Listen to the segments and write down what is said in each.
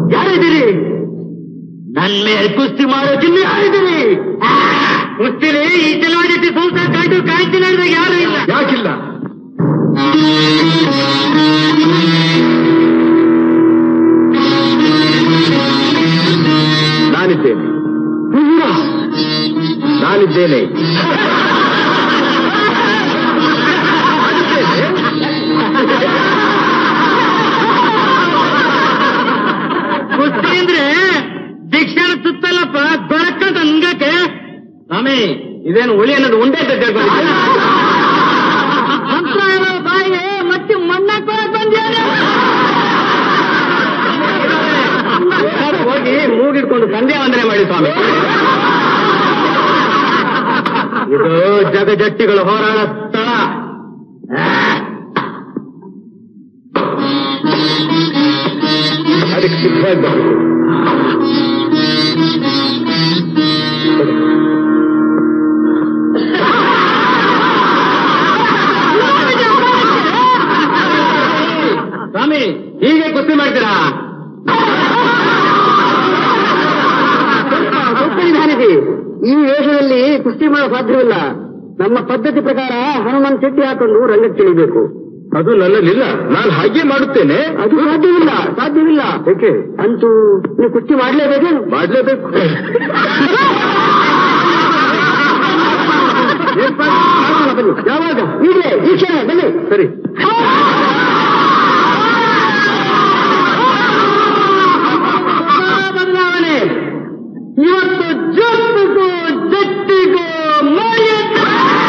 ಯಾರಿದ್ದೀರಿ ನನ್ನ ಮೇಲೆ ಕುಸ್ತಿ ಮಾಡೋ ಜಿಮ್ಮಿ ಯಾರಿದ್ದೀರಿ ಕುಸ್ತಿಲಿ ಈ ಜಲವಾದಿ ಸೋಲ್ಸ ಕಂಡು ಕಾಂತಿ ನಡೆದಾಗ ಯಾರು ಇಲ್ಲ ಯಾಕಿಲ್ಲ ನಾನಿದ್ದೇನೆ ನಾನಿದ್ದೇನೆ ಕುಸ್ತಿ ಅಂದ್ರೆ ಶಿಕ್ಷಣ ಸುತ್ತಲ್ಲಪ್ಪ ದೊರಕಂತ ಅಂಗಕ್ಕೆ ಸ್ವಾಮಿ ಇದೇನು ಉಳಿ ಅನ್ನೋದು ಉಂಡೆ ಅಂತ ತಿಳ್ಕೊಂಡಿದ್ದೀರಾ? ಬಾಯಿಗೆ ಮತ್ತೆ ಮಣ್ಣಾಕ ಹೋಗಿ ಮೂಗಿಡ್ಕೊಂಡು ಸಂಧ್ಯಾ ವಂದನೆ ಮಾಡಿ ಸ್ವಾಮಿ ಇದು ಜಗಜಟ್ಟಿಗಳ ಹೋರಾಟ ಸ್ಥಳ ಅದಕ್ಕೆ ಸಿದ್ಧವಾಗಿ ಬರಬೇಕು ಸ್ವಾಮಿ ಹೀಗೆ ಕುಸ್ತಿ ಮಾಡ್ತೀರಾ ನಿಧಾನಿಸಿ ಈ ವೇಷದಲ್ಲಿ ಕುಸ್ತಿ ಮಾಡೋ ಸಾಧ್ಯವಿಲ್ಲ ನಮ್ಮ ಪದ್ಧತಿ ಪ್ರಕಾರ ಹನುಮಾನ್ ಚಟ್ಟಿ ಹಾಕೊಂಡು ರಂಗಕ್ಕೆ ಇಳಿಬೇಕು ಅದು ನನ್ನಲ್ಲಿಲ್ಲ ನಾನು ಹಾಗೆ ಮಾಡುತ್ತೇನೆ ಅದು ಸಾಧ್ಯವಿಲ್ಲ ಸಾಧ್ಯವಿಲ್ಲ ಏಕೆ ಅಂತೂ ನೀವು ಕುಸ್ತಿ ಮಾಡ್ಲೇಬೇಕೇನು ಮಾಡ್ಲೇಬೇಕು ಬನ್ನಿ ಯಾವಾಗ ಈಗಲೇ ಈ ಕ್ಷಣ ಬನ್ನಿ ಸರಿ ಬದಲಾವಣೆ ಇವತ್ತು ಜೊತ್ತಿಗೂ ಜಟ್ಟಿಗೂ ಮೈಯೆತ್ತು.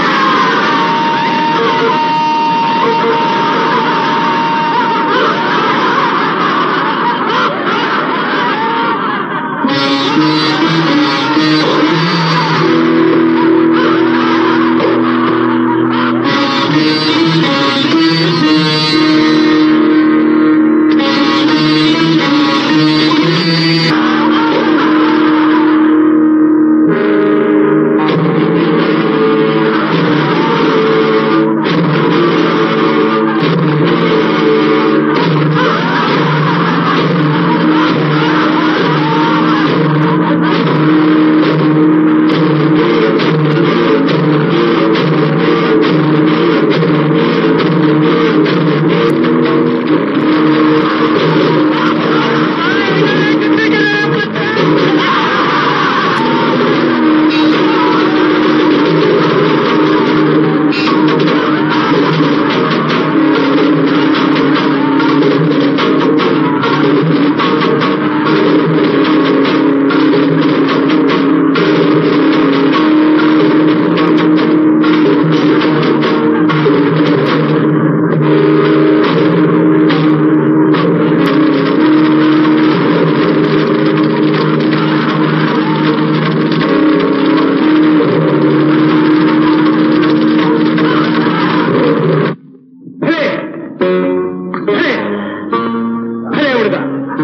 ಭಲೆ ಭಲೆ ಭಲೆ ಹುಡುಗ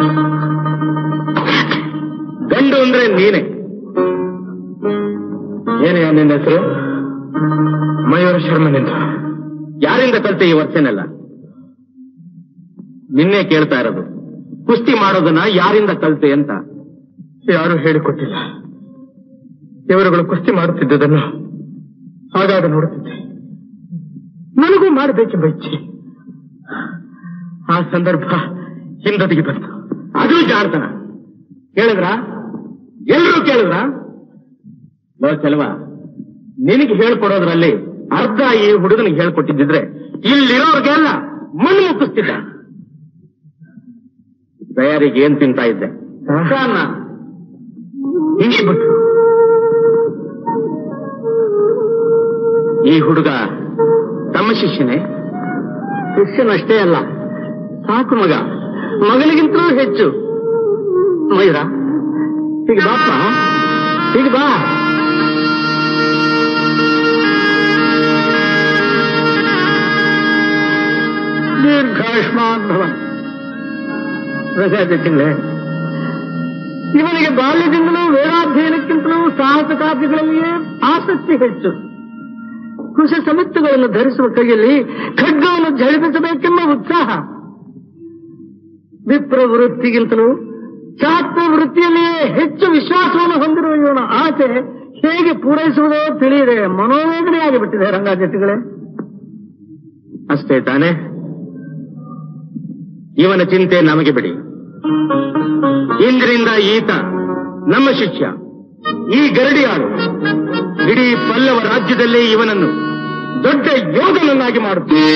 ಗಂಡು ಅಂದ್ರೆ ನೀನೆ ಏನೆಯ ನಿನ್ನ ಹೆಸರು ಮಯೂರ ಶರ್ಮನಿಂದ ಯಾರಿಂದ ಕಲ್ತೆ ಈ ವರ್ಷನೆಲ್ಲ ನಿನ್ನೆ ಕೇಳ್ತಾ ಇರೋದು ಕುಸ್ತಿ ಮಾಡೋದನ್ನ ಯಾರಿಂದ ಕಲ್ತೆ ಅಂತ ಯಾರು ಹೇಳಿಕೊಟ್ಟಿಲ್ಲ ಇವರುಗಳು ಕುಸ್ತಿ ಮಾಡುತ್ತಿದ್ದುದನ್ನು ಆಗಾಗ ನೋಡುತ್ತಿದ್ದೆ ನನಗೂ ಮಾಡಬೇಕೆಂಬ ಇಚ್ಛೆ ಆ ಸಂದರ್ಭ ಹಿಂದದಿಗೆ ಬಂತು ಅದು ಜಾಡ್ತನ ಕೇಳಿದ್ರ ಎಲ್ಲರೂ ಕೇಳಿದ್ರ ಲೋ ಚೆಲುವ ನಿನಗೆ ಹೇಳ್ಕೊಡೋದ್ರಲ್ಲಿ ಅರ್ಧ ಈ ಹುಡುಗನಿಗೆ ಹೇಳ್ಕೊಟ್ಟಿದ್ದಿದ್ರೆ ಇಲ್ಲಿರೋರ್ಗೆಲ್ಲ ಮಣ್ಣು ಮುಟ್ಟಿಸ್ತಿದ್ದ ತಯಾರಿಗೆ ಏನ್ ತಿಂತಾ ಇದ್ದೆ ಹಿಂಗೆ ಬಿಟ್ರು ಈ ಹುಡುಗ ತಮ್ಮ ಶಿಷ್ಯನೇ ಶಿಷ್ಯನಷ್ಟೇ ಅಲ್ಲ ಸಾಕು ಮಗ ಮಗನಿಗಿಂತಲೂ ಹೆಚ್ಚು ಮಯೂರ ಈಗ ಬಾಪ್ಪ ಈಗ ಬಾ ದೀರ್ಘಾಯುಷ್ಮಾನ್ ಭವ ರಜಾತೆ ತಿಂಗಳೇ ಇವನಿಗೆ ಬಾಲ್ಯದಿಂದಲೂ ವೇದಾಧ್ಯಯನಕ್ಕಿಂತಲೂ ಸಾಹಸ ಕಾರ್ಯಗಳಲ್ಲಿಯೇ ಆಸಕ್ತಿ ಹೆಚ್ಚು ಕುಶ ಸಮತ್ತುಗಳನ್ನು ಧರಿಸುವ ಕೈಯಲ್ಲಿ ಖಡ್ಗವನ್ನು ಝಳಿಪಿಸಬೇಕೆಂಬ ಉತ್ಸಾಹ ವಿಪ್ರ ವೃತ್ತಿಗಿಂತಲೂ ಶಾಸ್ತ್ರ ವೃತ್ತಿಯಲ್ಲಿಯೇ ಹೆಚ್ಚು ವಿಶ್ವಾಸವನ್ನು ಹೊಂದಿರುವ ಇವನ ಆಸೆ ಹೇಗೆ ಪೂರೈಸುವುದೋ ತಿಳಿಯದೆ ಮನೋವೇದನೆಯಾಗಿ ಬಿಟ್ಟಿದೆ ರಂಗಾಜಟ್ಟಿಗಳೇ ಅಷ್ಟೇ ತಾನೆ ಇವನ ಚಿಂತೆ ನಮಗೆ ಬಿಡಿ ಇಂದಿನಿಂದ ಈತ ನಮ್ಮ ಶಿಷ್ಯ ಈ ಗರಡಿಯಾಳು ಇಡೀ ಪಲ್ಲವ ರಾಜ್ಯದಲ್ಲೇ ಇವನನ್ನು ದೊಡ್ಡ ಯೋಗನನ್ನಾಗಿ ಮಾಡುತ್ತೆ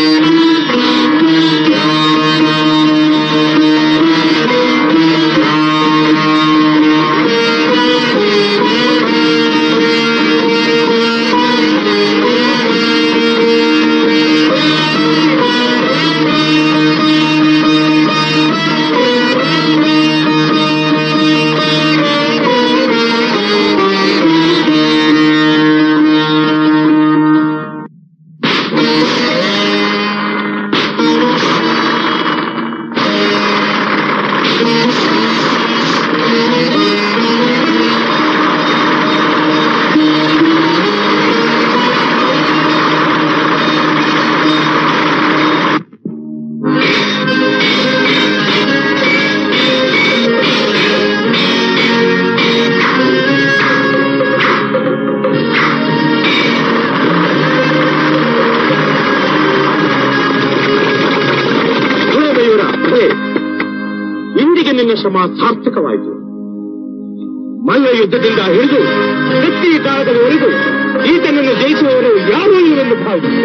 ಮಯೂರ ಇಂದಿಗೆ ನಿನ್ನ ಶ್ರಮ ಸಾರ್ಥಕವಾಯಿತು ಮಲ್ಲ ಯುದ್ಧದಿಂದ ಹಿಡಿದು ಕತ್ತಿ ಕಾಲದವರೆಗೂ ಈತನನ್ನು ಜಯಿಸುವವರು ಯಾರೂ ಇವೆಂದು ಭಾವಿಸಿತು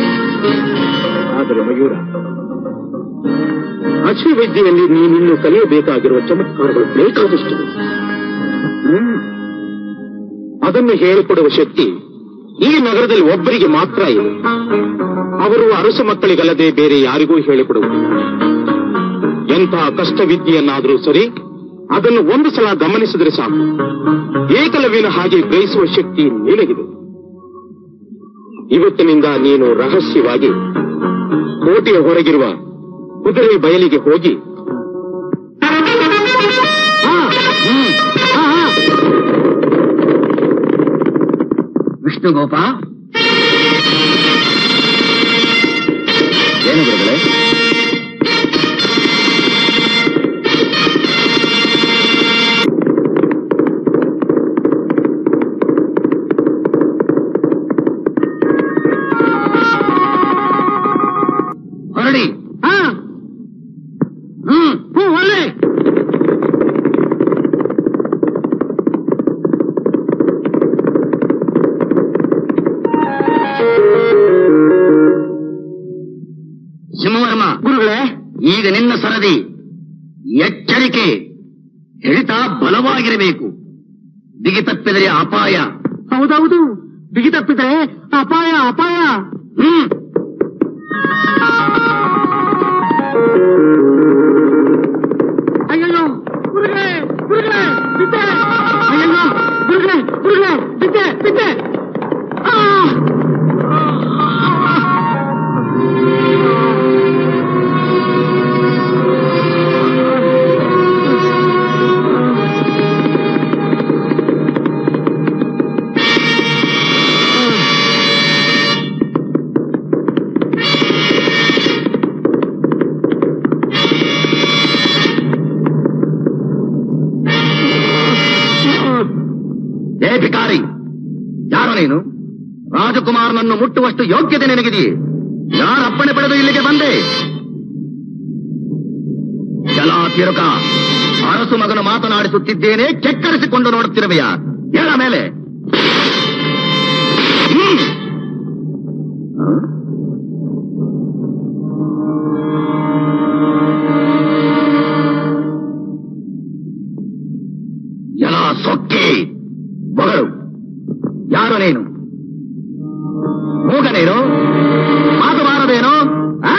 ಆದರೆ ಮಯೂರ ಅಶ್ವವಿದ್ಯೆಯಲ್ಲಿ ನೀನಿನ್ನು ಕಲಿಯಬೇಕಾಗಿರುವ ಚಮತ್ಕಾರಗಳು ಬೇಕಾದಷ್ಟಿವೆ ಹ್ಮ್. ಅದನ್ನು ಹೇಳಿಕೊಡುವ ಶಕ್ತಿ ಈ ನಗರದಲ್ಲಿ ಒಬ್ಬರಿಗೆ ಮಾತ್ರ ಇದೆ ಅವರು ಅರಸು ಮಕ್ಕಳಿಗಲ್ಲದೆ ಬೇರೆ ಯಾರಿಗೂ ಹೇಳಿಕೊಡುವುದಿಲ್ಲ ಎಂತಹ ಕಷ್ಟವಿದ್ಯೆಯನ್ನಾದರೂ ಸರಿ ಅದನ್ನು ಒಂದು ಸಲ ಗಮನಿಸಿದರೆ ಸಾಕು ಏಕಲವ್ಯನ ಹಾಗೆ ಗ್ರಹಿಸುವ ಶಕ್ತಿ ನಿನಗಿದೆ ಇವತ್ತಿನಿಂದ ನೀನು ರಹಸ್ಯವಾಗಿ ಕೋಟೆಯ ಹೊರಗಿರುವ ಕುದುರೆ ಬಯಲಿಗೆ ಹೋಗಿ ಹಾ, ಹ್ಮ್, ಹಾ, ಹಾ. ವಿಷ್ಣುಗೋಪ ಏನು ಗುರುಗಳೇ ಹೊರಡಿ ಹಾ ಹ್ಮ್ ಹ್ಞೂ ಒಳ್ಳೆ ಸಿಂಹವರ್ಮ ಗುರುಗಳೇ ಈಗ ನಿನ್ನ ಸರದಿ ಎಚ್ಚರಿಕೆ ಹಿಡಿತ ಬಲವಾಗಿರಬೇಕು ಬಿಗಿ ತಪ್ಪಿದರೆ ಅಪಾಯ ಹೌದೌದು ಬಿಗಿ ತಪ್ಪಿದರೆ ಅಪಾಯ ಅಪಾಯ ಹ್ಮ್ ಅಯ್ಯಯ್ಯೋ ಗುರುಗಳೇ ಗುರುಗಳೇ ಬಿದ್ದೆ ಅಯ್ಯಯ್ಯೋ ಗುರುಗಳೇ ಗುರುಗಳೇ ಬಿದ್ದೆ ಬಿದ್ದೆ ಆ! ಏ ಭಿಕಾರಿ ಯಾರು ನೀನು ರಾಜಕುಮಾರನನ್ನು ಮುಟ್ಟುವಷ್ಟು ಯೋಗ್ಯತೆ ನಿನಗಿದೆಯೇ ಯಾರ ಅಪ್ಪಣೆ ಪಡೆದು ಇಲ್ಲಿಗೆ ಬಂದೆ ಜಲ ತಿರುಕ ಅರಸು ಮಗನು ಮಾತನಾಡಿಸುತ್ತಿದ್ದೇನೆ ಕೆಕ್ಕರಿಸಿಕೊಂಡು ನೋಡುತ್ತಿರುವೆಯಾ ಹೇಳ ಮೇಲೆ ಹ್ಮ್. ಹ? ಎಲ ಸೊಕ್ಕೆ ಬಗಳು ಯಾರು ನೀನು ಮೂಗನೇನು ಮಾತು ಬಾರದೇನು ಆ?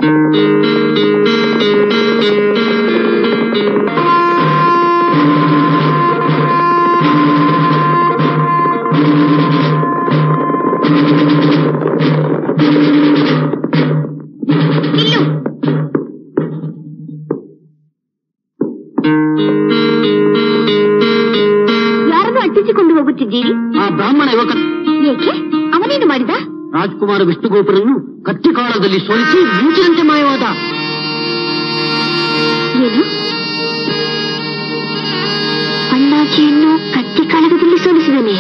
ಯಾರನ್ನು ಅಟ್ಟಿಸಿಕೊಂಡು ಹೋಗುತ್ತಿದ್ದೀರಿ ಆ ಬ್ರಾಹ್ಮಣ ಯುವಕ ಏಕೆ ಅವನೇನು ಮಾಡಿದ ರಾಜ್ಕುಮಾರ ವಿಷ್ಣುಗೋಪುರನ್ನು ಕತ್ತಿಕಾಳದಲ್ಲಿ ಸೋಲಿಸಿ ಮಿಂಚಿನಂತೆ ಮಾಯವಾದ ಏನು ಅಣ್ಣಾಜಿಯನ್ನು ಕತ್ತಿ ಕಾಳಗದಲ್ಲಿ ಸೋಲಿಸಿದನೆ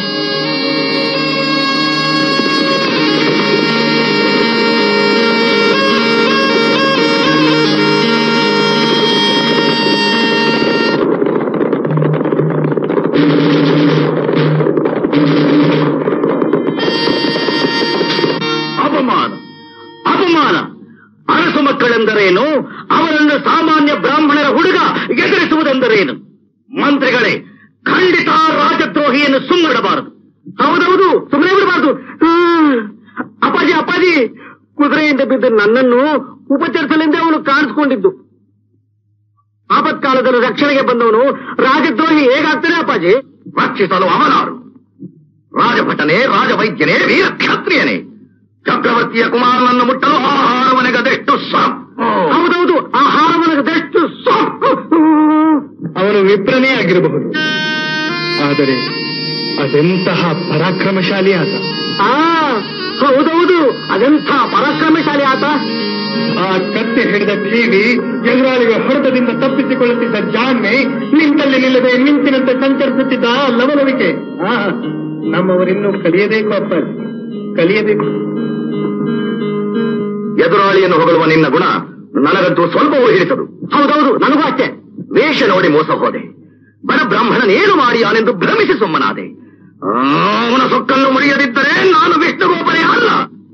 ಅಪಮಾನ ಅಪಮಾನ ಅರಸು ಮಕ್ಕಳೆಂದರೇನು ಅವರನ್ನು ಸಾಮಾನ್ಯ ಬ್ರಾಹ್ಮಣರ ಹುಡುಗ ಎದುರಿಸುವುದೆಂದರೇನು ಮಂತ್ರಿಗಳೇ ಖಂಡಿತ ರಾಜದ್ರೋಹಿಯನ್ನು ಸುಮ್ಮಡಬಾರದು ಹೌದೌದು ಸುಮ್ಮನೆ ಬಿಡಬಾರ್ದು ಅಪ್ಪಾಜಿ ಅಪ್ಪಾಜಿ ಕುದುರೆಯಿಂದ ಬಿದ್ದ ನನ್ನನ್ನು ಉಪಚರಿಸಲೆಂದೇ ಅವನು ಕಾಣಿಸ್ಕೊಂಡಿದ್ದು ಆಪತ್ಕಾಲದಲ್ಲಿ ರಕ್ಷಣೆಗೆ ಬಂದವನು ರಾಜದ್ರೋಹಿ ಹೇಗಾಗ್ತಾನೆ ಅಪ್ಪಾಜಿ ರಕ್ಷಿಸಲು ಅವನಾರು ರಾಜಭಟನೆ ರಾಜವೈದ್ಯನೇ ವೀರ ಕ್ಷತ್ರಿಯನೇ ಚಕ್ರವರ್ತಿಯ ಕುಮಾರನನ್ನು ಮುಟ್ಟಲು ಆಹಾರವನೆಗದೆಷ್ಟು ಸಾಕು ಹೌದೌದು ಆ ಹಾರವನಗದೆಷ್ಟು ಸೊಕ್ಕು ಅವನು ವಿಪ್ರನೇ ಆಗಿರಬಹುದು ಆದರೆ ಅದೆಂತಹ ಪರಾಕ್ರಮಶಾಲಿ ಆತ ಆ ಹೌದೌದು ಅದೆಂಥ ಪರಾಕ್ರಮಶಾಲಿ ಆತ ಆ ಕತ್ತೆ ಹಿಡಿದ ಟಿವಿ ಎದುರಾಳಿಗೆ ಹೊಡೆತದಿಂದ ತಪ್ಪಿಸಿಕೊಳ್ಳುತ್ತಿದ್ದ ಜಾಣ್ಮೆ ನಿಂತಲ್ಲಿ ನಿಲ್ಲದೆ ಮಿಂಚಿನಂತೆ ಸಂಚರಿಸುತ್ತಿದ್ದ ಆ ಲವಲವಿಕೆ ಆ ನಮ್ಮವರಿನ್ನೂ ಕಲಿಯಬೇಕು ಅಪ್ಪ ಕಲಿಯಬೇಕು ಎದುರಾಳಿಯನ್ನು ಹೊಗಳುವ ನಿನ್ನ ಗುಣ ನನಗಂತೂ ಸ್ವಲ್ಪವೂ ಹಿಡಿಸದು ಹೌದೌದು ನನಗೂ ಅಷ್ಟೇ ವೇಷ ನೋಡಿ ಮೋಸ ಹೋದೆ ಬಡ ಬ್ರಾಹ್ಮಣನೇನು ಮಾಡಿಯಾನೆಂದು ಭ್ರಮಿಸಿ ಸುಮ್ಮನಾದೆ ಆ, ಅವನ ಸೊಕ್ಕನ್ನು ಮುರಿಯದಿದ್ದರೆ ನಾನು ವಿಷ್ಣುಗೋಪನೇ ಅಲ್ಲ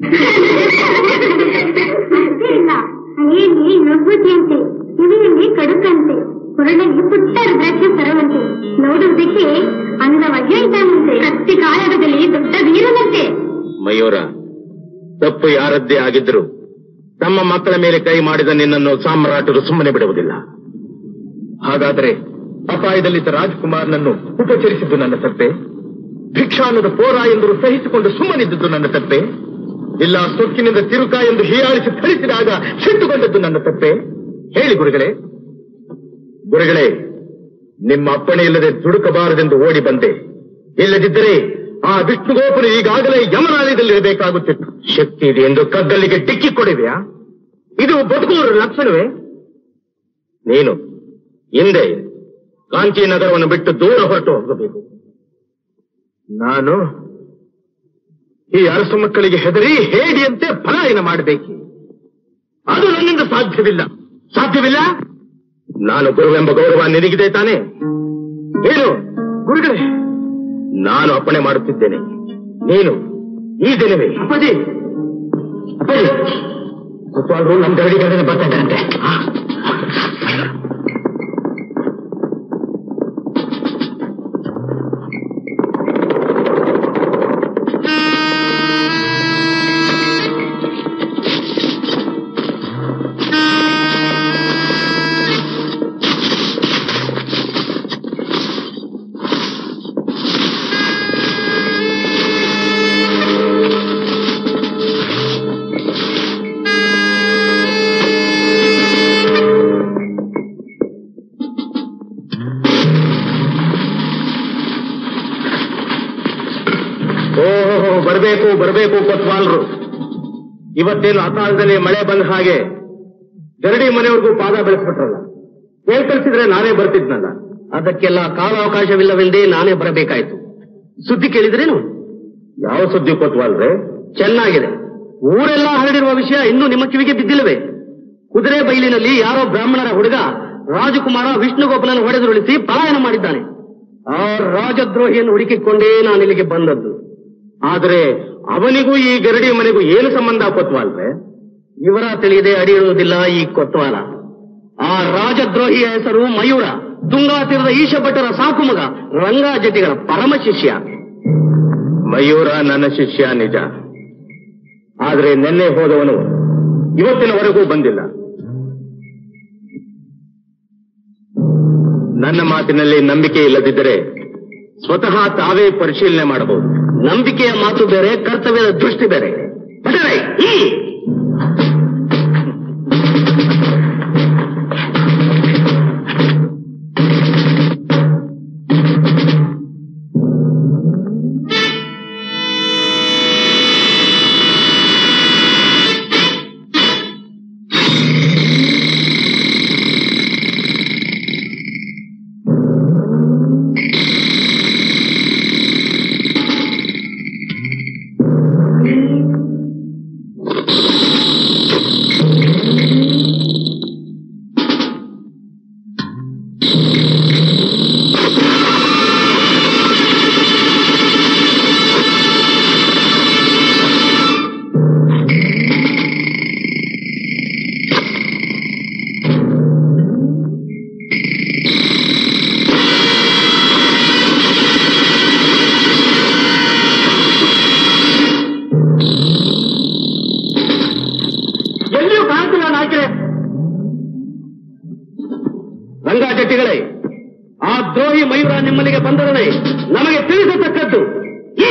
ಇಲ್ಲ ಅಲೆಯಲ್ಲಿ ನಗುತಿಯಂತೆ ಕಿವಿಯಲ್ಲಿ ಕಡುಕಂತೆ ಕೊರಳಲ್ಲಿ ಪುಟ್ಟ ರುದ್ರಾಕ್ಷ ಸರವಂತೆ ನೋಡುವುದಕ್ಕೆ ಅಂದವಾಗಿ ಇದ್ದಾನಂತೆ ಕತ್ತಿ ಕಾಳಗದಲ್ಲಿ ದೊಡ್ಡ ವೀರನಂತೆ ಮಯೂರ ತಪ್ಪು ಯಾರದ್ದೇ ಆಗಿದ್ರು ತಮ್ಮ ಮಕ್ಕಳ ಮೇಲೆ ಕೈ ಮಾಡಿದ ನಿನ್ನನ್ನು ಸಾಮ್ರಾಟರು ಸುಮ್ಮನೆ ಬಿಡುವುದಿಲ್ಲ ಹಾಗಾದರೆ ಅಪಾಯದಲ್ಲಿದ್ದ ರಾಜ್ಕುಮಾರ್ನನ್ನು ಉಪಚರಿಸಿದ್ದು ನನ್ನ ತಪ್ಪೆ ಭಿಕ್ಷಾನದ ಪೋರ ಎಂದು ಸಹಿಸಿಕೊಂಡು ಸುಮ್ಮನಿದ್ದದ್ದು ನನ್ನ ತಪ್ಪೆ ಇಲ್ಲ ಸೊಕ್ಕಿನಿಂದ ತಿರುಕ ಎಂದು ಹೀಯಾಳಿಸಿ ಥಳಿಸಿದಾಗ ಸಿಟ್ಟುಕೊಂಡದ್ದು ನನ್ನ ತಪ್ಪೆ ಹೇಳಿ ಗುರುಗಳೇ ಗುರುಗಳೇ ನಿಮ್ಮ ಅಪ್ಪಣೆ ಇಲ್ಲದೆ ದುಡುಕಬಾರದೆಂದು ಓಡಿ ಬಂದೆ ಇಲ್ಲದಿದ್ದರೆ ಆ ವಿಷ್ಣುಗೋಪುರ ಈಗಾಗಲೇ ಯಮನಾಲಯದಲ್ಲಿರಬೇಕಾಗುತ್ತಿತ್ತು ಶಕ್ತಿ ಇದೆ ಎಂದು ಕಗ್ಗಲ್ಲಿಗೆ ಟಿಕ್ಕಿ ಕೊಡಿವೆಯಾ ಇದು ಬದುಕುವರ ಲಕ್ಷಣವೇ ನೀನು ಹಿಂದೆ ಕಾಂಚಿ ನಗರವನ್ನು ಬಿಟ್ಟು ದೂರ ಹೊರಟು ಹೋಗಬೇಕು ನಾನು ಈ ಅರಸು ಮಕ್ಕಳಿಗೆ ಹೆದರಿ ಹೇಡಿಯಂತೆ ಪಲಾಯನ ಮಾಡಬೇಕು ಅದು ನನ್ನಿಂದ ಸಾಧ್ಯವಿಲ್ಲ ಸಾಧ್ಯವಿಲ್ಲ ನಾನು ಗುರುವೆಂಬ ಗೌರವ ನಿನಗಿದೆ ತಾನೆ ಏನು ಗುರುಗಳೇ ನಾನು ಅಪ್ಪಣೆ ಮಾಡುತ್ತಿದ್ದೇನೆ ನೀನು ಈ ದಿನವೇ ಅಪ್ಪಾಜಿ ಅಪ್ಪಾಜಿ ಕುತ್ವಾಲ್ರು ನಮ್ಮ ಗರಡಿ ಗರಡಿನ ಬರ್ತಾ ಇದ್ದಾರಂತೆ ಓಹೋ ಬರಬೇಕು ಬರಬೇಕು ಕೊತ್ವಾಲ್ರು ಇವತ್ತೇನು ಅಕಾಲದಲ್ಲಿ ಮಳೆ ಬಂದ ಹಾಗೆ ಗರಡಿ ಮನೆಯವರೆಗೂ ಪಾದ ಬೆಳೆಸ್ಬಿಟ್ರಲ್ಲ ಹೇಳ್ ಕಳ್ಸಿದ್ರೆ ನಾನೇ ಬರ್ತಿದ್ನಲ್ಲ ಅದಕ್ಕೆಲ್ಲ ಕಾಲಾವಕಾಶವಿಲ್ಲವೆಂದೇ ನಾನೇ ಬರಬೇಕಾಯ್ತು ಸುದ್ದಿ ಕೇಳಿದ್ರೇನು ಯಾವ ಸುದ್ದಿ ಕೊತ್ವಾಲ್ರೆ ಚೆನ್ನಾಗಿದೆ ಊರೆಲ್ಲ ಹರಡಿರುವ ವಿಷಯ ಇನ್ನೂ ನಿಮ್ಮ ಕಿವಿಗೆ ಬಿದ್ದಿಲ್ಲವೇ ಕುದುರೆ ಬೈಲಿನಲ್ಲಿ ಯಾರೋ ಬ್ರಾಹ್ಮಣರ ಹುಡುಗ ರಾಜಕುಮಾರ ವಿಷ್ಣುಗೋಪನನ್ನು ಹೊಡೆದುರುಳಿಸಿ ಪಲಾಯನ ಮಾಡಿದ್ದಾನೆ ಆ ರಾಜದ್ರೋಹಿಯನ್ನು ಹುಡುಕಿಕೊಂಡೇ ನಾನು ಇಲ್ಲಿಗೆ ಬಂದದ್ದು ಆದ್ರೆ ಅವನಿಗೂ ಈ ಗರಡಿ ಮನೆಗೂ ಏನು ಸಂಬಂಧ ಕೊತ್ವಾಲ್ರೆ ವಿವರ ತಿಳಿಯದೆ ಅಡಿಯಿರುವುದಿಲ್ಲ ಈ ಕೊತ್ವಾಲ ಆ ರಾಜದ್ರೋಹಿಯ ಹೆಸರು ಮಯೂರ ತುಂಗಾ ತೀರದ ಈಶಭಟ್ಟರ ಸಾಕು ಮಗ ರಂಗಾ ಜಟ್ಟಿಗಳ ಪರಮ ಶಿಷ್ಯ ಮಯೂರ ನನ್ನ ಶಿಷ್ಯ ನಿಜ ಆದ್ರೆ ನಿನ್ನೆ ಹೋದವನು ಇವತ್ತಿನವರೆಗೂ ಬಂದಿಲ್ಲ ನನ್ನ ಮಾತಿನಲ್ಲಿ ನಂಬಿಕೆ ಇಲ್ಲದಿದ್ದರೆ ಸ್ವತಃ ತಾವೇ ಪರಿಶೀಲನೆ ಮಾಡಬಹುದು ನಂಬಿಕೆಯ ಮಾತು ಬೇರೆ ಕರ್ತವ್ಯದ ದೃಷ್ಟಿ ಬೇರೆ ಭಟರೇ, ಹ್ಮ್. ಎಲ್ಲಿಯೂ ಕಾಣ್ತಿಲ್ಲ ನಾಯಕರೇ ರಂಗಾಜಟ್ಟಿಗಳೇ ಆ ದ್ರೋಹಿ ಮಯೂರ ನಿಮ್ಮಲ್ಲಿಗೆ ಬಂದೊಡನೆ ನಮಗೆ ತಿಳಿಸತಕ್ಕದ್ದು ಈ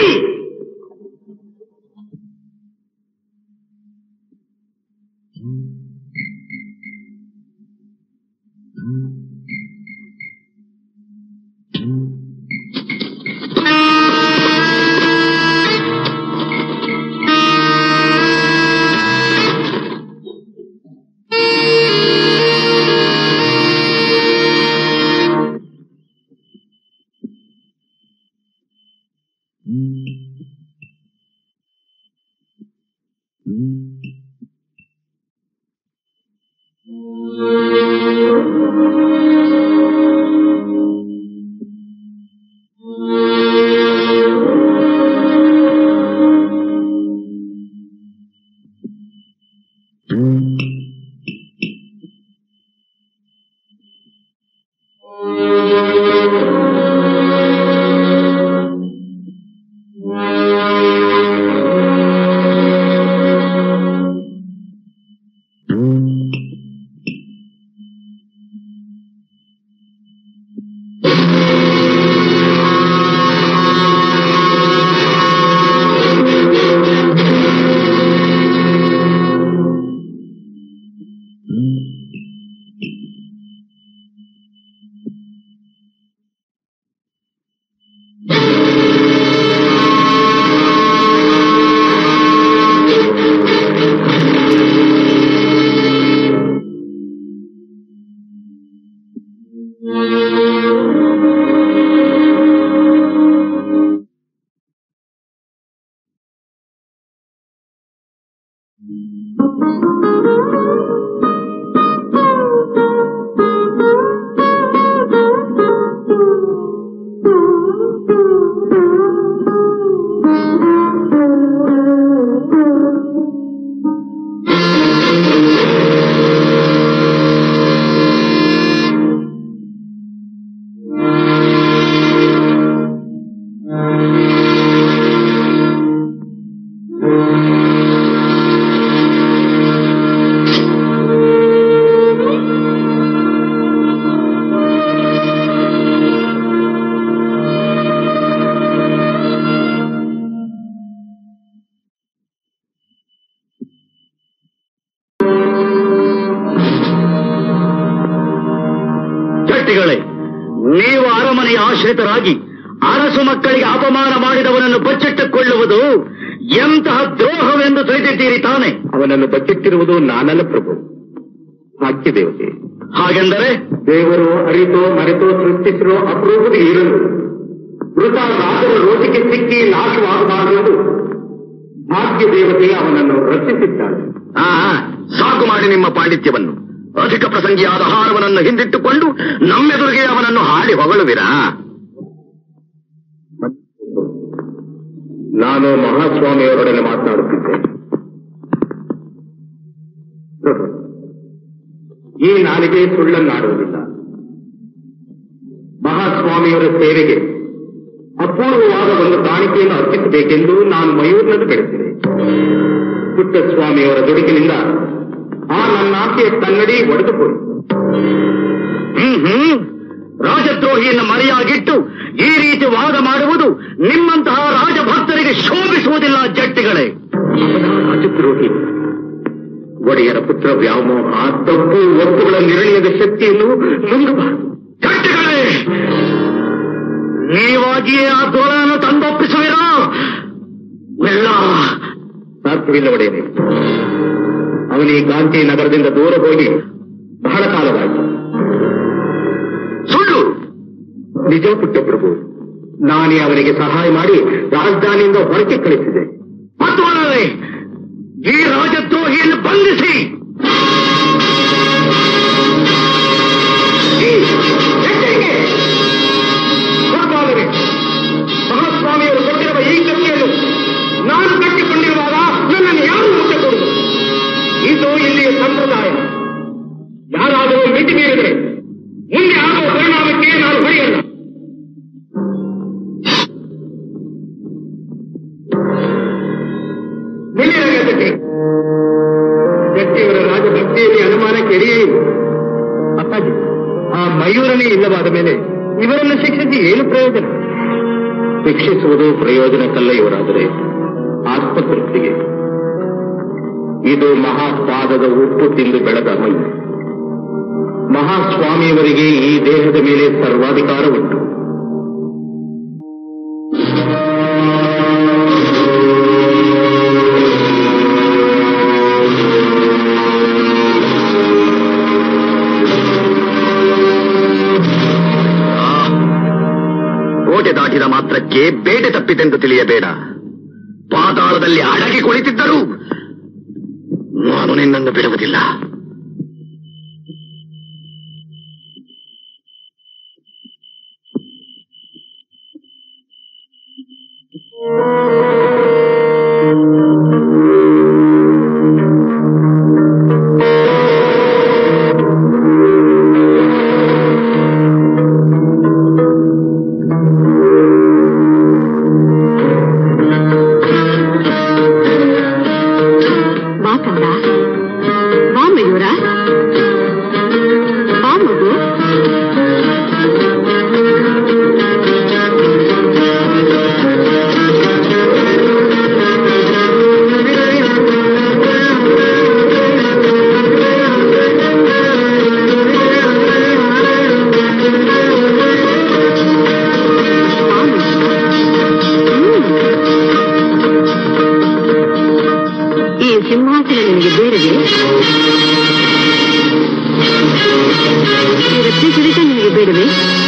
ಜಟ್ಟಿಗಳೇ ನೀವು ಅರಮನೆಯ ಆಶ್ರಿತರಾಗಿ ಅರಸು ಮಕ್ಕಳಿಗೆ ಅಪಮಾನ ಮಾಡಿದವನನ್ನು ಬಚ್ಚಿಟ್ಟುಕೊಳ್ಳುವುದು ಎಂತಹ ದ್ರೋಹವೆಂದು ತಿಳಿದಿದ್ದೀರಿ ತಾನೆ ಅವನನ್ನು ಬಚ್ಚಿಟ್ಟಿರುವುದು ನಾನಲ್ಲ ಪ್ರಭು ಭಾಗ್ಯ ದೇವತೆ ಹಾಗೆಂದರೆ ದೇವರು ಅರಿತೋ ಮರೆತೋ ಸೃಷ್ಟಿಸಿರೋ ಅಪರೂಪದ ಇರಲು ಮೃತ ರಾಜರ ರೋಟಿಗೆ ಸಿಕ್ಕಿ ನಾಶವಾಗಬಾರದು ಭಾಗ್ಯ ದೇವತೆ ಅವನನ್ನು ರಕ್ಷಿಸಿದ್ದಾಳೆ ಆ ಸಾಕು ಮಾಡಿ ನಿಮ್ಮ ಪಾಂಡಿತ್ಯವನ್ನು ಅಧಿಕ ಪ್ರಸಂಗಿಯಾದ ಹಾರವನನ್ನು ಹಿಂದಿಟ್ಟುಕೊಂಡು ನಮ್ಮೆದುರಿಗೆ ಅವನನ್ನು ಹಾಡಿ ಹೊಗಳುವಿರಾ ನಾನು ಮಹಾಸ್ವಾಮಿಯವರೊಡನೆ ಮಾತನಾಡುತ್ತಿದ್ದೆ ಪ್ರಭು, ಈ ನಾಲಿಗೆ ಸುಳ್ಳನ್ನಾಡುವುದಿಲ್ಲ ಮಹಾಸ್ವಾಮಿಯವರ ಸೇವೆಗೆ ಅಪೂರ್ವವಾದ ಒಂದು ಕಾಣಿಕೆಯನ್ನು ಅರ್ಪಿಸಬೇಕೆಂದು ನಾನು ಮಯೂರ್ನಲ್ಲಿ ಬೆಳೆಸಿದೆ ಪುಟ್ಟಸ್ವಾಮಿಯವರ ದುಡುಕಿನಿಂದ ನನ್ನ ಆಕೆಯ ಕನ್ನಡಿ ಒಡೆದು ಹೋಯಿತು ಹ್ಮ್ ಹ್ಮ್ ರಾಜದ್ರೋಹಿಯನ್ನು ಮರೆಯಾಗಿಟ್ಟು ಈ ರೀತಿ ವಾದ ಮಾಡುವುದು ನಿಮ್ಮಂತಹ ರಾಜಭಕ್ತರಿಗೆ ಶೋಭಿಸುವುದಿಲ್ಲ ಜಟ್ಟಿಗಳೇ ಅವನ ರಾಜದ್ರೋಹಿ ಒಡೆಯರ ಪುತ್ರ ವ್ಯಾಮೋಹ ತಪ್ಪು ಒಪ್ಪುಗಳ ನಿರ್ಣಯದ ಶಕ್ತಿಯನ್ನು ನುಂಗಬಾರದು ಜಟ್ಟಿಗಳೇ ನೀವಾಗಿಯೇ ಆ ದೋಳನ್ನು ತಂದೊಪ್ಪಿಸುವಿರಾ ಇಲ್ಲ ಸಾಧ್ಯವಿಲ್ಲ ಒಡೆಯರೆ ಅವನೀ ಗಾಂಧಿ ನಗರದಿಂದ ದೂರ ಹೋಗಿ ಬಹಳ ಕಾಲವಾಯಿತು ಸುಳ್ಳು ನಿಜ ಪುಟ್ಟಪ್ರಭು ನಾನೇ ಅವನಿಗೆ ಸಹಾಯ ಮಾಡಿ ರಾಜಧಾನಿಯಿಂದ ಹೊರಗೆ ಕಳಿಸಿದೆ ಮತ್ತು ಅಲ್ಲದೆ ಈ ರಾಜದ್ರೋಹಿಯನ್ನು ಬಂಧಿಸಿ ಈ ಎಚ್ಚರಿಕೆ! ಗುರುಪಾಲನೆ, ಮಹಾಸ್ವಾಮಿಯವರು ಕೊಟ್ಟಿರುವ ಈ ಕತ್ತಿಯನ್ನು ನಾನು ಕಟ್ಟಿಕೊಂಡಿರುವಾಗ ನನ್ನನ್ನು ಯಾರು ಮುಟ್ಟಕೂಡದು ಇದು ಇಲ್ಲಿಯ ಸಂಪ್ರದಾಯ ಯಾರಾದರೂ ಮಿತಿ ಮೀರಿದರೆ ಮುಂದೆ ಆಗುವ ಪರಿಣಾಮಕ್ಕೆ ನಾನು ಹೊಡೆಯಲ್ಲ ನಿಲ್ಲಿರಗತ್ತೆ ಶಕ್ತಿಯವರ ರಾಜಭಕ್ತಿಯಲ್ಲಿ ಅನುಮಾನಕ್ಕೆ ಎಡೆಯೇ ಇಲ್ಲ ಅಪ್ಪಾಜಿ ಆ ಮಯೂರನೇ ಇಲ್ಲವಾದ ಮೇಲೆ ಇವರನ್ನು ಶಿಕ್ಷಿಸಿ ಏನು ಪ್ರಯೋಜನ ಶಿಕ್ಷಿಸುವುದು ಪ್ರಯೋಜನಕ್ಕಲ್ಲ ಇವರಾದರೆ ಆತ್ಮತೃಪ್ತಿಗೆ ಇದು ಮಹಾಪಾದದ ಉಪ್ಪು ತಿಂದು ಬೆಳೆದ ಮೈ ಮಹಾಸ್ವಾಮಿಯವರಿಗೆ ಈ ದೇಹದ ಮೇಲೆ ಸರ್ವಾಧಿಕಾರ ಉಂಟು ಕೋಟೆ ದಾಟಿದ ಮಾತ್ರಕ್ಕೆ ಬೇಟೆ ತಪ್ಪಿತೆಂದು ತಿಳಿಯಬೇಡ ಪಾತಾಳದಲ್ಲಿ ಅಡಗಿ ಕುಳಿತಿದ್ದರೂ ನಾನು ನಿನ್ನನ್ನು ಬಿಡುವುದಿಲ್ಲ ಬಾ ಕಂದ ಬಾ ಮಯೂರ ಬಾ ಮಗು ಬಾ ಮಗು. ಹ್ಮ್. ಈ ಸಿಂಹಾಸನ ನಿನಗೆ ಬೇಡವೇ ಈ ರತ್ನ ಕಿರೀಟ ನಿನಗೆ ಬೇಡವೇ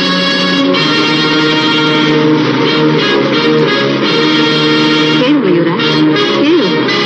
ಹೇಳು ಮಯೂರ ಹೇಳು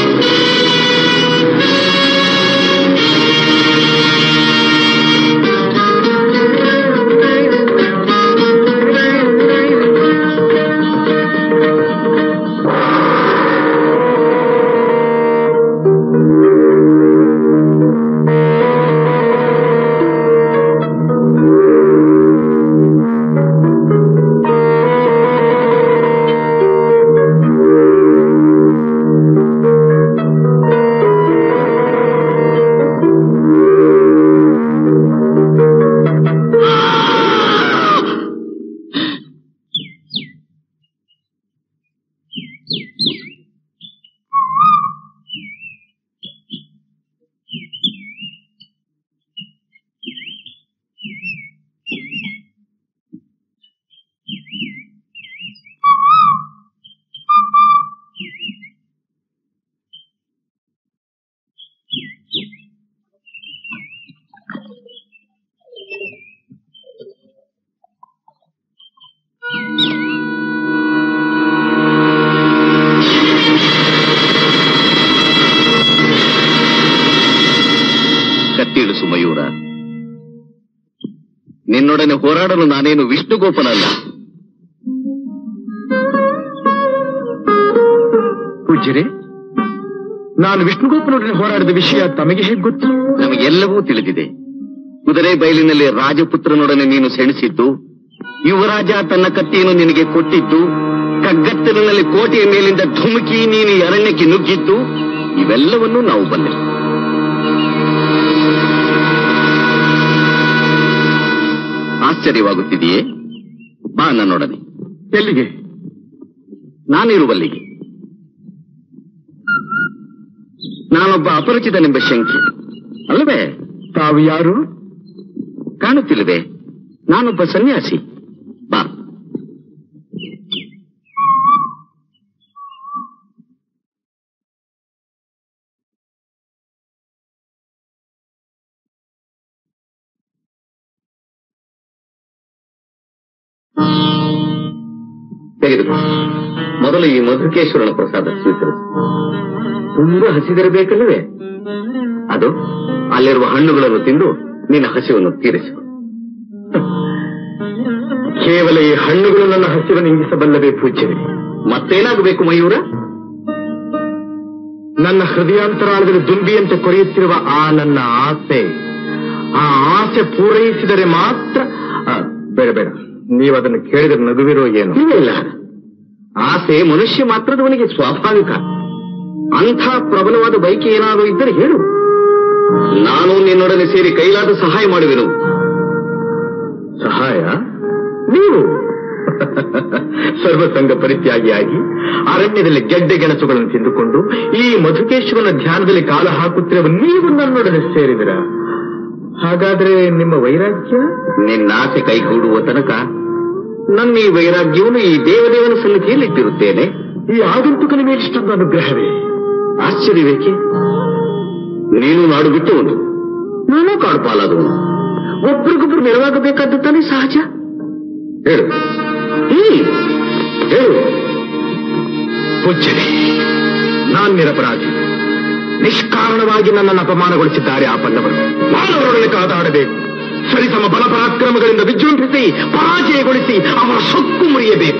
ಕತ್ತಿಳಿಸು ಮಯೂರ ನಿನ್ನೊಡನೆ ಹೋರಾಡಲು ನಾನೇನು ವಿಷ್ಣುಗೋಪನಲ್ಲ ಪೂಜ್ಯರೇ ನಾನು ವಿಷ್ಣುಗೋಪನೊಡನೆ ಹೋರಾಡಿದ ವಿಷಯ ತಮಗೆ ಹೇಗೆ ಗೊತ್ತು ನಮಗೆಲ್ಲವೂ ತಿಳಿದಿದೆ ಕುದುರೆ ಬಯಲಿನಲ್ಲಿ ರಾಜಪುತ್ರನೊಡನೆ ನೀನು ಸೆಣಸಿದ್ದು ಯುವರಾಜ ತನ್ನ ಕತ್ತಿಯನ್ನು ನಿನಗೆ ಕೊಟ್ಟಿದ್ದು ಕಗ್ಗತ್ತಲಿನಲ್ಲಿ ಕೋಟೆಯ ಮೇಲಿಂದ ಧುಮುಕಿ ನೀನು ಈ ಅರಣ್ಯಕ್ಕೆ ನುಗ್ಗಿದ್ದು ಇವೆಲ್ಲವನ್ನೂ ನಾವು ಬಲ್ಲೆವು ಆಶ್ಚರ್ಯವಾಗುತ್ತಿದೆಯೇ ಬಾ ನನ್ನೊಡನೆ ಎಲ್ಲಿಗೆ ನಾನಿರುವಲ್ಲಿಗೆ ನಾನೊಬ್ಬ ಅಪರಿಚಿತನೆಂಬ ಶಂಕೆ ಅಲ್ಲವೇ ತಾವು ಯಾರು ಕಾಣುತ್ತಿಲ್ಲವೇ ನಾನೊಬ್ಬ ಸನ್ಯಾಸಿ ಬಾ ತೆಗೆದುಕೋ ಮೊದಲು ಈ ಮಧುಕೇಶ್ವರನ ಪ್ರಸಾದ ಸ್ವೀಕರಿಸು ತುಂಬಾ ಹಸಿದಿರಬೇಕಲ್ಲವೇ ಅದು ಅಲ್ಲಿರುವ ಹಣ್ಣುಗಳನ್ನು ತಿಂದು ನಿನ್ನ ಹಸಿವನ್ನು ತೀರಿಸು ಕೇವಲ ಈ ಹಣ್ಣುಗಳು ನನ್ನ ಹಸಿವನ್ನು ಇಂಗಿಸಬಲ್ಲವೇ ಪೂಜ್ಯರೇ ಮತ್ತೇನಾಗಬೇಕು ಮಯೂರ ನನ್ನ ಹೃದಯಾಂತರಾಳದಲ್ಲಿ ದುಂಬಿಯಂತೆ ಕೊರೆಯುತ್ತಿರುವ ಆ ನನ್ನ ಆಸೆ ಆ ಆಸೆ ಪೂರೈಸಿದರೆ ಮಾತ್ರ ಆ, ಬೇಡ ಬೇಡ ನೀವು ಅದನ್ನು ಕೇಳಿದರೆ ನಗುವಿರೋ ಏನು ಇಲ್ಲ ಆಸೆ ಮನುಷ್ಯ ಮಾತ್ರದವನಿಗೆ ಸ್ವಾಭಾವಿಕ ಅಂಥ ಪ್ರಬಲವಾದ ಬೈಕಿ ಏನಾದರೂ ಇದ್ದರೆ ಹೇಳು ನಾನು ನಿನ್ನೊಡನೆ ಸೇರಿ ಕೈಲಾದ ಸಹಾಯ ಮಾಡುವೆನು ಸಹಾಯ ನೀವು ಸರ್ವಸಂಗ ಪರಿತ್ಯಾಗಿಯಾಗಿ ಅರಣ್ಯದಲ್ಲಿ ಗೆಡ್ಡೆ ಗೆಣಸುಗಳನ್ನು ತಿಂದುಕೊಂಡು ಈ ಮಧುಕೇಶ್ವರನ ಧ್ಯಾನದಲ್ಲಿ ಕಾಲ ಹಾಕುತ್ತಿರುವ ನೀವು ನನ್ನೊಡನೆ ಸೇರಿದಿರ ಹಾಗಾದ್ರೆ ನಿಮ್ಮ ವೈರಾಗ್ಯ ನಿನ್ನ ಆಸೆ ಕೈಗೂಡುವ ತನಕ ನನ್ನ ಈ ವೈರಾಗ್ಯವನ್ನು ಈ ದೇವದೇವನ ಸನ್ನಿಧಿಯಲ್ಲಿ ಇಟ್ಟಿರುತ್ತೇನೆ ಈ ಆಗಂತುಕನ ಮೇಲೆ ಇಷ್ಟೊಂದು ಅನುಗ್ರಹವೇ ಆಶ್ಚರ್ಯವೇಕೆ ನೀನು ನಾಡು ಬಿಟ್ಟವನು ನಾನು ಕಾಡು ಪಾಲಾದವನು ಒಬ್ರಿಗೊಬ್ರು ನೆರವಾಗಬೇಕಾದ್ದು ತಾನೇ ಸಹಜ ಹೇಳು ಹ್ಮ್ ಹೇಳು ಪೂಜ್ಯರೇ ನಾನ್ ನಿರಪರಾಧಿ ನಿಷ್ಕಾರಣವಾಗಿ ನನ್ನನ್ನು ಅಪಮಾನಗೊಳಿಸಿದ್ದಾರೆ ಆ ಪಲ್ಲವರು ಮಾನವರೊಡನೆ ಕಾದಾಡಬೇಕು ಸರಿಸಮ ಬಲ ಪರಾಕ್ರಮಗಳಿಂದ ವಿಜೃಂಭಿಸಿ ಪರಾಜಯಗೊಳಿಸಿ ಅವರ ಸೊಕ್ಕು ಮುರಿಯಬೇಕು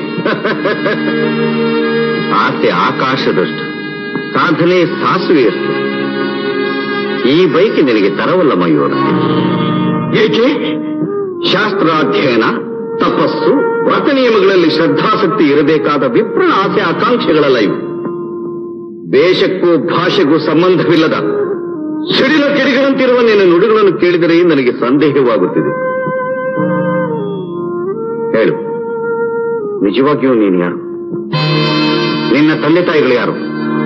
ಆಸೆ ಆಕಾಶದಷ್ಟು ಸಾಧನೆ ಸಾಸುವೆಯಷ್ಟು ಈ ಬೈಕ್ ನಿನಗೆ ತರವಲ್ಲ ಮಯೂರ ಏಕೆ ಶಾಸ್ತ್ರಾಧ್ಯಯನ ತಪಸ್ಸು ವ್ರತ ನಿಯಮಗಳಲ್ಲಿ ಶ್ರದ್ಧಾಸಕ್ತಿ ಇರಬೇಕಾದ ವಿಪ್ರ ಆಸೆ ಆಕಾಂಕ್ಷೆಗಳಲ್ಲ ಇವು ದೇಶಕ್ಕೂ ಭಾಷೆಗೂ ಸಂಬಂಧವಿಲ್ಲದ ಸಿಡಿಲ ಕಿಡಿಗಳಂತಿರುವ ನಿನ್ನ ನುಡಿಗಳನ್ನು ಕೇಳಿದರೆ ನನಗೆ ಸಂದೇಹವಾಗುತ್ತಿದೆ ಹೇಳು ನಿಜವಾಗಿಯೂ ನೀನು ಯಾರು ನಿನ್ನ ತಂದೆ ತಾಯಿಗಳು ಯಾರು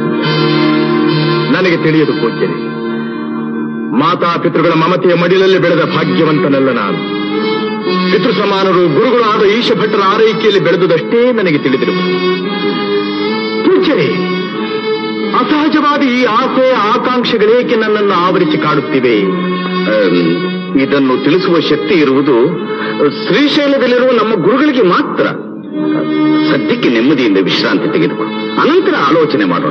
ನನಗೆ ತಿಳಿಯದು ಪೂಜ್ಯರೇ ಮಾತಾ ಪಿತೃಗಳ ಮಮತೆಯ ಮಡಿಲಲ್ಲಿ ಬೆಳೆದ ಭಾಗ್ಯವಂತನಲ್ಲ ನಾನು ಪಿತೃ ಸಮಾನರು ಗುರುಗಳು ಆದ ಈಶ ಭಟ್ಟರ ಆರೈಕೆಯಲ್ಲಿ ಬೆಳೆದುದಷ್ಟೇ ನನಗೆ ತಿಳಿದಿರುವುದು ಪೂಜ್ಯರೇ ಅಸಹಜವಾದ ಈ ಆಸೆ ಆಕಾಂಕ್ಷೆಗಳೇಕೆ ನನ್ನನ್ನು ಆವರಿಸಿ ಕಾಡುತ್ತಿವೆ ಅಮ್, ಇದನ್ನು ತಿಳಿಸುವ ಶಕ್ತಿ ಇರುವುದು ಶ್ರೀಶೈಲದಲ್ಲಿರುವ ನಮ್ಮ ಗುರುಗಳಿಗೆ ಮಾತ್ರ ಸದ್ಯಕ್ಕೆ ನೆಮ್ಮದಿಯಿಂದ ವಿಶ್ರಾಂತಿ ತೆಗೆದುಕೊ ಅನಂತರ ಆಲೋಚನೆ ಮಾಡೋಣ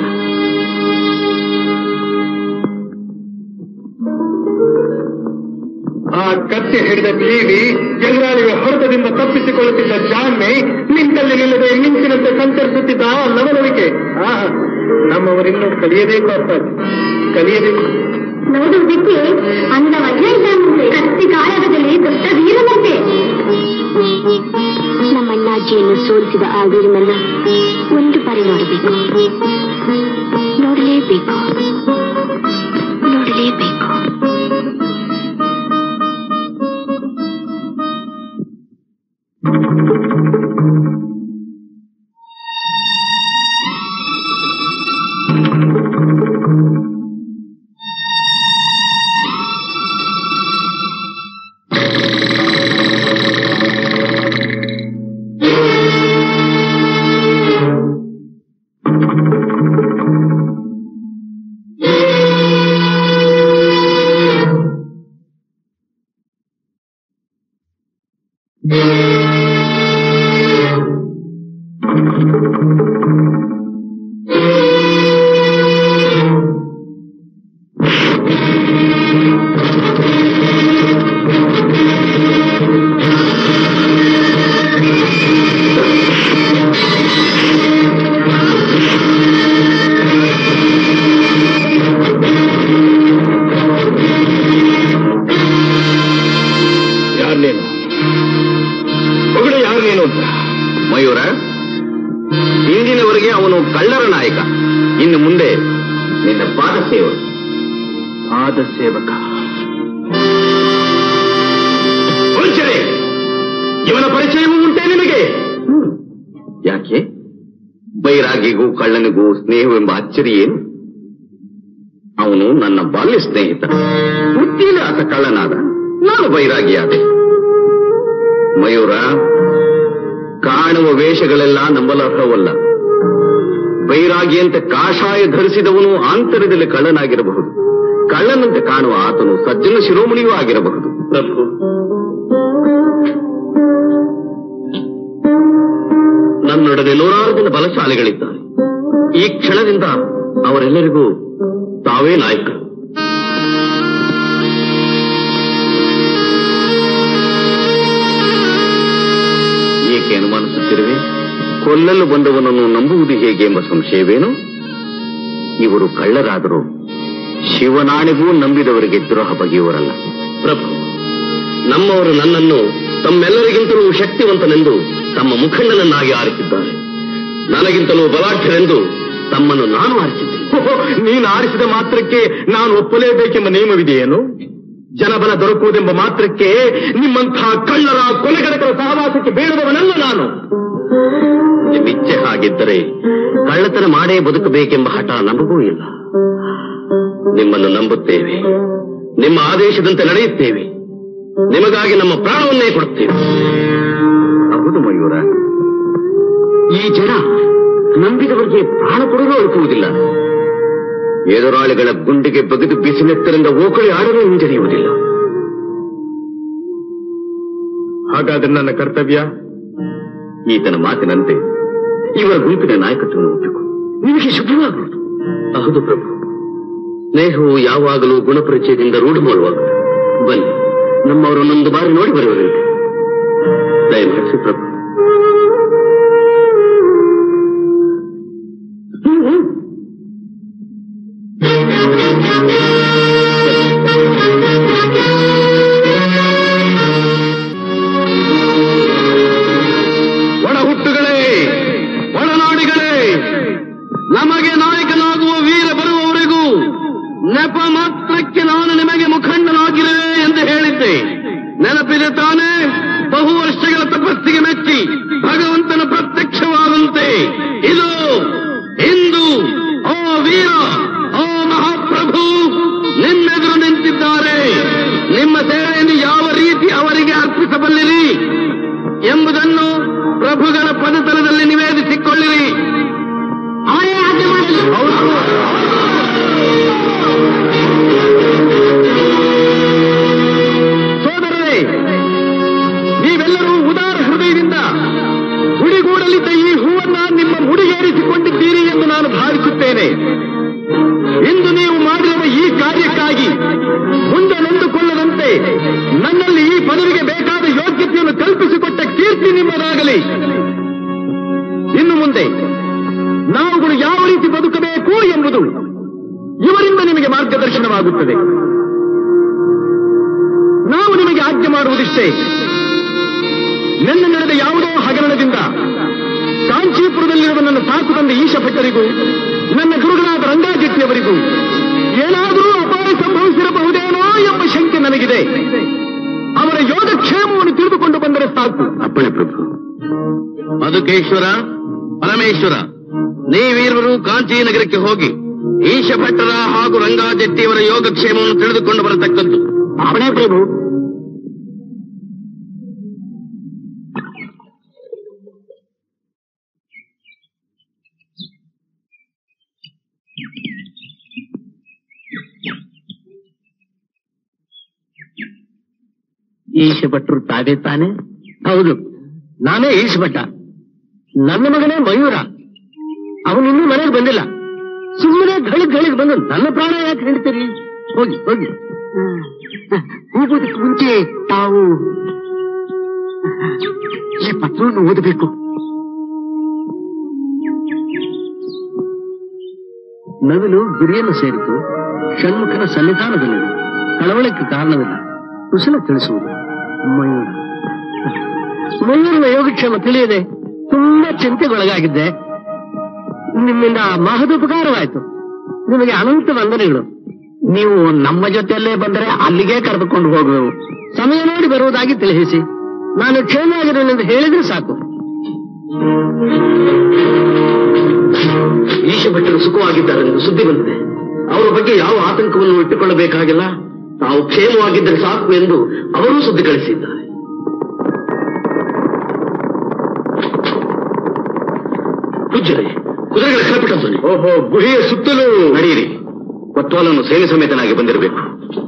ಆ ಕತ್ತೆ ಹಿಡಿದ ಬೀವಿ ಎದುರಾಳಿಯ ಹೊಡೆತದಿಂದ ತಪ್ಪಿಸಿಕೊಳ್ಳುತ್ತಿದ್ದ ಜಾಣ್ಮೆ ನಿಂತಲ್ಲಿ ನಿಲ್ಲದೆ ಮಿಂಚಿನಂತೆ ಸಂಚರಿಸುತ್ತಿದ್ದ ಆ ನವನವಿಕೆ ಆಹಾ ನಮ್ಮವರಿನ್ನೂ ಕಲಿಯಬೇಕು ಅರ್ಥ ಕಲಿಯಬೇಕು ನೋಡುವುದಕ್ಕೆ ಅಂದವಲ್ಲ ಇದ್ದಾನಂತೆ ಕತ್ತಿ ಕಾಳಗದಲ್ಲಿ ದೊಡ್ಡ ವೀರನಂತೆ ನಮ್ಮಣ್ಣಾಜಿಯನ್ನು ಸೋಲಿಸಿದ ಆ ವೀರನನ್ನ ಒಂದು ಬಾರಿ ನೋಡಬೇಕು ನೋಡಲೇಬೇಕು ನೋಡಲೇಬೇಕು ಯಾರು ನೀನು ಮಗಳು ಯಾರು ನೀನು ಅಂತ ಮಯೂರ ಇಂದಿನವರೆಗೆ ಅವನು ಕಳ್ಳರ ನಾಯಕ ಇನ್ನು ಮುಂದೆ ನಿನ್ನ ಪಾದ ಸೇವರು ಪಾದ ಸೇವಕ ವಂಚನೆ ಇವನ ಪರಿಚಯವೂ ಉಂಟೆ ನಿಮಗೆ ಯಾಕೆ ಬೈರಾಗಿಗೂ ಕಳ್ಳನಿಗೂ ಸ್ನೇಹವೆಂಬ ಅಚ್ಚರಿ ಏನು ಅವನು ನನ್ನ ಬಾಲ್ಯ ಸ್ನೇಹಿತ ವೃತ್ತಿಯಲ್ಲಿ ಆತ ಕಳ್ಳನಾದ ನಾನು ಬೈರಾಗಿಯಾದೆ ಮಯೂರ ಕಾಣುವ ವೇಷಗಳೆಲ್ಲ ನಂಬಲರ್ಹವಲ್ಲ ಬೈರಾಗಿಯಂತೆ ಕಾಷಾಯ ಧರಿಸಿದವನು ಆಂತರ್ಯದಲ್ಲಿ ಕಳ್ಳನಾಗಿರಬಹುದು ಕಳ್ಳನಂತೆ ಕಾಣುವ ಆತನು ಸಜ್ಜನ ಶಿರೋಮಣಿಯೂ ಆಗಿರಬಹುದು ಪ್ರಭು ನನ್ನೊಡನೆ ನೂರಾರು ಜನ ಬಲಶಾಲಿಗಳಿದ್ದಾರೆ ಈ ಕ್ಷಣದಿಂದ ಅವರೆಲ್ಲರಿಗೂ ತಾವೇ ನಾಯಕರು ಏಕೆ ಅನುಮಾನಿಸುತ್ತಿರುವೆ ಕೊಲ್ಲಲು ಬಂದವನನ್ನು ನಂಬುವುದು ಹೇಗೆ ಎಂಬ ಸಂಶಯವೇನು ಇವರು ಕಳ್ಳರಾದರೂ ಶಿವನಾಣೆಗೂ ನಂಬಿದವರಿಗೆ ದ್ರೋಹ ಬಗೆಯುವರಲ್ಲ ಪ್ರಭು ನಮ್ಮವರು ನನ್ನನ್ನು ತಮ್ಮೆಲ್ಲರಿಗಿಂತಲೂ ಶಕ್ತಿವಂತನೆಂದು ತಮ್ಮ ಮುಖಂಡನನ್ನಾಗಿ ಆರಿಸಿದ್ದಾರೆ ನನಗಿಂತಲೂ ಬಲಾಢ್ಯರೆಂದು ತಮ್ಮನ್ನು ನಾನು ಆರಿಸಿದ್ದೆ ನೀನು ಆರಿಸಿದ ಮಾತ್ರಕ್ಕೆ ನಾನು ಒಪ್ಪಲೇಬೇಕೆಂಬ ನಿಯಮವಿದೆಯೇನು ಜನಬಲ ದೊರಕುವುದೆಂಬ ಮಾತ್ರಕ್ಕೆ ನಿಮ್ಮಂತಹ ಕಳ್ಳರ ಕೊಲೆಗಡಕರ ಸಹವಾಸಕ್ಕೆ ಬೇಡುವವನಲ್ಲ ನಾನು ನಿಮ್ಮಿಚ್ಛೆ ಹಾಗಿದ್ದರೆ ಕಳ್ಳತನ ಮಾಡೇ ಬದುಕಬೇಕೆಂಬ ಹಠ ನಮಗೂ ಇಲ್ಲ ನಿಮ್ಮನ್ನು ನಂಬುತ್ತೇವೆ ನಿಮ್ಮ ಆದೇಶದಂತೆ ನಡೆಯುತ್ತೇವೆ ನಿಮಗಾಗಿ ನಮ್ಮ ಪ್ರಾಣವನ್ನೇ ಕೊಡುತ್ತೇವೆ ಹೌದು ಮಯೂರ ಈ ಜನ ನಂಬಿದವರಿಗೆ ಪ್ರಾಣ ಕೊಡಲು ಅಳುಕುವುದಿಲ್ಲ ಎದುರಾಳಿಗಳ ಗುಂಡಿಗೆ ಬಗೆದು ಬಿಸಿನೆತ್ತರಿಂದ ಓಕಳಿ ಆಡಲು ಹಿಂಜರಿಯುವುದಿಲ್ಲ ಹಾಗಾದ್ರೆ ನನ್ನ ಕರ್ತವ್ಯ ಈತನ ಮಾತಿನಂತೆ ಇವರ ಗುಂಪಿನ ನಾಯಕತ್ವವನ್ನು ಒಪ್ಪಿಕೊ ನಿಮಗೆ ಶುಭವಾಗುವುದು ಹೌದು ಪ್ರಭು ಸ್ನೇಹವು ಯಾವಾಗಲೂ ಗುಣಪರಿಚಯದಿಂದ ರೂಢ ಮಾಡುವಾಗ ಬನ್ನಿ ನಮ್ಮವರನ್ನೊಂದು ಬಾರಿ ನೋಡಿ ಬರುವರಂತೆ ದಯಮಾಡಿಸಿ ಪ್ರಭು ಒಳ ಹುಟ್ಟುಗಳೇ ಒಳನಾಡಿಗಳೇ ನಮಗೆ ನಾಯಕನಾಗುವ ವೀರ ಬರುವವರೆಗೂ ನೆಪ ಮಾತ್ರಕ್ಕೆ ನಾನು ನಿಮಗೆ ಮುಖಂಡನಾಗಿರುವೆ ಎಂದು ಹೇಳಿದ್ದೆ ನೆನಪಿದೆ ತಾನೇ ಬಹು ವರ್ಷಗಳ ತಪಸ್ಸಿಗೆ ಮೆಚ್ಚಿ ಭಗವಂತನ ಪ್ರತ್ಯಕ್ಷವಾದಂತೆ ಇದು ಇಂದು ಓ ವೀರ ಓ ಮಹಾಪ್ರಭು ನಿಮ್ಮೆದುರು ನಿಂತಿದ್ದಾರೆ ನಿಮ್ಮ ಸೇವೆಯನ್ನು ಯಾವ ರೀತಿ ಅವರಿಗೆ ಅರ್ಪಿಸಬಲ್ಲಿರಿ ಎಂಬುದನ್ನು ಪ್ರಭುಗಳ ಪದತಲದಲ್ಲಿ ನಿವೇದಿಸಿಕೊಳ್ಳಿರಿ ಅವರೇ ಆಜ್ಞೆ ಮಾಡಲಿ ಸೋದರರೇ ನೀವೆಲ್ಲರೂ ಉದಾರ ಹೃದಯದಿಂದ ಗುಡಿಗೂಡಲಿದ್ದ ಈ ಹೂವನ್ನ ನಿಮ್ಮ ಮುಡಿಗೇರಿಸಿಕೊಂಡಿದ್ದೀರಿ ಎಂದು ನಾನು ಭಾವಿಸುತ್ತೇನೆ ಇಂದು ನೀವು ಮಾಡಿರುವ ಈ ಕಾರ್ಯಕ್ಕಾಗಿ ಮುಂದೆ ನೊಂದುಕೊಳ್ಳದಂತೆ ನನ್ನಲ್ಲಿ ಈ ಪದವಿಗೆ ಬೇಕಾದ ಯೋಗ್ಯತೆಯನ್ನು ಕಲ್ಪಿಸಿಕೊಟ್ಟ ಕೀರ್ತಿ ನಿಮ್ಮದಾಗಲಿ ಇನ್ನು ಮುಂದೆ ನಾವುಗಳು ಯಾವ ರೀತಿ ಬದುಕಬೇಕು ಎಂಬುದು ಇವರಿಂದ ನಿಮಗೆ ಮಾರ್ಗದರ್ಶನವಾಗುತ್ತದೆ ನಾವು ನಿಮಗೆ ಆಜ್ಞೆ ಮಾಡುವುದಿಷ್ಟೇ ನನ್ನ ನಡೆದ ಯಾವುದೋ ಹಗರಣದಿಂದ ಕಾಂಚೀಪುರದಲ್ಲಿರುವ ನನ್ನ ಸಾಕು ತಂದ ಈಶ ಭಟ್ಟರಿಗೂ ನನ್ನ ಗುರುಗಳಾದ ರಂಗಾಜೆಟ್ಟಿಯವರಿಗೂ ಏನಾದರೂ ಅಪಾಯ ಸಂಭವಿಸಿರಬಹುದೇನೋ ಎಂಬ ಶಂಕೆ ನನಗಿದೆ ಅವರ ಯೋಗಕ್ಷೇಮವನ್ನು ತಿಳಿದುಕೊಂಡು ಬಂದರೆ ಸಾಕು ಅಪ್ಪಣೆ ಪ್ರಭು ಮಧುಕೇಶ್ವರ ಪರಮೇಶ್ವರ ನೀವೀರ್ವರು ಕಾಂಚಿ ನಗರಕ್ಕೆ ಹೋಗಿ ಈಶ ಭಟ್ಟರ ಹಾಗೂ ರಂಗಾಜೆಟ್ಟಿಯವರ ಯೋಗಕ್ಷೇಮವನ್ನು ತಿಳಿದುಕೊಂಡು ಬರತಕ್ಕದ್ದು ಅವನೇ ಪ್ರಭು ಈಶ ಭಟ್ರು ತಾವೇ ತಾನೆ ಹೌದು ನಾನೇ ಈಶ ಭಟ್ಟ ನನ್ನ ಮಗನೇ ಮಯೂರ ಅವನಿನ್ನೂ ಮನೆಗೆ ಬಂದಿಲ್ಲ ಸುಮ್ಮನೆ ಗಳಿಗೆ ಗಳಿಗೆ ಬಂದು ನನ್ನ ಪ್ರಾಣ ಯಾಕೆ ಹೇಳ್ತೀರಿ ಹೋಗಿ ಹೋಗಿ ಹೋಗೋದಕ್ಕೆ ಮುಂಚೆ ತಾವು ಈ ಪತ್ರವನ್ನು ಓದಬೇಕು ನವಿಲು ಗುರಿಯನ್ನು ಸೇರಿತು ಷಣ್ಮುಖನ ಸನ್ನಿಧಾನದಲ್ಲಿದೆ ಕಳವಳಕ್ಕೆ ಕಾರಣವಿಲ್ಲ ಕುಶಲ ತಿಳಿಸುವುದು ಮಯೂರ ಮಯೂರನ ಯೋಗಕ್ಷೇಮ ತಿಳಿಯದೆ ತುಂಬಾ ಚಿಂತೆಗೊಳಗಾಗಿದ್ದೆ ನಿಮ್ಮಿಂದ ಮಹದುಪಕಾರವಾಯಿತು ನಿಮಗೆ ಅನಂತ ವಂದನೆಗಳು ನೀವು ನಮ್ಮ ಜೊತೆಯಲ್ಲೇ ಬಂದರೆ ಅಲ್ಲಿಗೆ ಕರೆದುಕೊಂಡು ಹೋಗುವೆವು ಸಮಯ ನೋಡಿ ಬರುವುದಾಗಿ ತಿಳಿಸಿ ನಾನು ಕ್ಷೇಮವಾಗಿರೋನೆಂದು ಹೇಳಿದ್ರೆ ಸಾಕು ಈಶ ಭಟ್ಟರು ಸುಖವಾಗಿದ್ದಾರೆಂದು ಸುದ್ದಿ ಬಂದಿದೆ ಅವರ ಬಗ್ಗೆ ಯಾವ ಆತಂಕವನ್ನು ಇಟ್ಟುಕೊಳ್ಳಬೇಕಾಗಿಲ್ಲ ತಾವು ಕ್ಷೇಮವಾಗಿದ್ದರೆ ಸಾಕು ಎಂದು ಅವರೂ ಸುದ್ದಿ ಕಳಿಸಿದ್ದಾರೆ ಪೂಜ್ಯರೇ ಕುದುರೆಗಳ ಕಳಪಿಟ್ಟದ್ದು ಓಹೋ ಗುಹೆಯ ಸುತ್ತಲೂ ನಡೆಯಿರಿ ಕೊತ್ವಾಲನ್ನು ಸೇನೆ ಸಮೇತನಾಗಿ ಬಂದಿರಬೇಕು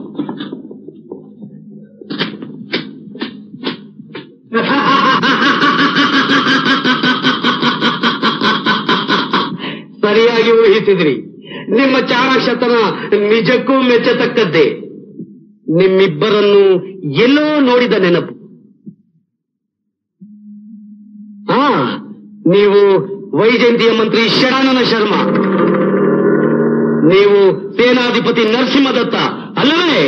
ಸರಿಯಾಗಿ ಊಹಿಸಿದ್ರಿ ನಿಮ್ಮ ಚಾಣಾಕ್ಷತನ ನಿಜಕ್ಕೂ ಮೆಚ್ಚತಕ್ಕದ್ದೇ ನಿಮ್ಮಿಬ್ಬರನ್ನು ಎಲ್ಲೋ ನೋಡಿದ ನೆನಪು ಹಾ ನೀವು ವೈಜಯಂತಿಯ ಮಂತ್ರಿ ಷಡಾನನ ಶರ್ಮಾ ನೀವು ಸೇನಾಧಿಪತಿ ನರಸಿಂಹದತ್ತ ಅಲ್ಲವೇ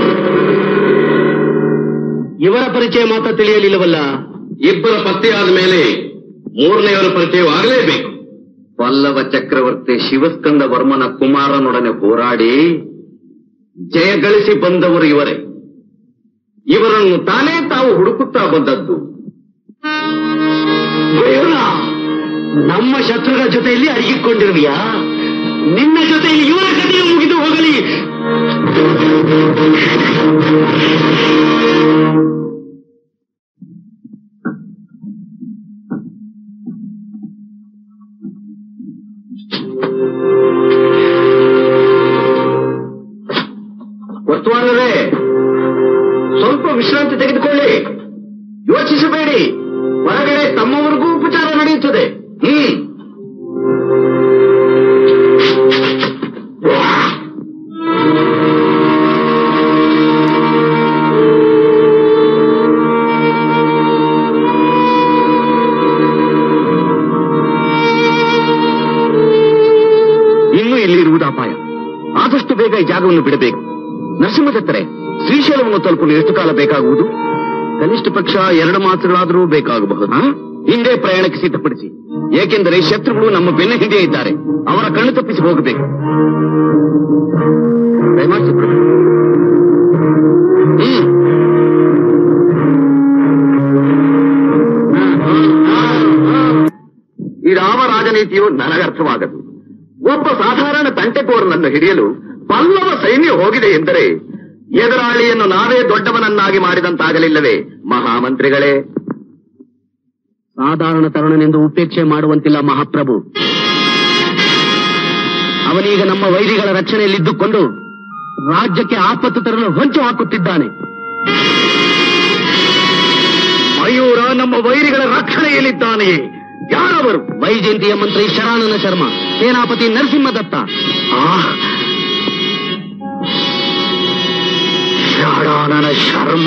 ಇವರ ಪರಿಚಯ ಮಾತ್ರ ತಿಳಿಯಲಿಲ್ಲವಲ್ಲ ಇಬ್ಬರ ಪತ್ತೆಯಾದ ಮೇಲೆ ಮೂರನೆಯವರ ಪರಿಚಯವಾಗಲೇಬೇಕು ಪಲ್ಲವ ಚಕ್ರವರ್ತಿ ಶಿವಸ್ಕಂದ ವರ್ಮನ ಕುಮಾರನೊಡನೆ ಹೋರಾಡಿ ಜಯ ಗಳಿಸಿ ಬಂದವರು ಇವರೇ ಇವರನ್ನು ತಾನೇ ತಾವು ಹುಡುಕುತ್ತಾ ಬಂದದ್ದು ಬೇಡ. ನಮ್ಮ ಶತ್ರುಗಳ ಜೊತೆಯಲ್ಲಿ ಅಡಗಿಕೊಂಡಿರುವಿಯಾ ನಿನ್ನ ಜೊತೆಯಲ್ಲಿ ಇವರ ಕಥೆಯು ಮುಗಿದು ಹೋಗಲಿ ಕೊತ್ವಾಲರೇ ಸ್ವಲ್ಪ ವಿಶ್ರಾಂತಿ ತೆಗೆದುಕೊಳ್ಳಿ ಯೋಚಿಸಬೇಡಿ ಹೊರಗಡೆ ತಮ್ಮವರೆಗೂ ಉಪಚಾರ ನಡೆಯುತ್ತದೆ ಹ್ಮ್ ಇನ್ನೂ ಇಲ್ಲಿ ಇರುವುದು ಅಪಾಯ ಆದಷ್ಟು ಬೇಗ ಈ ಜಾಗವನ್ನು ಬಿಡಬೇಕು ನರಸಿಂಹದತ್ತರೆ ಶ್ರೀಶೈಲವನ್ನು ತಲುಪಲು ಎಷ್ಟು ಕಾಲ ಬೇಕಾಗುವುದು ಕನಿಷ್ಠ ಪಕ್ಷ ಎರಡು ಮಾಸಗಳಾದರೂ ಬೇಕಾಗಬಹುದು ಆ? ಹಿಂದೆ ಪ್ರಯಾಣಕ್ಕೆ ಸಿದ್ಧಪಡಿಸಿ ಏಕೆಂದರೆ ಶತ್ರುಗಳು ನಮ್ಮ ಬೆನ್ನ ಹಿಂದೆ ಇದ್ದಾರೆ ಅವರ ಕಣ್ಣು ತಪ್ಪಿಸಿ ಹೋಗಬೇಕು ದಯಮಾಡಿ ಸುಬ್ರಹ್ಮಣ್ಯ. ಹ್ಮ್ ಇದಾವ ರಾಜನೀತಿಯು ನನಗರ್ಥವಾಗದು ಒಬ್ಬ ಸಾಧಾರಣ ತಂಟೆಕೋರನನ್ನು ಹಿಡಿಯಲು ಪಲ್ಲವ ಸೈನ್ಯ ಹೋಗಿದೆ ಎಂದರೆ ಎದುರಾಳಿಯನ್ನು ನಾವೇ ದೊಡ್ಡವನನ್ನಾಗಿ ಮಾಡಿದಂತಾಗಲಿಲ್ಲವೇ ಮಹಾಮಂತ್ರಿಗಳೇ ಸಾಧಾರಣ ತರುಣನೆಂದು ಉಪೇಕ್ಷೆ ಮಾಡುವಂತಿಲ್ಲ ಮಹಾಪ್ರಭು ಅವನೀಗ ನಮ್ಮ ವೈರಿಗಳ ರಕ್ಷಣೆಯಲ್ಲಿದ್ದುಕೊಂಡು ರಾಜ್ಯಕ್ಕೆ ಆಪತ್ತು ತರಲು ಹೊಂಚು ಹಾಕುತ್ತಿದ್ದಾನೆ ಮಯೂರ ನಮ್ಮ ವೈರಿಗಳ ರಕ್ಷಣೆಯಲ್ಲಿದ್ದಾನೆಯೇ ಯಾರವರು ವೈಜಯಂತಿಯ ಮಂತ್ರಿ ಶರಾನನ ಶರ್ಮಾ ಸೇನಾಪತಿ ನರಸಿಂಹದತ್ತ ಆ ಷಡಾನನ ಶರ್ಮ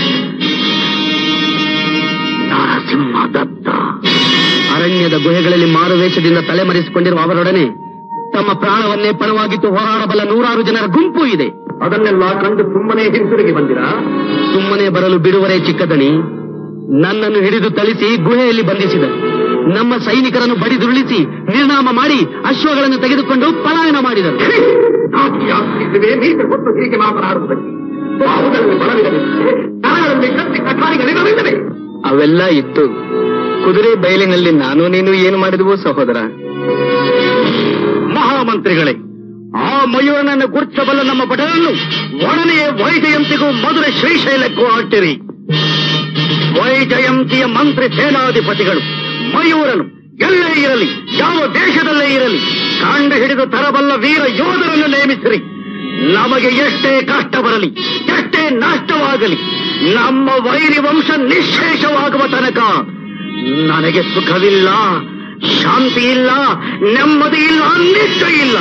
ನರಸಿಂಹದತ್ತ ಅರಣ್ಯದ ಗುಹೆಗಳಲ್ಲಿ ಮಾರುವೇಷದಿಂದ ತಲೆಮರೆಸಿಕೊಂಡಿರುವ ಅವರೊಡನೆ ತಮ್ಮ ಪ್ರಾಣವನ್ನೇ ಪಣವಾಗಿಟ್ಟು ಹೋರಾಡಬಲ್ಲ ನೂರಾರು ಜನರ ಗುಂಪು ಇದೆ ಅದನ್ನೆಲ್ಲ ಕಂಡು ಸುಮ್ಮನೆ ಹಿಂತಿರುಗಿ ಬಂದಿರಾ ಸುಮ್ಮನೆ ಬರಲು ಬಿಡುವರೇ ಚಿಕ್ಕದಣಿ ನನ್ನನ್ನು ಹಿಡಿದು ಥಳಿಸಿ ಗುಹೆಯಲ್ಲಿ ಬಂಧಿಸಿದರು ನಮ್ಮ ಸೈನಿಕರನ್ನು ಬಡಿದುರುಳಿಸಿ ನಿರ್ನಾಮ ಮಾಡಿ ಅಶ್ವಗಳನ್ನು ತೆಗೆದುಕೊಂಡು ಪಲಾಯನ ಮಾಡಿದರು ನಾಟ್ಯಾಗ್ತಿದ್ದೇವೆ ಮೀಸೆ ಹೊತ್ತು ಹೀಗೆ ಮಾತನಾಡುವುದಕ್ಕೆ ಬಾಹುಗಳಲ್ಲಿ ಬಲವಿರಲಿದೆ ಕರಗಳಲ್ಲಿ ಕತ್ತಿ ಕಠಾರಿಗಳಿರಲಿಲ್ಲವೇ ಅವೆಲ್ಲ ಇತ್ತು ಕುದುರೆ ಬಯಲಿನಲ್ಲಿ ನಾನು ನೀನು ಏನು ಮಾಡಿದವು ಸಹೋದರ ಮಹಾಮಂತ್ರಿಗಳೇ ಆ ಮಯೂರನನ್ನು ಗುರುತಿಸಬಲ್ಲ ನಮ್ಮ ಭಟರನ್ನು ಒಡನೆಯೇ ವೈಜಯಂತಿಗೂ ಮಧುರೆ ಶ್ರೀಶೈಲಕ್ಕೂ ಅಟ್ಟಿರಿ ವೈಜಯಂತಿಯ ಮಂತ್ರಿ ಸೇನಾಧಿಪತಿಗಳು ಮಯೂರನು ಎಲ್ಲೇ ಇರಲಿ ಯಾವ ದೇಶದಲ್ಲೇ ಇರಲಿ ಕಂಡು ಹಿಡಿದು ತರಬಲ್ಲ ವೀರ ಯೋಧರನ್ನು ನೇಮಿಸಿರಿ ನಮಗೆ ಎಷ್ಟೇ ಕಷ್ಟ ಬರಲಿ ಎಷ್ಟೇ ನಷ್ಟವಾಗಲಿ ನಮ್ಮ ವೈರಿ ವಂಶ ನಿಶ್ಶೇಷವಾಗುವ ತನಕ ನನಗೆ ಸುಖವಿಲ್ಲ ಶಾಂತಿ ಇಲ್ಲ ನೆಮ್ಮದಿ ಇಲ್ಲ ನಿಶ್ಚಯ ಇಲ್ಲ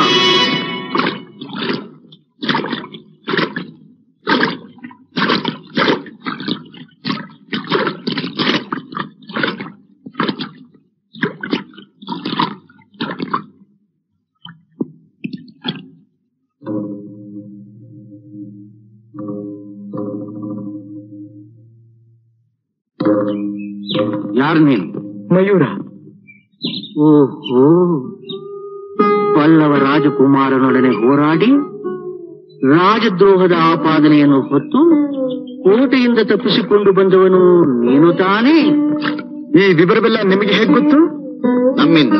ಯಾರು ನೀನು ಮಯೂರ ಓಹೋ ಪಲ್ಲವ ರಾಜಕುಮಾರನೊಡನೆ ಹೋರಾಡಿ ರಾಜದ್ರೋಹದ ಆಪಾದನೆಯನ್ನು ಹೊತ್ತು ಕೋಟೆಯಿಂದ ತಪ್ಪಿಸಿಕೊಂಡು ಬಂದವನು ನೀನು ತಾನೇ ಈ ವಿವರವೆಲ್ಲ ನಿಮಗೆ ಹೇಗೆ ಗೊತ್ತು ನಮ್ಮಿಂದ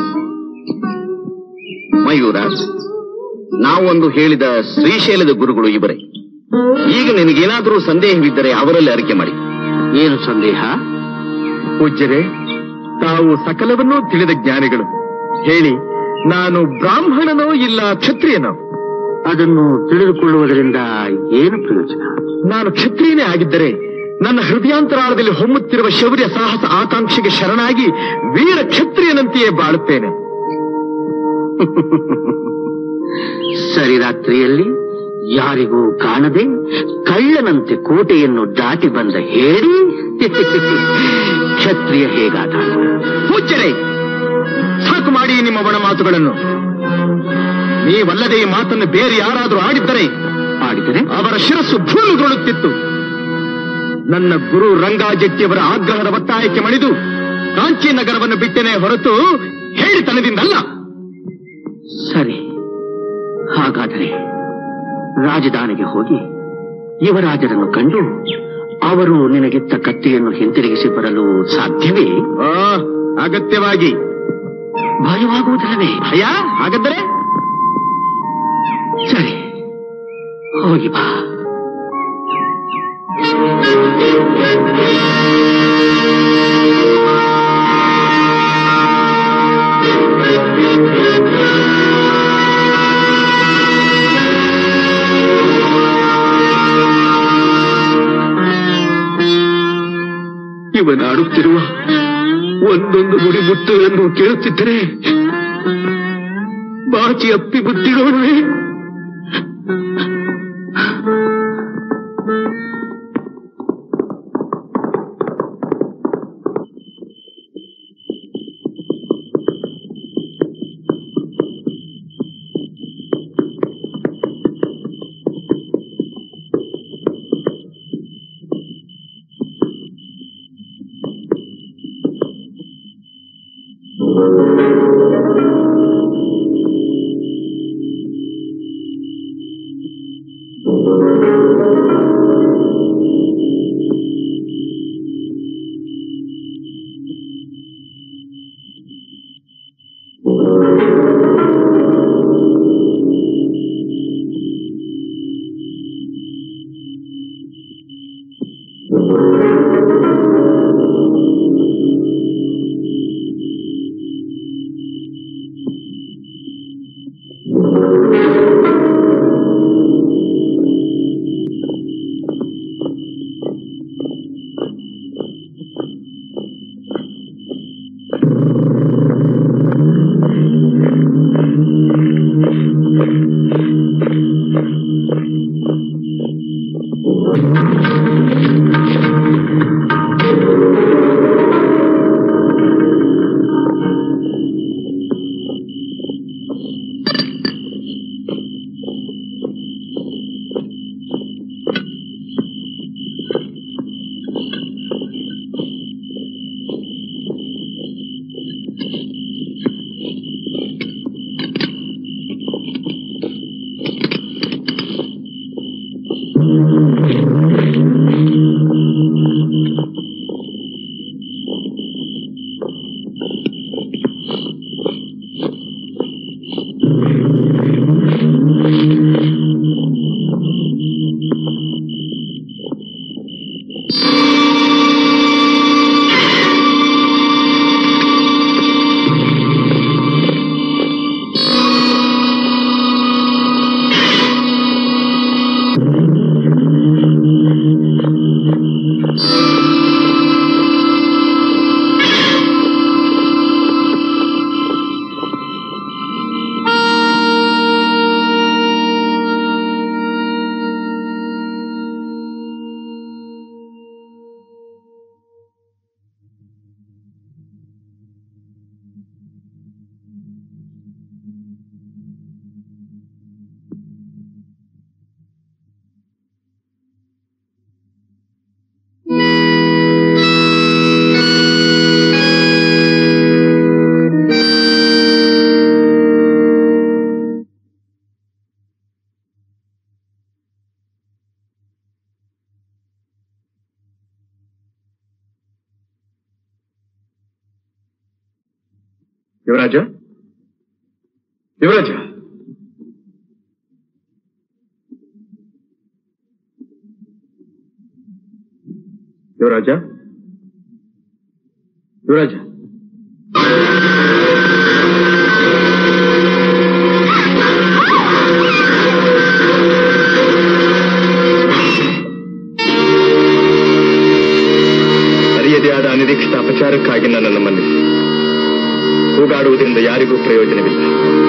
ಮಯೂರ ನಾವೊಂದು ಹೇಳಿದ ಶ್ರೀಶೈಲದ ಗುರುಗಳು ಇವರೇ ಈಗ ನಿನಗೇನಾದರೂ ಸಂದೇಹವಿದ್ದರೆ ಅವರಲ್ಲಿ ಅರಿಕೆ ಮಾಡಿ ಏನು ಸಂದೇಹ ಪೂಜ್ಯರೇ ತಾವು ಸಕಲವನ್ನೂ ತಿಳಿದ ಜ್ಞಾನಿಗಳು ಹೇಳಿ ನಾನು ಬ್ರಾಹ್ಮಣನೋ ಇಲ್ಲ ಕ್ಷತ್ರಿಯನೋ ಅದನ್ನು ತಿಳಿದುಕೊಳ್ಳುವುದರಿಂದ ಏನು ಪ್ರಯೋಜನ ನಾನು ಕ್ಷತ್ರಿಯನೇ ಆಗಿದ್ದರೆ ನನ್ನ ಹೃದಯಾಂತರಾಳದಲ್ಲಿ ಹೊಮ್ಮುತ್ತಿರುವ ಶೌರ್ಯ ಸಾಹಸ ಆಕಾಂಕ್ಷೆಗೆ ಶರಣಾಗಿ ವೀರ ಕ್ಷತ್ರಿಯನಂತೆಯೇ ಬಾಳುತ್ತೇನೆ ಸರಿ ರಾತ್ರಿಯಲ್ಲಿ ಯಾರಿಗೂ ಕಾಣದೆ ಕಳ್ಳನಂತೆ ಕೋಟೆಯನ್ನು ದಾಟಿ ಬಂದ ಹೇಳಿ ಕ್ಷತ್ರಿಯ ಹೇಗಾದ ಪೂಜ್ಯರೇ ಸಾಕು ಮಾಡಿ ನಿಮ್ಮ ಒಣ ಮಾತುಗಳನ್ನು ನೀವಲ್ಲದೆ ಈ ಮಾತನ್ನು ಬೇರೆ ಯಾರಾದರೂ ಆಡಿದ್ದರೆ ಆಡಿದರೆ ಅವರ ಶಿರಸ್ಸು ಭೂಮಿಗೊಳ್ಳುತ್ತಿತ್ತು ನನ್ನ ಗುರು ರಂಗಾಜೆಟ್ಟಿಯವರ ಆಗ್ರಹದ ಒತ್ತಾಯಕ್ಕೆ ಮಣಿದು ಕಾಂಚಿ ನಗರವನ್ನು ಬಿಟ್ಟನೆ ಹೊರತು ಹೇಳಿತನದಿಂದಲ್ಲ ಸರಿ ಹಾಗಾದರೆ ರಾಜಧಾನಿಗೆ ಹೋಗಿ ಯುವರಾಜರನ್ನು ಕಂಡು ಅವರು ನಿನಗೆತ್ತ ಕತ್ತಿಯನ್ನು ಹಿಂತಿರುಗಿಸಿ ಬರಲು ಸಾಧ್ಯವೇ ಆ, ಅಗತ್ಯವಾಗಿ ಭಯವಾಗುವುದಿಲ್ಲವೇ ಭಯ ಹಾಗಾದರೆ ಸರಿ ಹೋಗಿ ಬಾ ಇವನಾಡುತ್ತಿರುವ ಒಂದೊಂದು ನುಡಿ ಮುಟ್ಟುಗಳನ್ನು ಕೇಳುತ್ತಿದ್ದರೆ ಬಾಚಿ ಅಪ್ಪಿ ಬುದ್ಧಿಗಳೇ ಯುವರಾಜ ಯುವರಾಜ ಯುವರಾಜ ಯುವರಾಜ ಅರಿಯದೇ ಆದ ಅನಿರೀಕ್ಷಿತ ಅಪಚಾರಕ್ಕಾಗಿ ನನ್ನನ್ನು ಮನ್ನಿಸಿ ಕೂಗಾಡುವುದರಿಂದ ಯಾರಿಗೂ ಪ್ರಯೋಜನವಿಲ್ಲ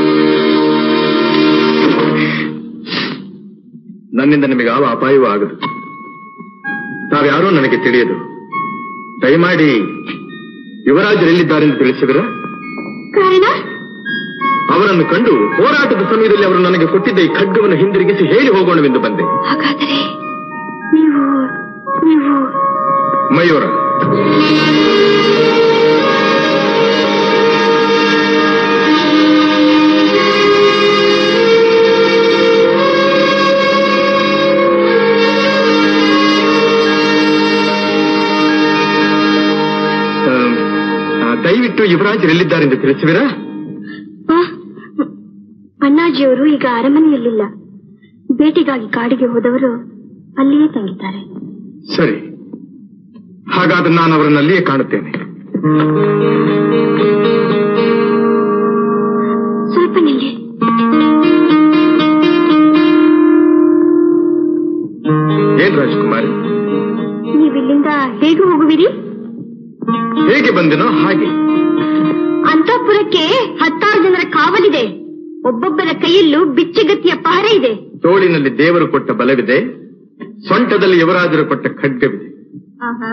ನನ್ನಿಂದ ನಿಮಗೆ ಯಾವ ಅಪಾಯವೂ ಆಗದು ತಾವ್ಯಾರೂ ನನಗೆ ತಿಳಿಯದು ದಯಮಾಡಿ ಯುವರಾಜರೆಲ್ಲಿದ್ದಾರೆಂದು ತಿಳಿಸಿದ್ರ ಕಾರಣ ಅವರನ್ನು ಕಂಡು ಹೋರಾಟದ ಸಮಯದಲ್ಲಿ ಅವರು ನನಗೆ ಕೊಟ್ಟಿದ್ದ ಈ ಖಡ್ಗವನ್ನು ಹಿಂದಿರುಗಿಸಿ ಹೇಳಿ ಹೋಗೋಣವೆಂದು ಬಂದೆ ಹಾಗಾದರೆ ನೀವು ನೀವು ಮಯೂರ ಆಮ್, ಆ, ದಯವಿಟ್ಟು ಯುವರಾಜರೆಲ್ಲಿದ್ದಾರೆಂದು ತಿಳಿಸುವಿರಾ ಆ, ಅಣ್ಣಾಜಿಯವರು ಈಗ ಅರಮನೆಯಲ್ಲಿಲ್ಲ ಬೇಟೆಗಾಗಿ ಕಾಡಿಗೆ ಹೋದವರು ಅಲ್ಲಿಯೇ ತಂಗಿದ್ದಾರೆ ಸರಿ ಹಾಗಾದ್ರೆ ನಾನು ಅವರನ್ನು ಅಲ್ಲಿಯೇ ಕಾಣುತ್ತೇನೆ ಸ್ವಲ್ಪ ನಿಲ್ಲಿ ಏನ್ ರಾಜಕುಮಾರಿ ನೀವಿಲ್ಲಿಂದ ಹೇಗೆ ಹೋಗುವಿರಿ ಹೇಗೆ ಬಂದೆನೋ ಹಾಗೆ ಅಂತಃಪುರಕ್ಕೆ ಹತ್ತಾರು ಜನರ ಕಾವಲಿದೆ ಒಬ್ಬೊಬ್ಬರ ಕೈಯಲ್ಲೂ ಬಿಚ್ಚಗತಿಯ ಪಹರೆ ಇದೆ ತೋಳಿನಲ್ಲಿ ದೇವರು ಕೊಟ್ಟ ಬಲವಿದೆ ಸೊಂಟದಲ್ಲಿ ಯುವರಾಜರು ಕೊಟ್ಟ ಖಡ್ಗವಿದೆ ಆಹಾ.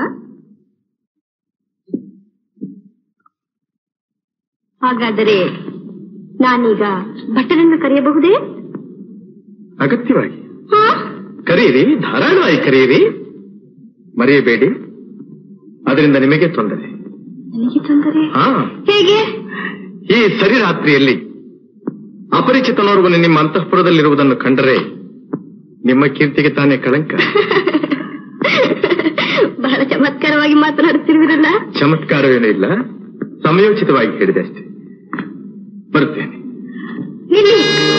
ಹಾಗಾದರೆ ನಾನೀಗ ಭಟ್ಟರನ್ನು ಕರೆಯಬಹುದೇ ಅಗತ್ಯವಾಗಿ ಹಾ? ಕರೆಯಿರಿ ಧಾರಾಳವಾಗಿ ಕರೆಯಿರಿ ಮರೆಯಬೇಡಿ ಅದರಿಂದ ನಿಮಗೆ ತೊಂದರೆ ನನಗೆ ತೊಂದರೆ ಹಾ ಹೇಗೆ ಈ ಸರಿ ರಾತ್ರಿಯಲ್ಲಿ ಅಪರಿಚಿತನೋರ್ವನು ನಿಮ್ಮ ಅಂತಃಪುರದಲ್ಲಿರುವುದನ್ನು ಕಂಡರೆ ನಿಮ್ಮ ಕೀರ್ತಿಗೆ ತಾನೇ ಕಳಂಕ ಬಹಳ ಚಮತ್ಕಾರವಾಗಿ ಮಾತನಾಡುತ್ತಿರುವಿರಲ್ಲ ಚಮತ್ಕಾರವೇನೂ ಇಲ್ಲ ಸಮಯೋಚಿತವಾಗಿ ಹೇಳಿದೆ ಅಷ್ಟೇ ಬರುತ್ತೇನೆ ನಿಲ್ಲಿ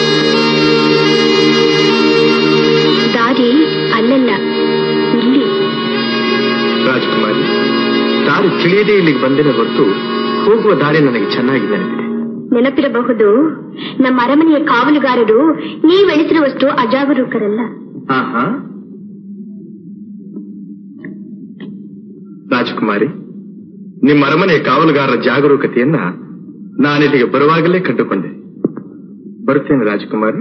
ದಾರಿ ಅಲ್ಲಲ್ಲ ಇಲ್ಲಿ ರಾಜಕುಮಾರಿ ದಾರಿ ತಿಳಿಯದೇ ಇಲ್ಲಿಗೆ ಬಂದಿನ ಹೊರತು ಹೋಗುವ ದಾರಿ ನನಗೆ ಚೆನ್ನಾಗಿ ನೆನಪಿದೆ ನೆನಪಿರಬಹುದು ನಮ್ಮ ಅರಮನೆಯ ಕಾವಲುಗಾರರು ನೀವೆಣಿಸಿರುವಷ್ಟು ಅಜಾಗರೂಕರಲ್ಲ ಆಹಾ ರಾಜಕುಮಾರಿ ನಿಮ್ಮ ಅರಮನೆಯ ಕಾವಲುಗಾರರ ಜಾಗರೂಕತೆಯನ್ನ ನಾನಿಲ್ಲಿಗೆ ಬರುವಾಗಲೇ ಕಂಡುಕೊಂಡೆ ಬರುತ್ತೇನೆ ರಾಜಕುಮಾರಿ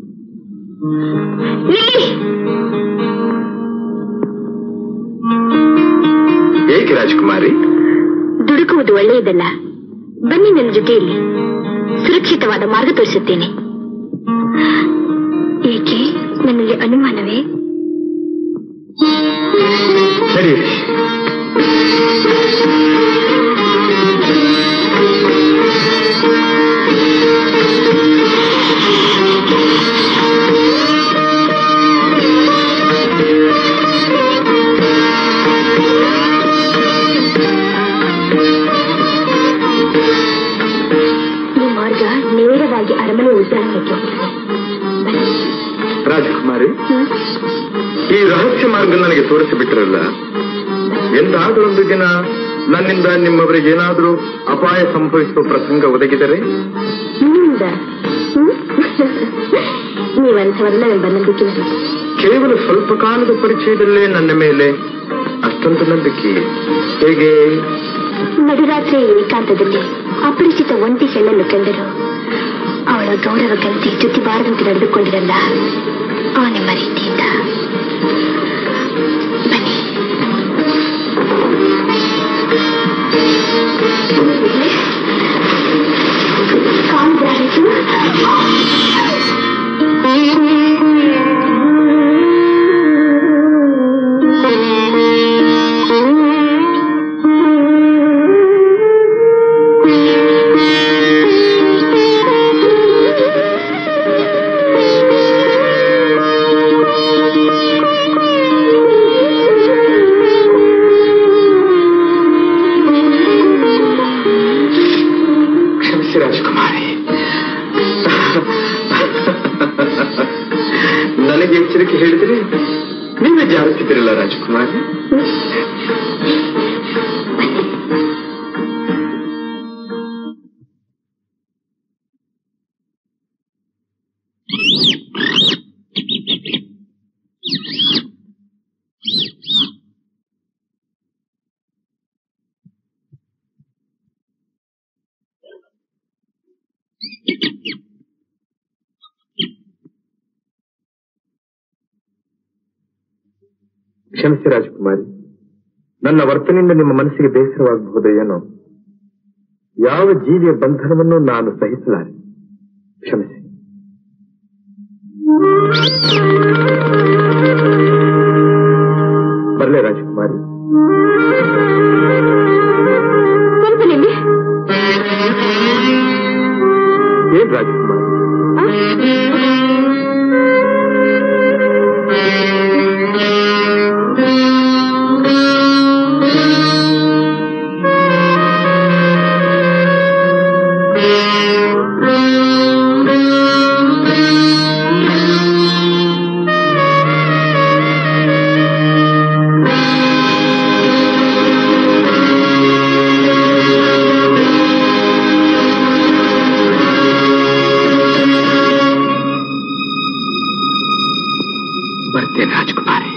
ನಿಲ್ಲಿ ಏಕೆ ರಾಜಕುಮಾರಿ ದುಡುಕುವುದು ಒಳ್ಳೆಯದಲ್ಲ ಬನ್ನಿ ನನ್ನ ಜೊತೆಯಲ್ಲಿ ಸುರಕ್ಷಿತವಾದ ಮಾರ್ಗ ತೋರಿಸುತ್ತೇನೆ ಏಕೆ ನನಗೆ ಅನುಮಾನವೇ ಸರಿ ಈ ಮಾರ್ಗ ನೇರವಾಗಿ ಅರಮನೆ ಉದ್ಯಾನಕ್ಕೆ ಹೋಗುತ್ತದೆ ಬನ್ನಿ ರಾಜಕುಮಾರಿ ಹ್ಮ್. ಈ ರಹಸ್ಯ ಮಾರ್ಗ ನನಗೆ ತೋರಿಸಿಬಿಟ್ರಲ್ಲ ಎಂದಾದರೂ ಒಂದು ದಿನ ನನ್ನಿಂದ ನಿಮ್ಮವರಿಗೆ ಏನಾದರೂ ಅಪಾಯ ಸಂಭವಿಸುವ ಪ್ರಸಂಗ ಒದಗಿದರೆ ನಿಮ್ಮಿಂದ ಹ್ಮ್? ನೀವಂಥವರೆಲ್ಲ ಎಂಬ ನಂಬಿಕೆ ನನಗೆ. ಕೇವಲ ಸ್ವಲ್ಪ ಕಾಲದ ಪರಿಚಯದಲ್ಲೇ ನನ್ನ ಮೇಲೆ ಅಷ್ಟೊಂದು ನಂಬಿಕೆ ಹೇಗೆ ನಡುರಾತ್ರಿ ಏಕಾಂತದಲ್ಲಿ ಅಪರಿಚಿತ ಒಂಟಿ ಹೆಣ್ಣನ್ನು ಕಂಡರು ಅವಳ ಗೌರವಕ್ಕಂತೆ ಜೊತೆ ಬಾರದಂತೆ ನಡೆದುಕೊಂಡಿರಲ್ಲ ಆ ನಿಮ್ಮ ರೀತಿಯಿಂದ ಬನ್ನಿ ಕಾಣಿದಾಯಿತು ನೀವೇ ಜಾರಿಸಿದಿರಲ್ಲ ರಾಜಕುಮಾರ್ ಕ್ಷಮಿಸಿ ರಾಜಕುಮಾರಿ ನನ್ನ ವರ್ತನೆಯಿಂದ ನಿಮ್ಮ ಮನಸ್ಸಿಗೆ ಬೇಸರವಾಗಬಹುದು ಏನೋ ಯಾವ ಜೀವಿಯ ಬಂಧನವನ್ನು ನಾನು ಸಹಿಸಲಾರೆ ಕ್ಷಮಿಸಿ ಬರಲೇ ರಾಜಕುಮಾರಿ ಸ್ವಲ್ಪ ನಿಲ್ಲಿ ಏನ್ ರಾಜಕುಮಾರಿ ಬರ್ತೇನೆ ರಾಜಕುಮಾರಿ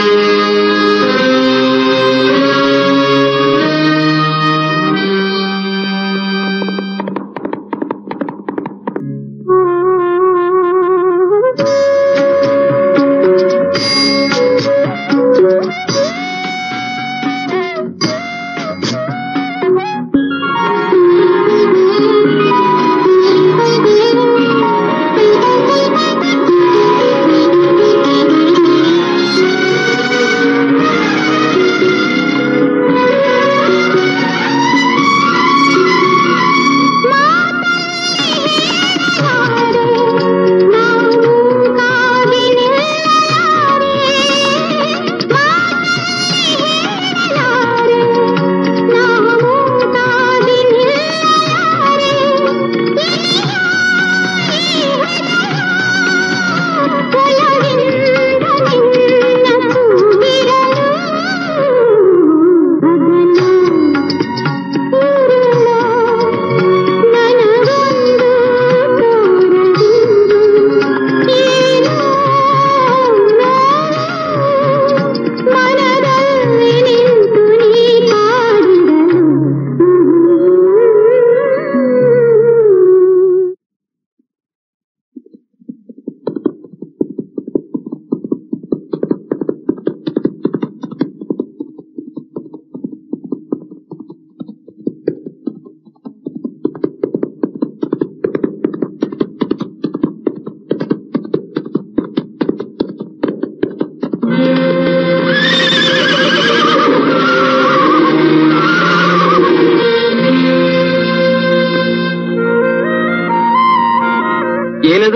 ಏನದು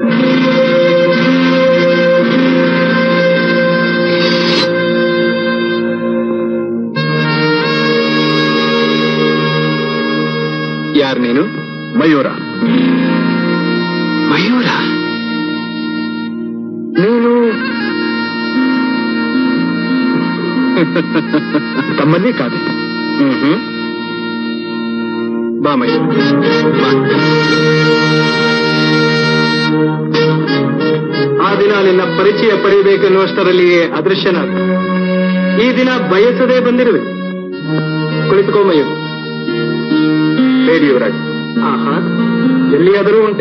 ಯಾರು ನೀನು ಮಯೂರ ಮಯೂರ ನೀನು ತಮ್ಮನ್ನೇ ಕಾದೆ ಹ್ಮ್ ಹ್ಮ್ ಬಾ ಮಯೂರ ಬಾ ಆ ದಿನ ನಿನ್ನ ಪರಿಚಯ ಪಡೆಯಬೇಕೆನ್ನುವಷ್ಟರಲ್ಲಿಯೇ ಅದೃಶ್ಯನಾದ ಈ ದಿನ ಬಯಸದೇ ಬಂದಿರುವೆ ಕುಳಿತುಕೋ ಮಯೂರ್ ಹೇಳಿ ಯುವರಾಜ್ ಆಹಾ ಎಲ್ಲಿಯಾದರೂ ಉಂಟೆ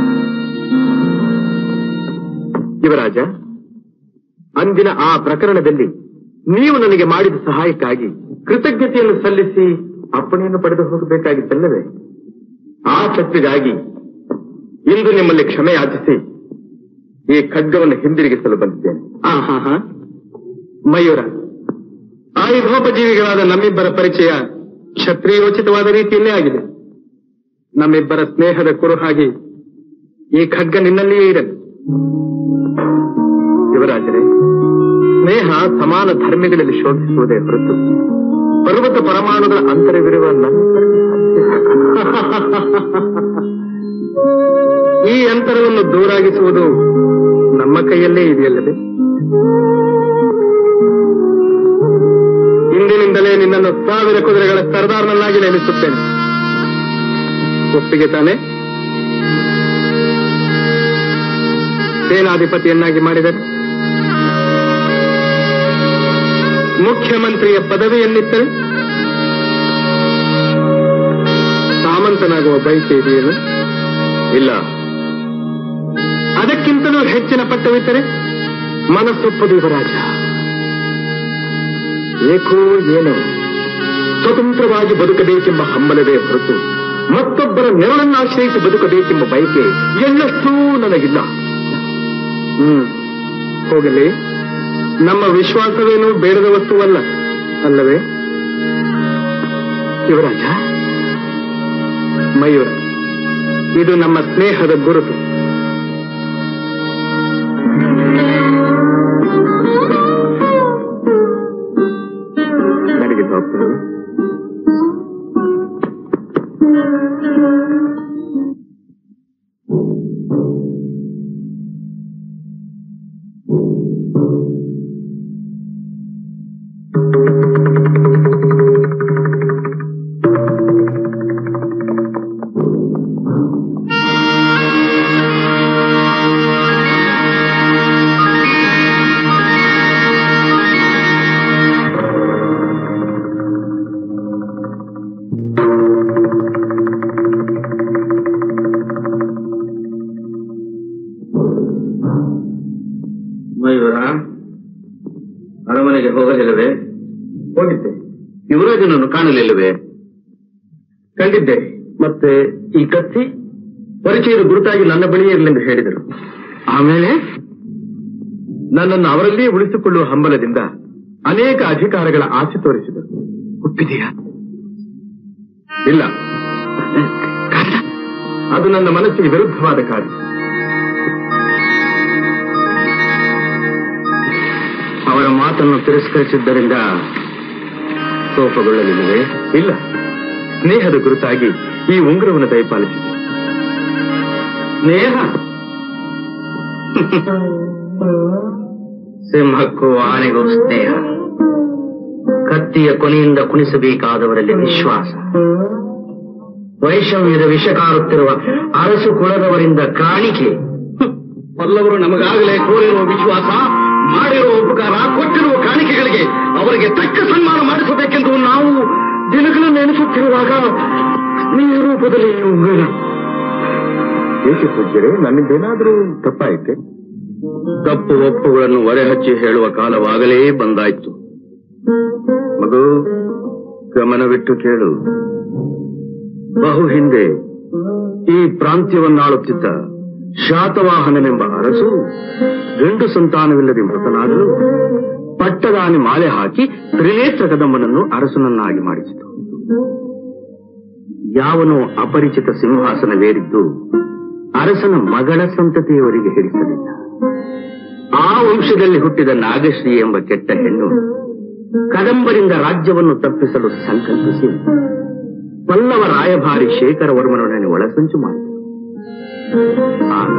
ಯುವರಾಜ ಅಂದಿನ ಆ ಪ್ರಕರಣದಲ್ಲಿ ನೀವು ನನಗೆ ಮಾಡಿದ ಸಹಾಯಕ್ಕಾಗಿ ಕೃತಜ್ಞತೆಯನ್ನು ಸಲ್ಲಿಸಿ ಅಪ್ಪಣೆಯನ್ನು ಪಡೆದು ಹೋಗಬೇಕಾಗಿತ್ತಲ್ಲವೇ ಆ ತಪ್ಪಿಗಾಗಿ ಇಂದು ನಿಮ್ಮಲ್ಲಿ ಕ್ಷಮೆ ಯಾಚಿಸಿ ಈ ಖಡ್ಗವನ್ನು ಹಿಂದಿರುಗಿಸಲು ಬಂದಿದ್ದೇನೆ ಆ ಹಾ ಹಾ ಮಯೂರ ಆಯುಧೋಪಜೀವಿಗಳಾದ ನಮ್ಮಿಬ್ಬರ ಪರಿಚಯ ಕ್ಷತ್ರಿಯೋಚಿತವಾದ ರೀತಿಯಲ್ಲೇ ಆಗಿದೆ ನಮ್ಮಿಬ್ಬರ ಸ್ನೇಹದ ಕುರುಹಾಗಿ ಈ ಖಡ್ಗ ನಿನ್ನಲ್ಲಿಯೇ ಇರಲಿ ಯುವರಾಜರೇ ಸ್ನೇಹ ಸಮಾನ ಧರ್ಮಿಗಳಲ್ಲಿ ಶೋಧಿಸುವುದೇ ಹೊರತು ಪರ್ವತ ಪರಮಾಣುಗಳ ಅಂತರವಿರುವ ನಮ್ಮಿಬ್ಬರಿಗೆ ಈ ಅಂತರವನ್ನು ದೂರಾಗಿಸುವುದು ನಮ್ಮ ಕೈಯಲ್ಲೇ ಇದೆಯಲ್ಲವೇ ಇಂದಿನಿಂದಲೇ ನಿನ್ನನ್ನು ಸಾವಿರ ಕುದುರೆಗಳ ಸರ್ದಾರ್ನನ್ನಾಗಿ ನೇಮಿಸುತ್ತೇನೆ ಒಪ್ಪಿಗೆ ತಾನೆ ಸೇನಾಧಿಪತಿಯನ್ನಾಗಿ ಮಾಡಿದರೆ ಮುಖ್ಯಮಂತ್ರಿಯ ಪದವಿಯನ್ನಿತ್ತರೆ ಸಾಮಂತನಾಗುವ ಬಯಕೆ ಇದೆಯೇನು ಇಲ್ಲ ಅದಕ್ಕಿಂತಲೂ ಹೆಚ್ಚಿನ ಪಟ್ಟವಿದ್ದರೆ ಮನಸ್ಸೊಪ್ಪದು ಯುವರಾಜ ಏಕೋ ಏನೋ ಸ್ವತಂತ್ರವಾಗಿ ಬದುಕಬೇಕೆಂಬ ಹಂಬಲವೇ ಹೊರತು ಮತ್ತೊಬ್ಬರ ನೆರಳನ್ನು ಆಶ್ರಯಿಸಿ ಬದುಕಬೇಕೆಂಬ ಬಯಕೆ ಎಳ್ಳಷ್ಟೂ ನನಗಿಲ್ಲ ಹ್ಮ್ ಹೋಗಲಿ ನಮ್ಮ ವಿಶ್ವಾಸವೇನು ಬೇಡದ ವಸ್ತುವಲ್ಲ ಅಲ್ಲವೇ ಯುವರಾಜ ಮಯೂರ ಇದು ನಮ್ಮ ಸ್ನೇಹದ ಗುರುತು ನನಗೆ ಹೋಗ್ತೀನಿ ಮಯೂರ ಅರಮನೆಗೆ ಹೋಗಲಿಲ್ಲವೇ ಹೋಗಿದ್ದೆ ಯುವರಾಜನನ್ನು ಕಾಣಲಿಲ್ಲವೇ ಕಂಡಿದ್ದೆ ಮತ್ತೆ ಈ ಕತ್ತಿ ಪರಿಚಯದ ಗುರುತಾಗಿ ನನ್ನ ಬಳಿಯೇ ಇರಲೆಂದು ಹೇಳಿದರು ಆಮೇಲೆ ನನ್ನನ್ನು ಅವರಲ್ಲಿಯೇ ಉಳಿಸಿಕೊಳ್ಳುವ ಹಂಬಲದಿಂದ ಅನೇಕ ಅಧಿಕಾರಗಳ ಆಸೆ ತೋರಿಸಿದರು ಒಪ್ಪಿದೆಯಾ ಇಲ್ಲ ಅದು ನನ್ನ ಮನಸ್ಸಿಗೆ ವಿರುದ್ಧವಾದ ಕಾರ್ಯ ಅವರ ಮಾತನ್ನು ತಿರಸ್ಕರಿಸಿದ್ದರಿಂದ ಕೋಪಗೊಳ್ಳಲಿಲ್ಲವೇ ಇಲ್ಲ ಸ್ನೇಹದ ಗುರುತಾಗಿ ಈ ಉಂಗುರವನ್ನು ದಯಪಾಲಿಸಿದೆ ಸ್ನೇಹ ಸಿಂಹಕ್ಕೂ ಆನೆಗೂ ಸ್ನೇಹ ಕತ್ತಿಯ ಕೊನೆಯಿಂದ ಕುಣಿಸಬೇಕಾದವರಲ್ಲಿ ವಿಶ್ವಾಸ ವೈಷಮ್ಯದ ವಿಷ ಕಾರುತ್ತಿರುವ ಅರಸು ಕುಲದವರಿಂದ ಕಾಣಿಕೆ ಪಲ್ಲವರು ನಮಗಾಗಲೇ ಕೋರಿರುವ ವಿಶ್ವಾಸ ಮಾಡಿರುವ ಉಪಕಾರ ಕೊಟ್ಟಿರುವ ಕಾಣಿಕೆಗಳಿಗೆ ಅವರಿಗೆ ತಕ್ಕ ಸನ್ಮಾನ ಮಾಡಿಸಬೇಕೆಂದು ನಾವು ದಿನಗಳು ನೆನೆಸುತ್ತಿರುವಾಗ ಸ್ನೇಹ ರೂಪದಲ್ಲಿ ಈ ಉಂಗುರ ಏಕೆ ಪೂಜ್ಯರೇ ನನ್ನಿಂದೇನಾದ್ರೂ ತಪ್ಪಾಯಿತೆ ತಪ್ಪು ಒಪ್ಪುಗಳನ್ನು ಹೊರೆಹಚ್ಚಿ ಹೇಳುವ ಕಾಲವಾಗಲೇ ಬಂದಾಯ್ತು ಮಗು ಗಮನವಿಟ್ಟು ಕೇಳು ಬಹು ಹಿಂದೆ ಈ ಪ್ರಾಂತ್ಯವನ್ನಾಳುತ್ತಿದ್ದ ಶಾತವಾಹನನೆಂಬ ಅರಸು ಗಂಡು ಸಂತಾನವಿಲ್ಲದೆ ಮೃತನಾಗಲು ಪಟ್ಟದಾನಿ ಮಾಲೆ ಹಾಕಿ ತ್ರಿನೇತ್ರ ಕದಂಬನನ್ನು ಅರಸನನ್ನಾಗಿ ಮಾಡಿಸಿತು ಯಾವನೋ ಅಪರಿಚಿತ ಸಿಂಹಾಸನವೇರಿದ್ದು ಅರಸನ ಮಗಳ ಸಂತತಿಯವರಿಗೆ ಹಿಡಿಸಲಿಲ್ಲ ಆ ವಂಶದಲ್ಲಿ ಹುಟ್ಟಿದ ನಾಗಶ್ರೀ ಎಂಬ ಕೆಟ್ಟ ಹೆಣ್ಣು ಕದಂಬರಿಂದ ರಾಜ್ಯವನ್ನು ತಪ್ಪಿಸಲು ಸಂಕಲ್ಪಿಸಿ ಪಲ್ಲವ ರಾಯಭಾರಿ ಶೇಖರವರ್ಮನೊಡನೆ ಒಳಸಂಚು ಮಾಡಿದರು ಆಗ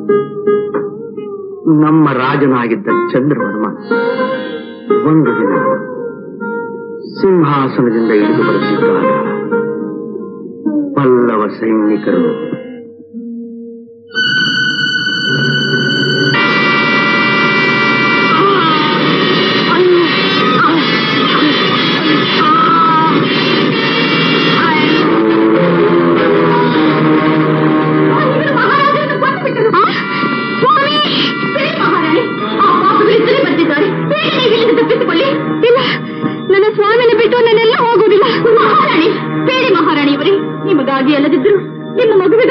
ನಮ್ಮ ರಾಜನಾಗಿದ್ದ ಚಂದ್ರವರ್ಮ ಒಂದು ದಿನ ಸಿಂಹಾಸನದಿಂದ ಇಳಿದು ಬರುತ್ತಿದ್ದಾಗ ಪಲ್ಲವ ಸೈನಿಕರು ಇಲ್ಲ ನನ್ನ ಸ್ವಾಮಿನ ಬಿಟ್ಟು ನಾನೆಲ್ಲ ಹೋಗುವುದಿಲ್ಲ ಮಹಾರಾಣಿ ಬೇಡಿ ಮಹಾರಾಣಿಯವರೇ ನಿಮಗಾಗಿ ಅಲ್ಲದಿದ್ರು ನಿಮ್ಮ ಮಗುವಿಗೆ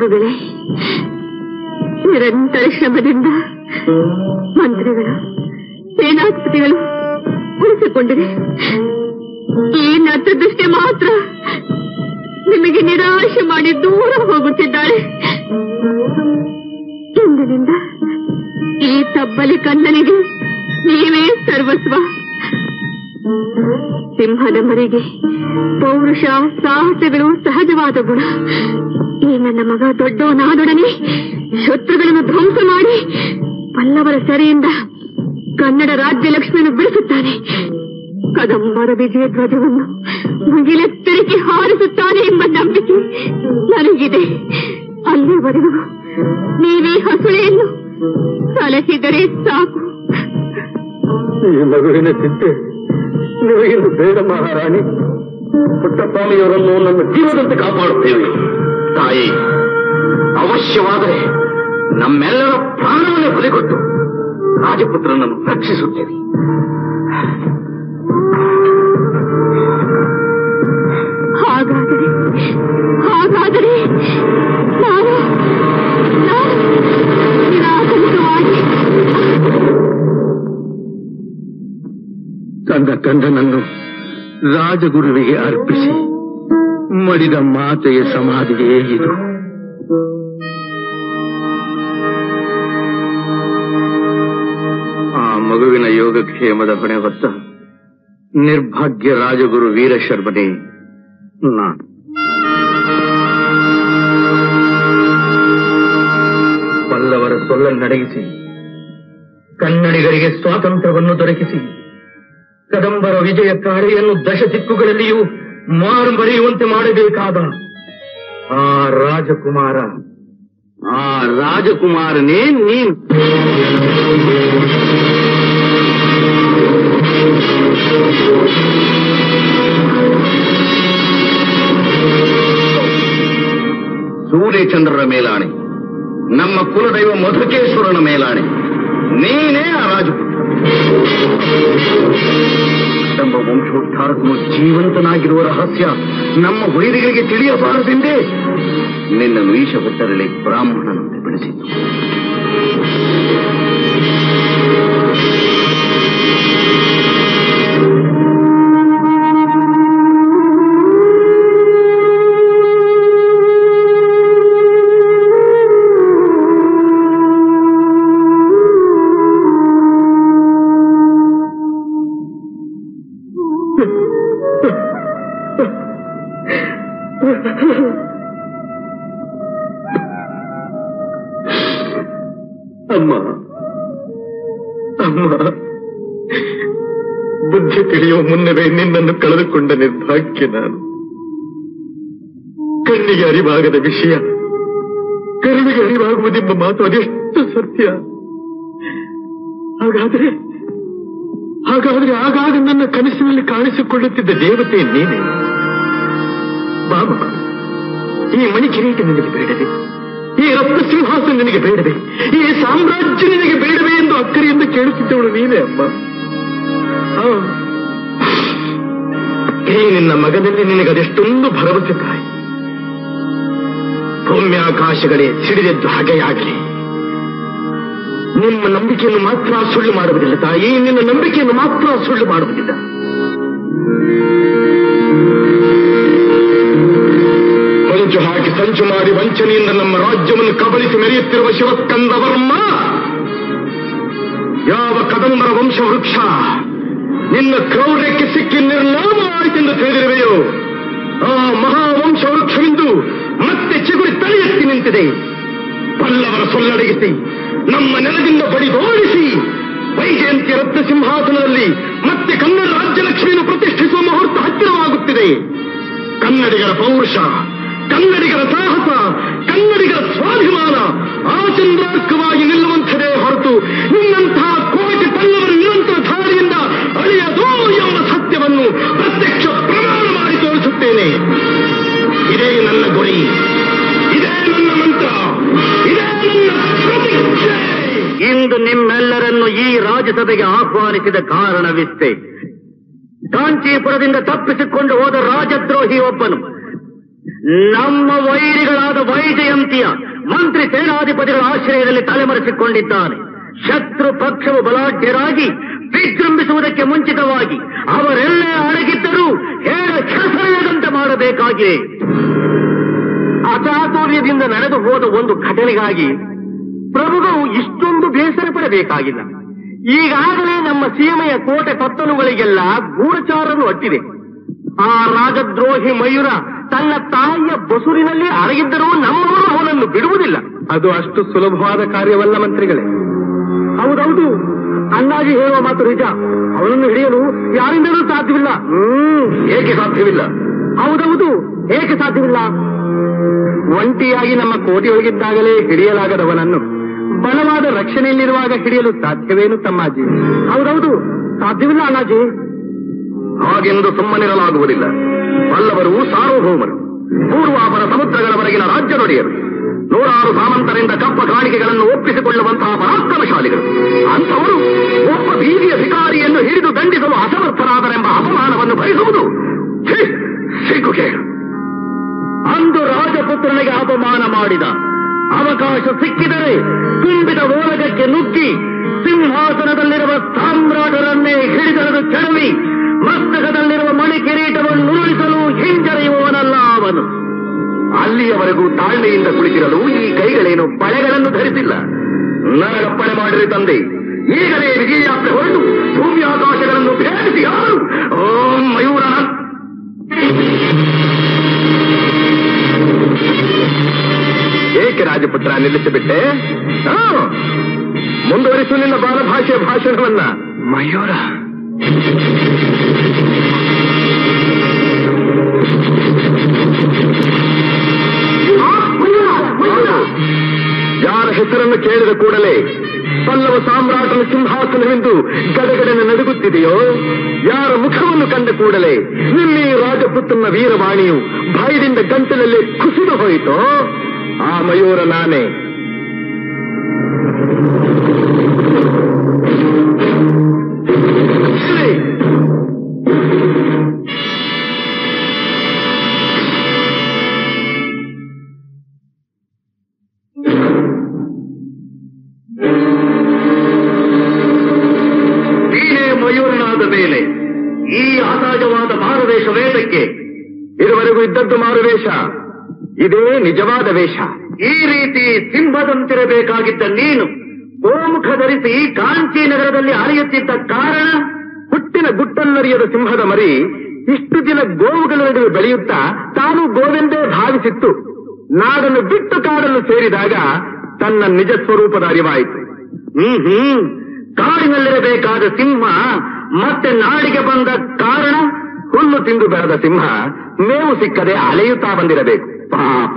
ಗುರುಗಳೇ ನಿರಂತರ ಶ್ರಮದಿಂದ ಮಂತ್ರಿಗಳು ಸೇನಾಧಿಪತಿಗಳು ಉಳಿಸಿಕೊಂಡಿದೆ ಈ ನತದೃಷ್ಟಿ ಮಾತ್ರ ನಿಮಗೆ ನಿರಾಶೆ ಮಾಡಿ ದೂರ ಹೋಗುತ್ತಿದ್ದಾಳೆ ಇಂದಿನಿಂದ ಈ ತಬ್ಬಲಿ ಕಣ್ಣನಿಗೆ ನೀವೇ ಸರ್ವಸ್ವ ಸಿಂಹದ ಮರಿಗೆ ಪೌರುಷ ಸಾಹಸಗಳು ಸಹಜವಾದ ಗುಣ ಈ ನನ್ನ ಮಗ ದೊಡ್ಡವನಾದೊಡನೆ ಶತ್ರುಗಳನ್ನು ಧ್ವಂಸ ಮಾಡಿ ಪಲ್ಲವರ ಸೆರೆಯಿಂದ ಕನ್ನಡ ರಾಜ್ಯ ಲಕ್ಷ್ಮಿಯನ್ನು ಬಿಡಿಸುತ್ತಾನೆ ಕದಂಬರ ವಿಜಯ ಧ್ವಜವನ್ನು ಮುಗಿಲೆತ್ತರಿಕೆ ಹಾರಿಸುತ್ತಾನೆ ಎಂಬ ನಂಬಿಕೆ ನನಗಿದೆ ಅಲ್ಲಿವರೆಗೂ ನೀವೇ ಹಸುಳೆಯನ್ನು ಸಲಹಿದರೆ ಸಾಕು ಈ ಮಗುವಿನ ಚಿಂತೆ ನಿಮಗಿನ್ನು ಬೇಡ ಮಹಾರಾಣಿ ಪುಟ್ಟಸ್ವಾಮಿಯವರನ್ನು ನಮ್ಮ ಜೀವದಂತೆ ಕಾಪಾಡುತ್ತೇವೆ ತಾಯಿ ಅವಶ್ಯವಾದರೆ ನಮ್ಮೆಲ್ಲರ ಪ್ರಾಣವನ್ನೇ ಬಲಿಕೊಟ್ಟು ರಾಜಪುತ್ರನನ್ನು ರಕ್ಷಿಸುತ್ತೇವೆ ಹಾಗಾದರೆ ಹಾಗಾದರೆ ನಾನು ನಾನು ನಿರಾಕರಿಸುವಾಗಿ ತನ್ನ ಕಂದನನ್ನು ರಾಜಗುರುವಿಗೆ ಅರ್ಪಿಸಿ ಮಡಿದ ಮಾತೆಯ ಸಮಾಧಿಯೇ ಇದು ಆ ಮಗುವಿನ ಯೋಗಕ್ಷೇಮದ ಹೊಣೆ ಹೊತ್ತ ನಿರ್ಭಾಗ್ಯ ರಾಜಗುರು ವೀರಶರ್ಮನೆ ನಾನು ಪಲ್ಲವರ ಸೊಲ್ಲನ್ನಡಗಿಸಿ ಕನ್ನಡಿಗರಿಗೆ ಸ್ವಾತಂತ್ರ್ಯವನ್ನು ದೊರಕಿಸಿ ಕದಂಬರ ವಿಜಯ ಕಾರ್ಯನ್ನು ದಶ ದಿಕ್ಕುಗಳಲ್ಲಿಯೂ ಮಾರು ಬರೆಯುವಂತೆ ಮಾಡಬೇಕಾದ ಆ ರಾಜಕುಮಾರ ಆ ರಾಜಕುಮಾರನೇ ನೀನು ಸೂರ್ಯಚಂದ್ರರ ಮೇಲಾಣೆ ನಮ್ಮ ಕುಲದೈವ ಮಧುಕೇಶ್ವರನ ಮೇಲಾಣೆ ನೀನೇ ಆ ರಾಜಪುತ್ರ ನಮ್ಮ ವಂಶೋದ್ಧಾರಕನು ಜೀವಂತನಾಗಿರುವ ರಹಸ್ಯ ನಮ್ಮ ವೈರಿಗಳಿಗೆ ತಿಳಿಯಬಾರದೆಂದೇ ನಿನ್ನನ್ನು ಈಶ ಹುಟ್ಟರಲಿ ಬ್ರಾಹ್ಮಣನಂತೆ ಬೆಳೆಸಿತು ಅಮ್ಮ ಅಮ್ಮ ಬುದ್ಧಿ ತಿಳಿಯುವ ಮುನ್ನವೇ ನಿನ್ನನ್ನು ಕಳೆದುಕೊಂಡ ನಿರ್ಭಾಗ್ಯ ನಾನು ಕಣ್ಣಿಗೆ ಅರಿವಾಗದ ವಿಷಯ ಕರುಣಿಗೆ ಅರಿವಾಗುವುದೆಂಬ ಮಾತು ಅದೆಷ್ಟು ಸತ್ಯ ಹಾಗಾದ್ರೆ ಹಾಗಾದ್ರೆ ಆಗಾಗ ನನ್ನ ಕನಸಿನಲ್ಲಿ ಕಾಣಿಸಿಕೊಳ್ಳುತ್ತಿದ್ದ ದೇವತೆ ನೀನೆ ಬಾಮ ಈ ಮಣಿ ಕಿರೀಟ ನಿನಗೆ ಬೇಡದೆ ಈ ರತ್ನ ಸಿಂಹಾಸನ ನಿನಗೆ ಬೇಡದೆ ಈ ಸಾಮ್ರಾಜ್ಯ ನಿನಗೆ ಬೇಡವೇ ಎಂದು ಅಕ್ಕರಿಯಿಂದ ಕೇಳುತ್ತಿದ್ದವಳು ನೀನೇ ಅಮ್ಮ ಆ. ಈ ನಿನ್ನ ಮಗನಲ್ಲಿ ನಿನಗೆ ಅದೆಷ್ಟೊಂದು ಭರವಸೆ ತಾಯಿ ಭೂಮ್ಯಾಕಾಶಗಳೇ ಸಿಡಿದೆದ್ದು ಹಾಗೆಯಾಗಲಿ ನಿಮ್ಮ ನಂಬಿಕೆಯನ್ನು ಮಾತ್ರ ಸುಳ್ಳು ಮಾಡುವುದಿಲ್ಲ ತಾಯಿ ನಿನ್ನ ನಂಬಿಕೆಯನ್ನು ಮಾತ್ರ ಸುಳ್ಳು ಮಾಡುವುದಿಲ್ಲ ಮಂಚು ಹಾಕಿ ಸಂಚು ಮಾಡಿ ವಂಚನೆಯಿಂದ ನಮ್ಮ ರಾಜ್ಯವನ್ನು ಕಬಳಿಸಿ ಮೆರೆಯುತ್ತಿರುವ ಶಿವಸ್ಕಂದ ವರ್ಮ ಯಾವ ಕದಂಬರ ವಂಶ ವೃಕ್ಷ ನಿನ್ನ ಕ್ರೌರ್ಯಕ್ಕೆ ಸಿಕ್ಕಿ ನಿರ್ನಾಮವಾಯಿತೆಂದು ತಿಳಿದಿರುವೆಯೋ ಆ ಮಹಾವಂಶ ವೃಕ್ಷವಿಂದು ಮತ್ತೆ ಚಿಗುರಿ ತಲೆ ಎತ್ತಿ ನಿಂತಿದೆ ಪಲ್ಲವರ ಸೊಲ್ಲಡಗಿಸಿ ನಮ್ಮ ನೆಲದಿಂದ ಬಡಿದೋಡಿಸಿ ವೈಜಯಂತಿ ರತ್ನ ಸಿಂಹಾಸನದಲ್ಲಿ ಮತ್ತೆ ಕನ್ನಡ ರಾಜ್ಯಲಕ್ಷ್ಮಿಯನ್ನು ಪ್ರತಿಷ್ಠಿಸುವ ಮುಹೂರ್ತ ಹತ್ತಿರವಾಗುತ್ತಿದೆ ಕನ್ನಡಿಗರ ಪೌರುಷ ಕನ್ನಡಿಗರ ಸಾಹಸ ಕನ್ನಡಿಗರ ಸ್ವಾಭಿಮಾನ ಆಚಂದ್ರಾರ್ಕವಾಗಿ ನಿಲ್ಲುವಂಥದೇ ಹೊರತು ನಿನ್ನಂತಹ ಕೋಟಿ ಪಲ್ಲವರ ನಿರಂತರ ಧಾರಿಯಿಂದ ಅಳಿಯದು ಎಂಬ ಸತ್ಯವನ್ನು ಪ್ರತ್ಯಕ್ಷ ಪ್ರಮಾಣ ಮಾಡಿ ತೋರಿಸುತ್ತೇನೆ ಇದೇ ನನ್ನ ಗುರಿ ಇದೇ ನನ್ನ ಮಂತ್ರ ಇದೇ ನನ್ನ ಪ್ರತಿಜ್ಞೆ ಇಂದು ನಿಮ್ಮೆಲ್ಲರನ್ನು ಈ ರಾಜ್ಯಸಭೆಗೆ ಆಹ್ವಾನಿಸಿದ ಕಾರಣವಿಷ್ಟೇ ಕಾಂಚೀಪುರದಿಂದ ತಪ್ಪಿಸಿಕೊಂಡು ಹೋದ ರಾಜದ್ರೋಹಿ ಒಬ್ಬನು ನಮ್ಮ ವೈರಿಗಳಾದ ವೈಜಯಂತಿಯ ಮಂತ್ರಿ ಸೇನಾಧಿಪತಿಗಳ ಆಶ್ರಯದಲ್ಲಿ ತಲೆಮರೆಸಿಕೊಂಡಿದ್ದಾನೆ ಶತ್ರು ಪಕ್ಷವು ಬಲಾಢ್ಯರಾಗಿ ವಿಜೃಂಭಿಸುವುದಕ್ಕೆ ಮುಂಚಿತವಾಗಿ ಅವರೆಲ್ಲೇ ಅಡಗಿದ್ದರೂ ಹೇಳ ಹೆಸರೆಯದಂತೆ ಮಾಡಬೇಕಾಗಿದೆ ಅಚಾತುರ್ಯದಿಂದ ನಡೆದು ಹೋದ ಒಂದು ಘಟನೆಗಾಗಿ ಪ್ರಭುಗಳು ಇಷ್ಟೊಂದು ಬೇಸರ ಪಡಬೇಕಾಗಿಲ್ಲ ಈಗಾಗಲೇ ನಮ್ಮ ಸೀಮೆಯ ಕೋಟೆ ಪತ್ತನುಗಳಿಗೆಲ್ಲ ಗೂಢಚಾರರು ಅಟ್ಟಿದೆ ಆ ರಾಜದ್ರೋಹಿ ಮಯೂರ ತನ್ನ ತಾಯಿಯ ಬಸುರಿನಲ್ಲಿ ಅಡಗಿದ್ದರೂ ನಮ್ಮವರು ಅವನನ್ನು ಬಿಡುವುದಿಲ್ಲ ಅದು ಅಷ್ಟು ಸುಲಭವಾದ ಕಾರ್ಯವಲ್ಲ ಮಂತ್ರಿಗಳೇ ಹೌದೌದು ಅಣ್ಣಾಜಿ ಹೇಳುವ ಮಾತು ನಿಜ ಅವನನ್ನು ಹಿಡಿಯಲು ಯಾರಿಂದಲೂ ಸಾಧ್ಯವಿಲ್ಲ ಹ್ಮ್ ಏಕೆ ಸಾಧ್ಯವಿಲ್ಲ ಹೌದೌದು ಏಕೆ ಸಾಧ್ಯವಿಲ್ಲ ಒಂಟಿಯಾಗಿ ನಮ್ಮ ಕೋಟೆಯೊಳಗಿದ್ದಾಗಲೇ ಹಿಡಿಯಲಾಗದವನನ್ನು ಬಲವಾದ ರಕ್ಷಣೆಯಲ್ಲಿರುವಾಗ ಹಿಡಿಯಲು ಸಾಧ್ಯವೇನು ತಮ್ಮಾಜಿ ಹೌದೌದು ಸಾಧ್ಯವಿಲ್ಲ ಅಣ್ಣಾಜಿ ಹಾಗೆಂದು ಸುಮ್ಮನಿರಲಾಗುವುದಿಲ್ಲ ಪಲ್ಲವರು ಸಾರ್ವಭೌಮರು ಪೂರ್ವಾಪರ ಸಮುದ್ರಗಳವರೆಗಿನ ರಾಜ್ಯದೊಡೆಯರು ನೂರಾರು ಸಾಮಂತರಿಂದ ಕಪ್ಪ ಕಾಣಿಕೆಗಳನ್ನು ಒಪ್ಪಿಸಿಕೊಳ್ಳುವಂತಹ ಪರಾಕ್ರಮಶಾಲಿಗಳು ಅಂಥವರು ಒಬ್ಬ ಬೀದಿಯ ಭಿಕಾರಿಯನ್ನು ಹಿಡಿದು ದಂಡಿಸಲು ಅಸಮರ್ಥರಾದರೆಂಬ ಅಪಮಾನವನ್ನು ಭರಿಸುವುದು ಛೀ, ಸಿಗ್ಗುಗೇಡು ಅಂದು ರಾಜಪುತ್ರನಿಗೆ ಅಪಮಾನ ಮಾಡಿದ ಅವಕಾಶ ಸಿಕ್ಕಿದರೆ ತುಂಬಿದ ಓಲಗಕ್ಕೆ ನುಗ್ಗಿ ಸಿಂಹಾಸನದಲ್ಲಿರುವ ಸಾಮ್ರಾಟರನ್ನೇ ಹಿಡಿದರೆದು ಕೆಡವಿ ಮಸ್ತಕದಲ್ಲಿರುವ ಮಣಿ ಕಿರೀಟವನ್ನು ಉರುಳಿಸಲು ಹಿಂಜರಿಯುವವನಲ್ಲ ಅವನು ಅಲ್ಲಿಯವರೆಗೂ ತಾಳ್ಮೆಯಿಂದ ಕುಳಿತಿರಲು ಈ ಕೈಗಳೇನು ಬಳೆಗಳನ್ನು ಧರಿಸಿಲ್ಲ ನರಗಪ್ಪಣೆ ಮಾಡಿರಿ ತಂದೆ ಈಗಲೇ ವಿಜಯಯಾತ್ರೆ ಹೊರಟು ಭೂಮಿ ಆಕಾಶಗಳನ್ನು ಭೇದಿಸಿ ಯಾರು ಓಂ ಮಯೂರನ ಏಕೆ ರಾಜಪುತ್ರ ನಿಲ್ಲಿಸಿಬಿಟ್ಟೆ ಹಾ, ಮುಂದುವರಿಸು ನಿನ್ನ ಬಾಲಭಾಷೆ ಭಾಷಣವನ್ನ ಮಯೂರ ಯಾರ ಹೆಸರನ್ನು ಕೇಳಿದ ಕೂಡಲೇ ಪಲ್ಲವ ಸಾಮ್ರಾಟನ ಸಿಂಹಾಸನವೆಂದು ಗಡಗಡನೆ ನಡುಗುತ್ತಿದೆಯೋ ಯಾರ ಮುಖವನ್ನು ಕಂಡ ಕೂಡಲೇ ನಿಮ್ಮಿ ರಾಜಪುತ್ರನ ವೀರವಾಣಿಯು ಭಯದಿಂದ ಗಂಟಲಲ್ಲಿ ಕುಸಿದು ಹೋಯಿತೋ ಆ ಮಯೂರ ನಾನೇ ಹೇಳಿ. ನೀನೇ ಮಯೂರನಾದ ಮೇಲೆ ಈ ಅಸಹಜವಾದ ಮಾರುವೇಷ ವೇದಕ್ಕೆ ಇದುವರೆಗೂ ಇದ್ದದ್ದು ಮಾರುವೇಷ ಇದೇ ನಿಜವಾದ ವೇಷ ಈ ರೀತಿ ಸಿಂಹದಂತಿರಬೇಕಾಗಿದ್ದ ನೀನು ಗೋಮುಖ ಧರಿಸಿ ಕಾಂಚಿ ನಗರದಲ್ಲಿ ಅಲೆಯುತ್ತಿದ್ದ ಕಾರಣ ಹುಟ್ಟಿನ ಗುಟ್ಟನ್ನರಿಯದ ಸಿಂಹದ ಮರಿ ಇಷ್ಟು ದಿನ ಗೋವುಗಳ ನಡುವೆ ಬೆಳೆಯುತ್ತಾ ತಾನು ಗೋವೆಂದೇ ಭಾವಿಸಿತ್ತು ನಾಡನ್ನು ಬಿಟ್ಟು ಕಾಡನ್ನು ಸೇರಿದಾಗ ತನ್ನ ನಿಜ ಸ್ವರೂಪದ ಅರಿವಾಯಿತು ಹ್ಮ್ ಹ್ಮ್ ಕಾಡಿನಲ್ಲಿರಬೇಕಾದ ಸಿಂಹ ಮತ್ತೆ ನಾಡಿಗೆ ಬಂದ ಕಾರಣ ಹುಲ್ಲು ತಿಂದು ಬೆಳೆದ ಸಿಂಹ ಮೇವು ಸಿಕ್ಕದೆ ಅಲೆಯುತ್ತಾ ಬಂದಿರಬೇಕು ಪಾಪ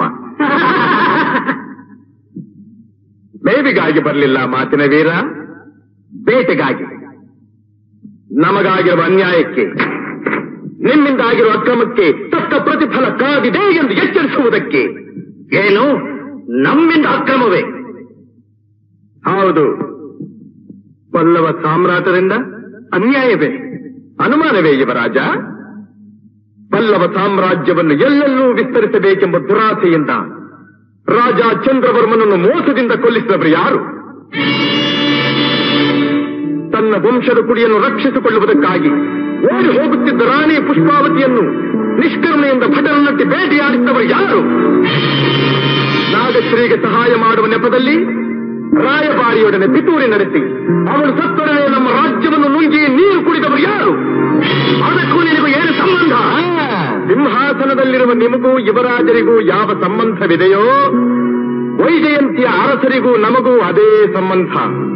ಮೇವಿಗಾಗಿ ಬರಲಿಲ್ಲ ಮಾತಿನ ವೀರ ಬೇಟೆಗಾಗಿ ನಮಗಾಗಿರುವ ಅನ್ಯಾಯಕ್ಕೆ ನಿಮ್ಮಿಂದಾಗಿರುವ ಅಕ್ರಮಕ್ಕೆ ತಕ್ಕ ಪ್ರತಿಫಲ ಕಾದಿದೆ ಎಂದು ಎಚ್ಚರಿಸುವುದಕ್ಕೆ ಏನು ನಮ್ಮಿಂದ ಅಕ್ರಮವೇ ಹೌದು ಪಲ್ಲವ ಸಾಮ್ರಾಟರಿಂದ ಅನ್ಯಾಯವೇ ಅನುಮಾನವೇ ಯುವರಾಜ ಪಲ್ಲವ ಸಾಮ್ರಾಜ್ಯವನ್ನು ಎಲ್ಲೆಲ್ಲೂ ವಿಸ್ತರಿಸಬೇಕೆಂಬ ದುರಾಸೆಯಿಂದ ರಾಜ ಚಂದ್ರವರ್ಮನನ್ನು ಮೋಸದಿಂದ ಕೊಲ್ಲಿಸಿದವರು ಯಾರು ತನ್ನ ವಂಶದ ಕುಡಿಯನ್ನು ರಕ್ಷಿಸಿಕೊಳ್ಳುವುದಕ್ಕಾಗಿ ಓಡಿ ಹೋಗುತ್ತಿದ್ದ ರಾಣಿ ಪುಷ್ಪಾವತಿಯನ್ನು ನಿಷ್ಕರ್ಣೆಯಿಂದ ಭಟರನ್ನಟ್ಟಿ ಭೇಟಿಯಾಡಿದ್ದವರು ಯಾರು ನಾಗಶ್ರೀಗೆ ಸಹಾಯ ಮಾಡುವ ನೆಪದಲ್ಲಿ ರಾಯಭಾರಿಯೊಡನೆ ಪಿತೂರಿ ನಡೆಸಿ ಅವಳು ಸತ್ತೊಡನೆ ನಮ್ಮ ರಾಜ್ಯವನ್ನು ನುಂಗಿ ನೀರು ಕುಡಿದವರು ಯಾರು ಅದಕ್ಕೂ ನಿನಗೂ ಏನು ಸಂಬಂಧ ಸಿಂಹಾಸನದಲ್ಲಿರುವ ನಿಮಗೂ ಯುವರಾಜರಿಗೂ ಯಾವ ಸಂಬಂಧವಿದೆಯೋ ವೈಜಯಂತಿಯ ಅರಸರಿಗೂ ನಮಗೂ ಅದೇ ಸಂಬಂಧ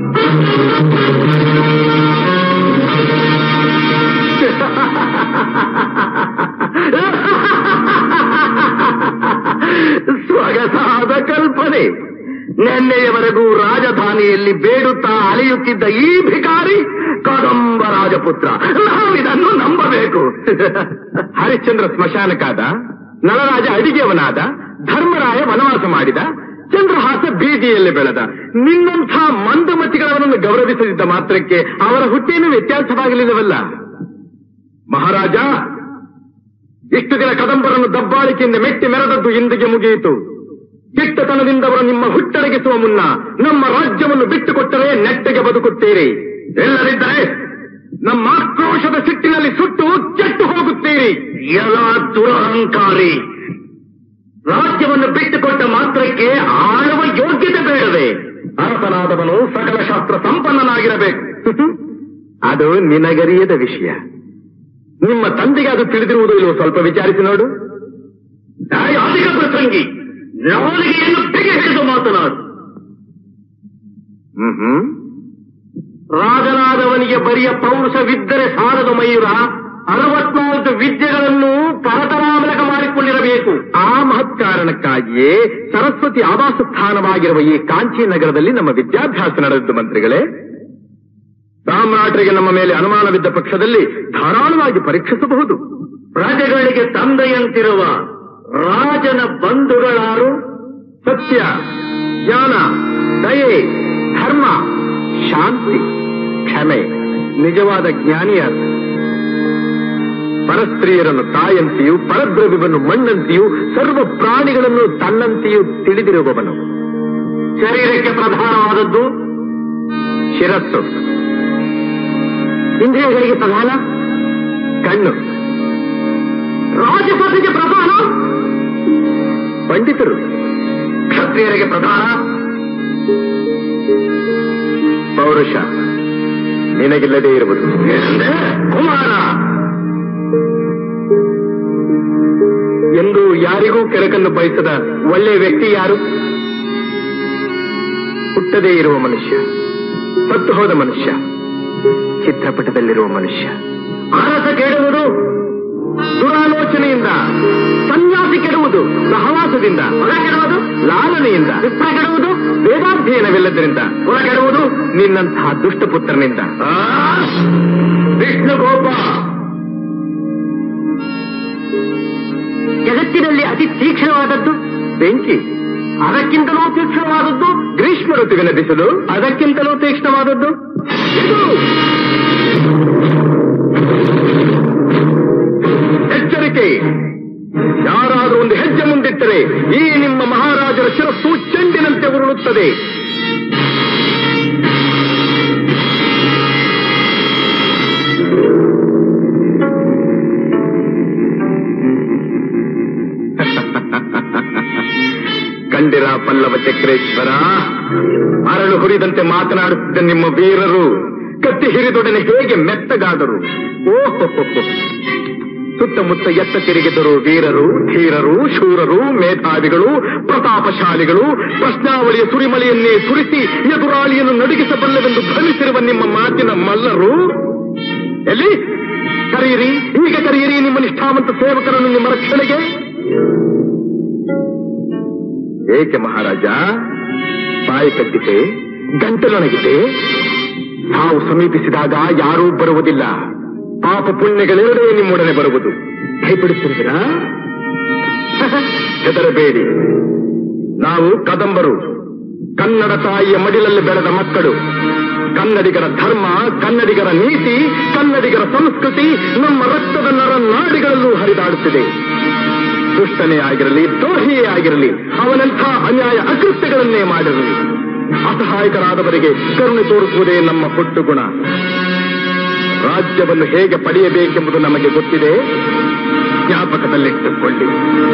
ಸ್ವಗತಾದ ಕಲ್ಪನೆ ನಿನ್ನೆಯವರೆಗೂ ರಾಜಧಾನಿಯಲ್ಲಿ ಬೇಡುತ್ತಾ ಅಲೆಯುತ್ತಿದ್ದ ಈ ಭಿಕಾರಿ ಕದಂಬ ರಾಜಪುತ್ರ ನಾವಿದನ್ನು ನಂಬಬೇಕು ಹರಿಶ್ಚಂದ್ರ ಸ್ಮಶಾನಕ್ಕಾದ ನಳರಾಜ ಅಡಿಗೆಯವನಾದ ಧರ್ಮರಾಯ ವನವಾಸ ಮಾಡಿದ ಚಂದ್ರಹಾಸ ಬೀದಿಯಲ್ಲಿ ಬೆಳೆದ ನಿನ್ನಂಥ ಮಂದಮತಿಗಳವರನ್ನು ಗೌರವಿಸದಿದ್ದ ಮಾತ್ರಕ್ಕೆ ಅವರ ಹುಟ್ಟೇನು ವ್ಯತ್ಯಾಸವಾಗಲಿಲ್ಲವಲ್ಲ ಮಹಾರಾಜ ಇಷ್ಟು ದಿನ ಕದಂಬರನ್ನು ದಬ್ಬಾಳಿಕೆಯಿಂದ ಮೆಟ್ಟಿ ಮೆರೆದದ್ದು ಇಂದಿಗೆ ಮುಗಿಯಿತು ಕೆಟ್ಟತನದಿಂದವರು ನಿಮ್ಮ ಹುಟ್ಟಡಗಿಸುವ ಮುನ್ನ ನಮ್ಮ ರಾಜ್ಯವನ್ನು ಬಿಟ್ಟುಕೊಟ್ಟರೆ ನೆಟ್ಟಗೆ ಬದುಕುತ್ತೀರಿ ಎಲ್ಲರಿದ್ದರೆ ನಮ್ಮ ಆಕ್ರೋಶದ ಸಿಟ್ಟಿನಲ್ಲಿ ಸುಟ್ಟು ಕೆಟ್ಟು ಹೋಗುತ್ತೀರಿ ಎಲ್ಲ ದುರಹಂಕಾರಿ ರಾಜ್ಯವನ್ನು ಬಿಟ್ಟುಕೊಟ್ಟ ಮಾತ್ರಕ್ಕೆ ಆಳುವ ಯೋಗ್ಯತೆ ಬೇಡವೇ ಅರಸನಾದವನು ಸಕಲ ಶಾಸ್ತ್ರ ಸಂಪನ್ನನಾಗಿರಬೇಕು ಅದು ನಿನಗರಿಯದ ವಿಷಯ ನಿಮ್ಮ ತಂದೆಗೆ ಅದು ತಿಳಿದಿರುವುದು ಇಲ್ಲವೋ ಸ್ವಲ್ಪ ವಿಚಾರಿಸಿ ನೋಡು ನ್ಯಾಯ ಅಧಿಕ ಪ್ರಸಂಗಿ ನಾಲಿಗೆಯನ್ನು ತೆಗೆ ಹಿಡಿದು ಮಾತನಾಡು ಹ್ಮ್ ಹ್ಮ್ ರಾಜನಾದವನಿಗೆ ಬರಿಯ ಪೌರುಷವಿದ್ದರೆ ಸಾಲದು ಮಯೂರ ಅರವತ್ನಾಲ್ಕು ವಿದ್ಯೆಗಳನ್ನು ಕರತರಾಮಲಕ ಮಾಡಿಕೊಂಡಿರಬೇಕು ಆ ಮಹತ್ ಕಾರಣಕ್ಕಾಗಿಯೇ ಸರಸ್ವತಿ ಆವಾಸ ಸ್ಥಾನವಾಗಿರುವ ಈ ಕಾಂಚಿ ನಗರದಲ್ಲಿ ನಮ್ಮ ವಿದ್ಯಾಭ್ಯಾಸ ನಡೆದಿದ್ದು ಮಂತ್ರಿಗಳೇ ಸಾಮ್ರಾಟರಿಗೆ ನಮ್ಮ ಮೇಲೆ ಅನುಮಾನವಿದ್ದ ಪಕ್ಷದಲ್ಲಿ ಧಾರಾಳವಾಗಿ ಪರೀಕ್ಷಿಸಬಹುದು ಪ್ರಜೆಗಳಿಗೆ ತಂದೆಯಂತಿರುವ ರಾಜನ ಬಂಧುಗಳಾರು ಸತ್ಯ ಜ್ಞಾನ ದಯೆ ಧರ್ಮ ಶಾಂತಿ ಕ್ಷಮೆ ನಿಜವಾದ ಜ್ಞಾನಿಯಾದ ಪರಸ್ತ್ರೀಯರನ್ನು ತಾಯಂತೆಯೂ ಪರದ್ರವ್ಯವನ್ನು ಮಣ್ಣಂತೆಯೂ ಸರ್ವ ಪ್ರಾಣಿಗಳನ್ನು ತನ್ನಂತೆಯೂ ತಿಳಿದಿರುವವನು ಶರೀರಕ್ಕೆ ಪ್ರಧಾನವಾದದ್ದು ಶಿರಸ್ಸು ಇಂದ್ರಿಯಗಳಿಗೆ ಪ್ರಧಾನ ಕಣ್ಣು ರಾಜಸಭೆಗೆ ಪ್ರಧಾನ ಪಂಡಿತರು ಕ್ಷತ್ರಿಯರಿಗೆ ಪ್ರಧಾನ ಪೌರುಷ ನಿನಗಿಲ್ಲದೆ ಇರುವುದು ಎಂದೇ ಕುಮಾರ ಎಂದು ಯಾರಿಗೂ ಕೆಳಕನ್ನು ಬಯಸದ ಒಳ್ಳೆ ವ್ಯಕ್ತಿ ಯಾರು ಹುಟ್ಟದೇ ಇರುವ ಮನುಷ್ಯ ಸತ್ತು ಹೋದ ಮನುಷ್ಯ ಚಿತ್ರಪಟದಲ್ಲಿರುವ ಮನುಷ್ಯ ಅರಸ ಕೆಡುವುದು ದುರಾಲೋಚನೆಯಿಂದ ಸನ್ಯಾಸಿ ಕೆಡುವುದು ಸಹವಾಸದಿಂದ ಹೊಲ ಕೆಡುವುದು ಲಾಲನೆಯಿಂದ ವಿಪ್ರ ಕೆಡುವುದು ವೇದಾಧ್ಯಯನವಿಲ್ಲದರಿಂದ ಕುಲ ಕೆಡುವುದು ನಿನ್ನಂತಹ ದುಷ್ಟಪುತ್ರನಿಂದ ಆ, ವಿಷ್ಣುಗೋಪ ಜಗತ್ತಿನಲ್ಲಿ ಅತಿ ತೀಕ್ಷ್ಣವಾದದ್ದು ಬೆಂಕಿ ಅದಕ್ಕಿಂತಲೂ ತೀಕ್ಷ್ಣವಾದದ್ದು ಗ್ರೀಷ್ಮ ಋತುವಿನ ಬಿಸಿಲು ಅದಕ್ಕಿಂತಲೂ ತೀಕ್ಷ್ಣವಾದದ್ದು ಇದು ಎಚ್ಚರಿಕೆ ಯಾರಾದರೂ ಒಂದು ಹೆಜ್ಜೆ ಮುಂದಿಟ್ಟರೆ ಈ ನಿಮ್ಮ ಮಹಾರಾಜರ ಶಿರಸ್ಸು ಚೆಂಡಿನಂತೆ ಉರುಳುತ್ತದೆ ಕಂಡಿರ ಪಲ್ಲವ ಚಕ್ರೇಶ್ವರ ಅರಳು ಹುರಿದಂತೆ ಮಾತನಾಡುತ್ತಿದ್ದ ನಿಮ್ಮ ವೀರರು ಕತ್ತಿ ಹಿರಿದೊಡನೆ ಹೇಗೆ ಮೆತ್ತಗಾದರು ಓಹೋ ಸುತ್ತಮುತ್ತ ಎತ್ತ ತಿರುಗಿದರು ವೀರರು ಧೀರರು ಶೂರರು ಮೇಧಾವಿಗಳು ಪ್ರತಾಪಶಾಲಿಗಳು ಪ್ರಶ್ನಾವಳಿಯ ಸುರಿಮಳೆಯನ್ನೇ ಸುರಿಸಿ ಎದುರಾಳಿಯನ್ನು ನಡುಗಿಸಬಲ್ಲವೆಂದು ಭ್ರಮಿಸಿರುವ ನಿಮ್ಮ ಮಾತಿನ ಮಲ್ಲರು ಎಲ್ಲಿ ಕರೆಯಿರಿ ಈಗ ಕರೆಯಿರಿ ನಿಮ್ಮ ನಿಷ್ಠಾವಂತ ಸೇವಕರನ್ನು ನಿಮ್ಮ ರಕ್ಷಣೆಗೆ ಏಕೆ ಮಹಾರಾಜ ಬಾಯಿ ಕಟ್ಟಿತೆ ಗಂಟಲೊಣಗಿದೆ ನಾವು ಸಮೀಪಿಸಿದಾಗ ಯಾರೂ ಬರುವುದಿಲ್ಲ ಪಾಪ ಪುಣ್ಯಗಳೆರಡೇ ನಿಮ್ಮೊಡನೆ ಬರುವುದು ಭಯಪಡುತ್ತಿದ್ದೀರಾ ಹೆದರಬೇಡಿ ನಾವು ಕದಂಬರು ಕನ್ನಡ ತಾಯಿಯ ಮಡಿಲಲ್ಲಿ ಬೆಳೆದ ಮಕ್ಕಳು ಕನ್ನಡಿಗರ ಧರ್ಮ ಕನ್ನಡಿಗರ ನೀತಿ ಕನ್ನಡಿಗರ ಸಂಸ್ಕೃತಿ ನಮ್ಮ ರಕ್ತದ ನರ ನಾಡಿಗಳಲ್ಲೂ ಹರಿದಾಡುತ್ತಿದೆ ದುಷ್ಟನೇ ಆಗಿರಲಿ ದ್ರೋಹಿಯೇ ಆಗಿರಲಿ ಅವನಂಥ ಅನ್ಯಾಯ ಅಕೃತ್ಯಗಳನ್ನೇ ಮಾಡಿರಲಿ ಅಸಹಾಯಕರಾದವರಿಗೆ ಕರುಣೆ ತೋರಿಸುವುದೇ ನಮ್ಮ ಹುಟ್ಟು ಗುಣ ರಾಜ್ಯವನ್ನು ಹೇಗೆ ಪಡೆಯಬೇಕೆಂಬುದು ನಮಗೆ ಗೊತ್ತಿದೆ ಜ್ಞಾಪಕದಲ್ಲಿಟ್ಟುಕೊಳ್ಳಿ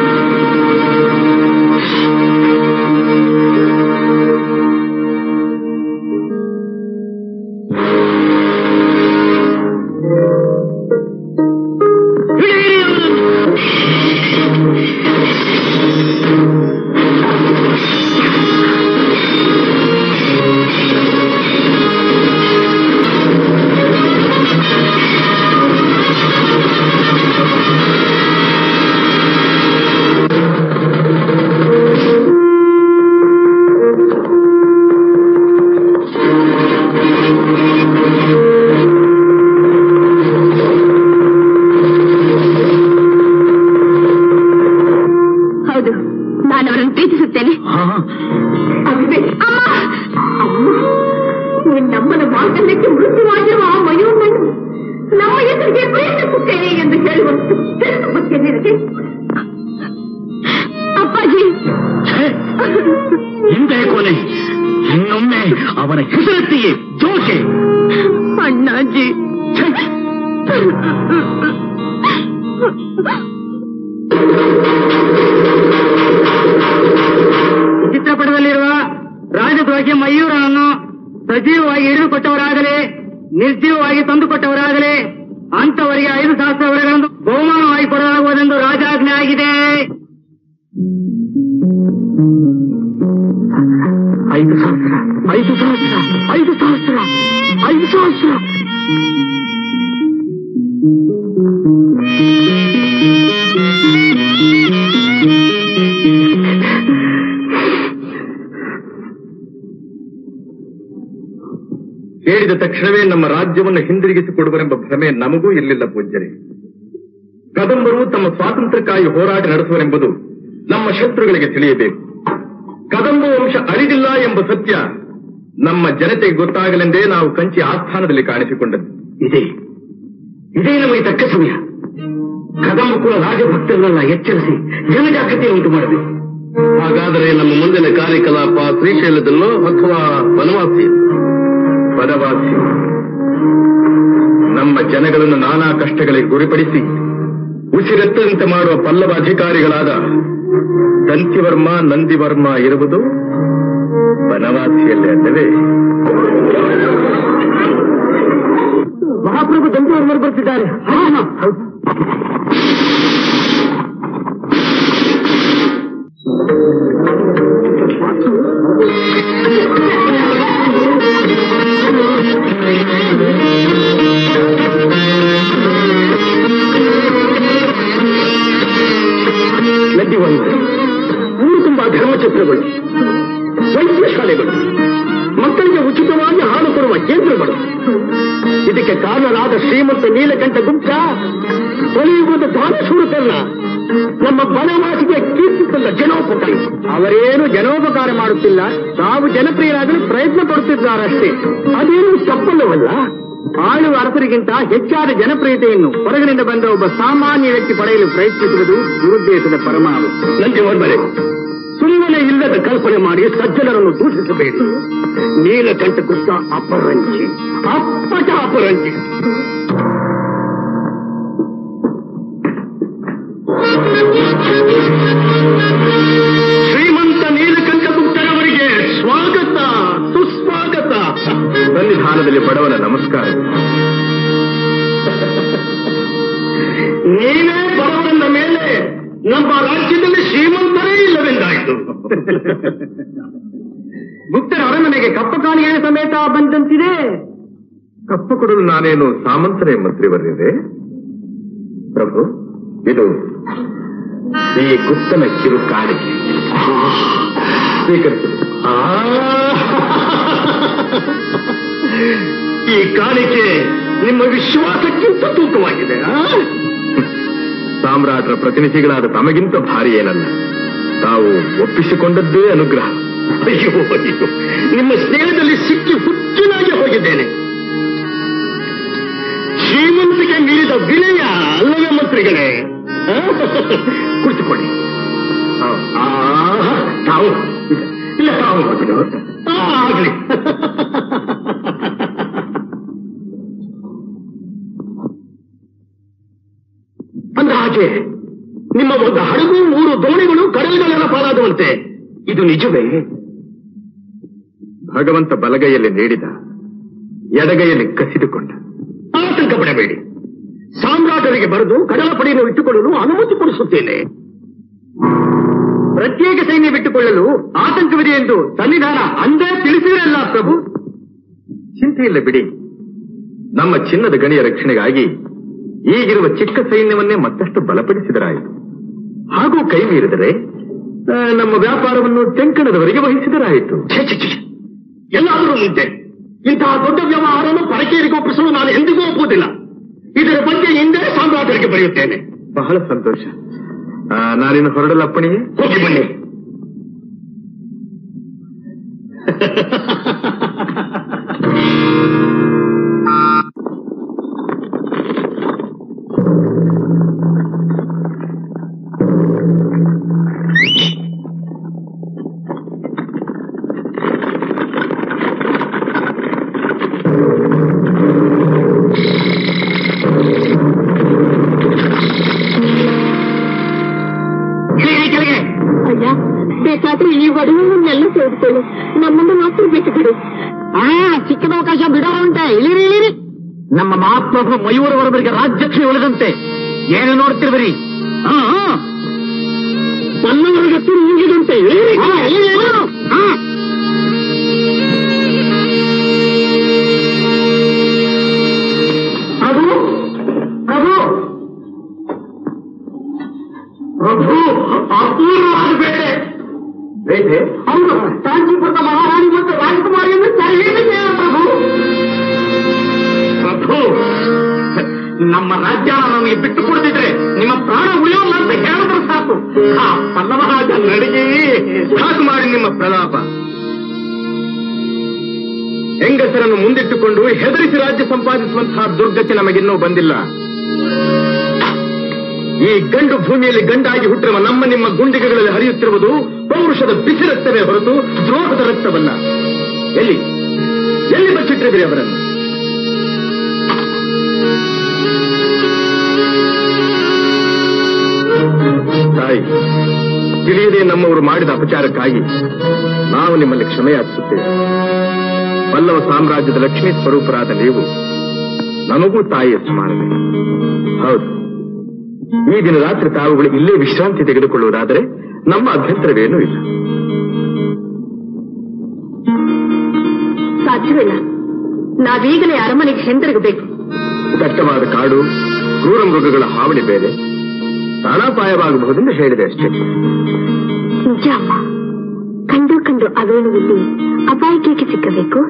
ಹೌದು ನಾನು ಅವರನ್ನು ಪ್ರೀತಿಸುತ್ತೇನೆ ಅಮ್ಮ! ಅಮ್ಮ! ನೀನ್ ನಮ್ಮನ ಮಾತಲ್ಲಕ್ಕೆ ಮೃತ್ಯುವಾಗಿರುವ ಆ ಮಯೂರ್ನನ್ನು ನಮ್ಮ ಕೇಸರಿಗೆ ಪ್ರಯತ್ನಿಸುತ್ತೇನೆ ಎಂದು ಹೇಳುವಷ್ಟು ಎಷ್ಟು ಬಗ್ಗೆ ನಿನಗೆ ಅಪ್ಪಾಜಿ ಛೇ! ಹಿಂದೆ ಕೊನೆ ಇನ್ನೊಮ್ಮೆ ಅವನ ಹೆಸರೆತ್ತಿಯೇ ಜೋಶೆ ಅಣ್ಣಾಜಿ ಚಿತ್ರಪಟದಲ್ಲಿರುವ ರಾಜದ್ರೋಹಿ ಮಯೂರನನ್ನು ಸಜೀವವಾಗಿ ಹಿಡಿದುಕೊಟ್ಟವರಾಗಲಿ ನಿರ್ಜೀವವಾಗಿ ತಂದುಕೊಟ್ಟವರಾಗಲಿ ಅಂತವರಿಗೆ ಐದು ಸಹಸ್ರ ವರೆಗಳನ್ನು ಬಹುಮಾನವಾಗಿ ಕೊಡಲಾಗುವುದೆಂದು ರಾಜಾಜ್ಞೆ ಆಗಿದೆ ಐದು ಸಹಸ್ರ ಐದು ಸಹಸ್ರ ಐದು ಸಹಸ್ರ ಐದು ಸಹಸ್ರ ಹೇಳಿದ ತಕ್ಷಣವೇ ನಮ್ಮ ರಾಜ್ಯವನ್ನು ಹಿಂದಿರುಗಿಸಿಕೊಡುವರೆಂಬ ಭ್ರಮೆ ನಮಗೂ ಇರಲಿಲ್ಲ ಪೂಜ್ಯರೇ ಕದಂಬರು ತಮ್ಮ ಸ್ವಾತಂತ್ರ್ಯಕ್ಕಾಗಿ ಹೋರಾಟ ನಡೆಸುವರೆಂಬುದು ನಮ್ಮ ಶತ್ರುಗಳಿಗೆ ತಿಳಿಯಬೇಕು ಕದಂಬ ವಂಶ ಅಳಿದಿಲ್ಲ ಎಂಬ ಸತ್ಯ ನಮ್ಮ ಜನತೆಗೆ ಗೊತ್ತಾಗಲೆಂದೇ ನಾವು ಕಂಚಿ ಆಸ್ಥಾನದಲ್ಲಿ ಕಾಣಿಸಿಕೊಂಡದ್ದು ಇದೆ ಇದೇ ನಮಗೆ ತಕ್ಕ ಸಮಯ ಕದಂಬ ಕುಲ ರಾಜಭಕ್ತರನ್ನೆಲ್ಲ ಎಚ್ಚರಿಸಿ ಜನಜಾಗೃತಿ ಉಂಟು ಮಾಡಬೇಕು ಹಾಗಾದರೆ ನಮ್ಮ ಮುಂದಿನ ಕಾರ್ಯಕಲಾಪ ಶ್ರೀಶೈಲದಲ್ಲೋ ಅಥವಾ ವನವಾಸಿ ವನವಾಸಿ ನಮ್ಮ ಜನಗಳನ್ನು ನಾನಾ ಕಷ್ಟಗಳಿಗೆ ಗುರಿಪಡಿಸಿ ಉಸಿರೆತ್ತದಂತೆ ಮಾಡುವ ಪಲ್ಲವ ಅಧಿಕಾರಿಗಳಾದ ದಂತಿವರ್ಮ ನಂದಿವರ್ಮ ಇರುವುದು ವನವಾಸಿಯಲ್ಲಿ ಅಲ್ಲವೇ ಮಹಾಪ್ರಭು ದಂತವರ್ಮರು ಬರ್ತಿದ್ದಾರೆ ನಂದಿವರ್ಮರು ಇನ್ನು ತುಂಬಾ ಧರ್ಮಚಿತ್ರಗಳು ವೈದ್ಯಶಾಲೆಗಳು ಮಕ್ಕಳಿಗೆ ಉಚಿತವಾಗಿ ಹಾಲು ಕೊಡುವ ಕೇಂದ್ರಗಳು ಇದಕ್ಕೆ ಕಾರಣರಾದ ಶ್ರೀಮಂತ ನೀಲಕಂಠ ಗುಪ್ತ ಹೊಳೆಯುವುದು ದಾನಶೂರಕರನ್ನ ನಮ್ಮ ಬನವಾಸಿಗೆ ಕೀರ್ತಿಸಲ್ಲ ಜನೋಪಕಾರಿ ಅವರೇನು ಜನೋಪಕಾರ ಮಾಡುತ್ತಿಲ್ಲ ತಾವು ಜನಪ್ರಿಯರಾಗಲು ಪ್ರಯತ್ನ ಪಡುತ್ತಿದ್ದಾರಷ್ಟೇ ಅದೇನು ತಪ್ಪಲ್ಲವಲ್ಲ ಆಳುವ ಅರಸರಿಗಿಂತ ಹೆಚ್ಚಾದ ಜನಪ್ರಿಯತೆಯನ್ನು ಹೊರಗಿನಿಂದ ಬಂದ ಒಬ್ಬ ಸಾಮಾನ್ಯ ವ್ಯಕ್ತಿ ಪಡೆಯಲು ಪ್ರಯತ್ನಿಸುವುದು ದುರುದ್ದೇಶದ ಪರಮಾಣು ನಂಗೆ ಹೊರಬರೆ ಸುಮ್ಮನೆ ಇಲ್ಲದ ಕಲ್ಪನೆ ಮಾಡಿ ಸಜ್ಜನರನ್ನು ದೂಷಿಸಬೇಡಿ ನೀಲಕಂಠ ಗುಪ್ತ ಅಪರಂಜಿ ಅಪ್ಪಟ ಅಪರಂಜಿ ಶ್ರೀಮಂತ ನೀಲಕಂಠ ಗುಪ್ತರವರಿಗೆ ಸ್ವಾಗತ ಸುಸ್ವಾಗತ ಸನ್ನಿಧಾನದಲ್ಲಿ ಬಡವನ ನಮಸ್ಕಾರ ನೀವೇ ಬಡವರನ್ನ ಮೇಲೆ ನಮ್ಮ ರಾಜ್ಯದಲ್ಲಿ ಶ್ರೀಮಂತರೇ ಇಲ್ಲವೆಂದಾಯಿತು ಗುಪ್ತರ ಅರಮನೆಗೆ ಕಪ್ಪ ಕಾಣಿಕೆ ಸಮೇತ ಬಂದಂತಿದೆ ಕಪ್ಪು ಕೊಡಲು ನಾನೇನು ಸಾಮಂತರೇ ಮಂತ್ರಿವರಿದೆ ಪ್ರಭು ಇದು ಈ ಗುಪ್ತನ ಕಿರು ಕಾಣಿಕೆ ಸ್ವೀಕರಿಸಿ ಆ, ಈ ಕಾಣಿಕೆ ನಿಮ್ಮ ವಿಶ್ವಾಸಕ್ಕಿಂತ ತೂಕವಾಗಿದೆ ಆ? ಸಾಮ್ರಾಟರ ಪ್ರತಿನಿಧಿಗಳಾದ ತಮಗಿಂತ ಭಾರಿ ಏನಲ್ಲ ತಾವು ಒಪ್ಪಿಸಿಕೊಂಡದ್ದೇ ಅನುಗ್ರಹ ಅಯ್ಯೋ ಅಯ್ಯೋ ನಿಮ್ಮ ಸ್ನೇಹದಲ್ಲಿ ಸಿಕ್ಕಿ ಹುಚ್ಚಿನಾಗಿ ಹೋಗಿದ್ದೇನೆ ಶ್ರೀಮಂತಿಕೆ ಮೀರಿದ ವಿನಯ ಅಲ್ಲವೇ ಮಂತ್ರಿಗಳೇ ಆ? ಕುಳಿತುಕೊಳ್ಳಿ ಆ, ತಾವು ಇಲ್ಲ ತಾವು ಮೊದಲು ಆ, ಆಗ್ಲಿ ಅಂದ ಹಾಗೆ ನಿಮ್ಮ ಒಂದು ಹಡಗು ಮೂರು ದೋಣಿಗಳು ಕಡಲುಗಳೆಲ್ಲ ಪಾಲಾಗುವಂತೆ ಇದು ನಿಜವೇ ಭಗವಂತ ಬಲಗೈಯಲ್ಲಿ ನೀಡಿದ ಎಡಗೈಯಲ್ಲಿ ಕಸಿದುಕೊಂಡ ಆತಂಕ ಪಡಬೇಡಿ ಸಾಮ್ರಾಟರಿಗೆ ಬರೆದು ಕಡಲ ಪಡೆಯನ್ನು ಇಟ್ಟುಕೊಳ್ಳಲು ಅನುಮತಿ ಕೊಡಿಸುತ್ತೇನೆ ಪ್ರತ್ಯೇಕ ಸೈನ್ಯ ಬಿಟ್ಟುಕೊಳ್ಳಲು ಆತಂಕವಿದೆ ಎಂದು ಸನ್ನಿಧಾನ ಅಂದೇ ತಿಳಿಸಿರಲ್ಲ ಪ್ರಭು ಚಿಂತೆ ಇಲ್ಲ ಬಿಡಿ ನಮ್ಮ ಚಿನ್ನದ ಗಣಿಯ ರಕ್ಷಣೆಗಾಗಿ ಈಗಿರುವ ಚಿಕ್ಕ ಸೈನ್ಯವನ್ನೇ ಮತ್ತಷ್ಟು ಬಲಪಡಿಸಿದರಾಯಿತು ಹಾಗೂ ಕೈ ಮೀರಿದರೆ ಆ, ನಮ್ಮ ವ್ಯಾಪಾರವನ್ನು ತೆಂಕಣದವರೆಗೆ ವಹಿಸಿದರಾಯಿತು ಛೆ, ಛೆ, ಛೆ, ಛೆ. ಎಲ್ಲಾದರೂ ಮುಂಚೆ ಇಂತಹ ದೊಡ್ಡ ವ್ಯವಹಾರವನ್ನು ಪರಕೇರಿಗೆ ಒಪ್ಪಿಸಲು ನಾನು ಎಂದಿಗೂ ಒಪ್ಪುವುದಿಲ್ಲ ಇದರ ಬಗ್ಗೆ ಹಿಂದೆ ಸಾಮ್ರಾಟರಿಗೆ ಬರೆಯುತ್ತೇನೆ ಬಹಳ ಸಂತೋಷ ಆ, ನಾನಿನ್ನು ಹೊರಡಲಪ್ಪಣಿಗೆ ಹೋಗಿ ಬನ್ನಿ ಹೊಡೆಯುವನ್ನೆಲ್ಲ ಸೇರಿಕೊಳ್ಳಿ ನಮ್ಮನ್ನು ಮಾತ್ರ ಬಿಟ್ಟು ಬಿಡು ಆ ಸಿಕ್ಕದ ಅವಕಾಶ ಬಿಡೋ ಉಂಟೆ ಇಳಿರಿ ಇಳಿರಿ ನಮ್ಮ ಮಹಾಪ್ರಭು ಮಯೂರವರವರಿಗೆ ರಾಜ್ಯಕ್ಷೆ ಉಳಿದಂತೆ ಏನು ನೋಡ್ತಿರ್ಬರಿ ಹಾ ಹಾ. ತನ್ನವರಿಗೆ ತಿರುಗಿದಂತೆ ಇಳಿರಿ ಹಾ, ಇಳಿರಿ, ಇಳಿರು. ಹಾ. ಪ್ರಭು ಪ್ರಭು ಪ್ರಭು ಅಪೂರ್ವವಾದ ಬೇಟೆ ಬೇಟೆ ಹೌದು ಕಾಂಚೀಪುರದ ಮಹಾರಾಣಿ ಮತ್ತು ರಾಜಕುಮಾರಿಯನ್ನು ಸೆರೆಹಿಡಿದಿದ್ದೇವೆ ಪ್ರಭು ಪ್ರಭು ನಮ್ಮ ರಾಜ್ಯ ನಮಗೆ ಬಿಟ್ಟು ಕೊಡದಿದ್ರೆ ನಿಮ್ಮ ಪ್ರಾಣ ಉಳಿಯೋಲ್ಲ ಅಂತ ಹೇಳಿದ್ರು ಸಾಕು ಆ ಪಲ್ಲವರಾಜ ನಡಿಗೆ ಸಾಕು ಮಾಡಿ ನಿಮ್ಮ ಪ್ರಲಾಪ ಹೆಂಗಸರನ್ನು ಮುಂದಿಟ್ಟುಕೊಂಡು ಹೆದರಿಸಿ ರಾಜ್ಯ ಸಂಪಾದಿಸುವಂತಹ ದುರ್ಗತಿ ನಮಗಿನ್ನೂ ಬಂದಿಲ್ಲ ಈ ಗಂಡು ಭೂಮಿಯಲ್ಲಿ ಗಂಡಾಗಿ ಹುಟ್ಟಿರುವ ನಮ್ಮ ನಿಮ್ಮ ಗುಂಡಿಗೆಗಳಲ್ಲಿ ಹರಿಯುತ್ತಿರುವುದು ಪೌರುಷದ ಬಿಸಿ ರಕ್ತವೇ ಹೊರತು ದ್ರೋಹದ ರಕ್ತವಲ್ಲ ಎಲ್ಲಿ ಎಲ್ಲಿ ಬಚ್ಚಿಟ್ಟಿದ್ದೀರಿ ಅವರನ್ನು ತಾಯಿ ತಿಳಿಯದೆ ನಮ್ಮವರು ಮಾಡಿದ ಅಪಚಾರಕ್ಕಾಗಿ ನಾವು ನಿಮ್ಮಲ್ಲಿ ಕ್ಷಮೆ ಯಾಚಿಸುತ್ತೇವೆ ಪಲ್ಲವ ಸಾಮ್ರಾಜ್ಯದ ಲಕ್ಷ್ಮೀ ಸ್ವರೂಪರಾದ ನೀವು ನಮಗೂ ತಾಯಿಯ ಸಮಾನತೆ ಹೌದು ಈ ದಿನ ರಾತ್ರಿ ತಾವುಗಳು ಇಲ್ಲೇ ವಿಶ್ರಾಂತಿ ತೆಗೆದುಕೊಳ್ಳುವುದಾದರೆ ನಮ್ಮ ಅಭ್ಯಂತರವೇನೂ ಇಲ್ಲ ಸಾಧ್ಯವಿಲ್ಲ ನಾವೀಗಲೇ ಅರಮನೆಗೆ ಹಿಂದಿರುಗಬೇಕು ದಟ್ಟವಾದ ಕಾಡು ಕ್ರೂರ ಮೃಗಗಳ ಹಾವಳಿ ಬೇರೆ ಪ್ರಾಣಾಪಾಯವಾಗಬಹುದೆಂದು ಹೇಳಿದೆ ಅಷ್ಟೇ ನಿಜ ಅಮ್ಮ ಕಂಡು ಕಂಡು ಅವೇಳುವಿಲ್ಲಿ ಅಪಾಯಕ್ಕೆ ಸಿಕ್ಕಬೇಕು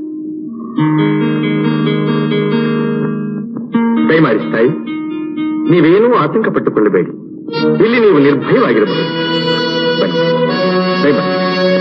ದಯಮಾಡಿ ತಾಯಿ ನೀವೇನೂ ಆತಂಕ ಪಟ್ಟುಕೊಳ್ಳಬೇಡಿ ಇಲ್ಲಿ ನೀವು ನಿರ್ಭಯವಾಗಿರಬಹುದು ಬನ್ನಿ ದಯಮಾಡಿ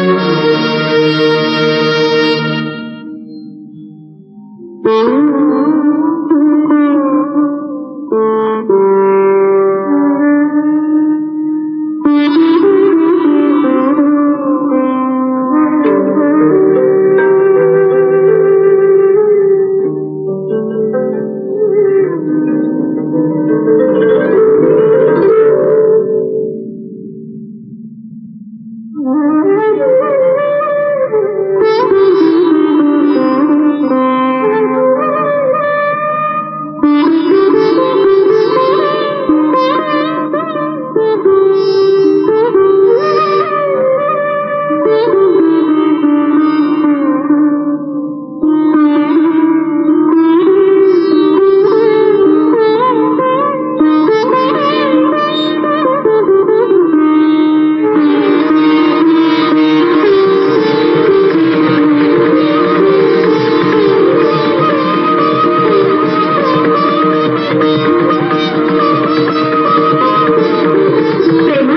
ಪ್ರೇಮ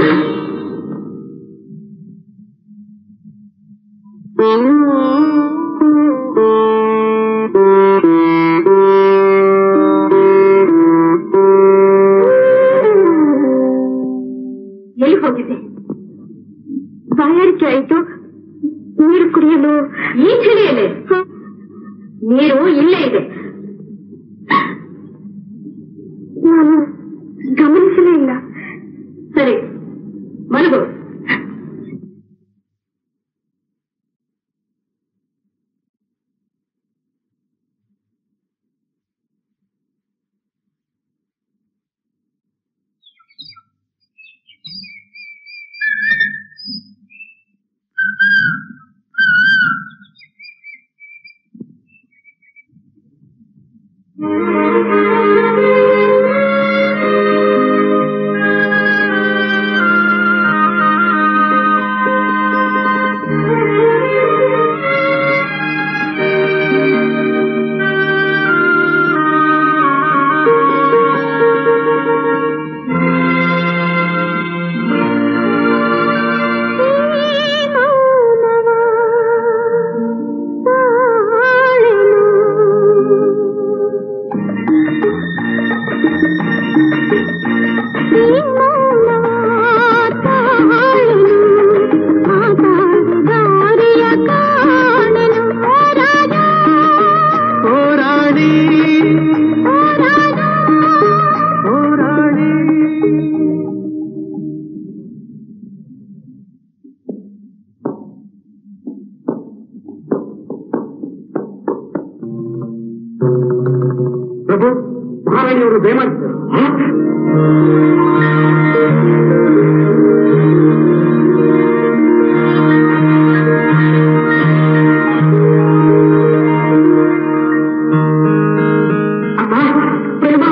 ಎಲ್ಲಿ ಹೋಗಿದೆ ಬಾಯಾರಿಕೆ ಆಯಿತು ನೀರು ಕುಡಿಯಲು ಈ ಚಳಿಯಲ್ಲಿ ನೀರು ಇಲ್ಲೇ ಇದೆ ನಾನು ಗಮನಿಸಲೇ ಇಲ್ಲ ಸರಿ ಮಲಗು ಅಮ್ಮ ಪ್ರೇಮ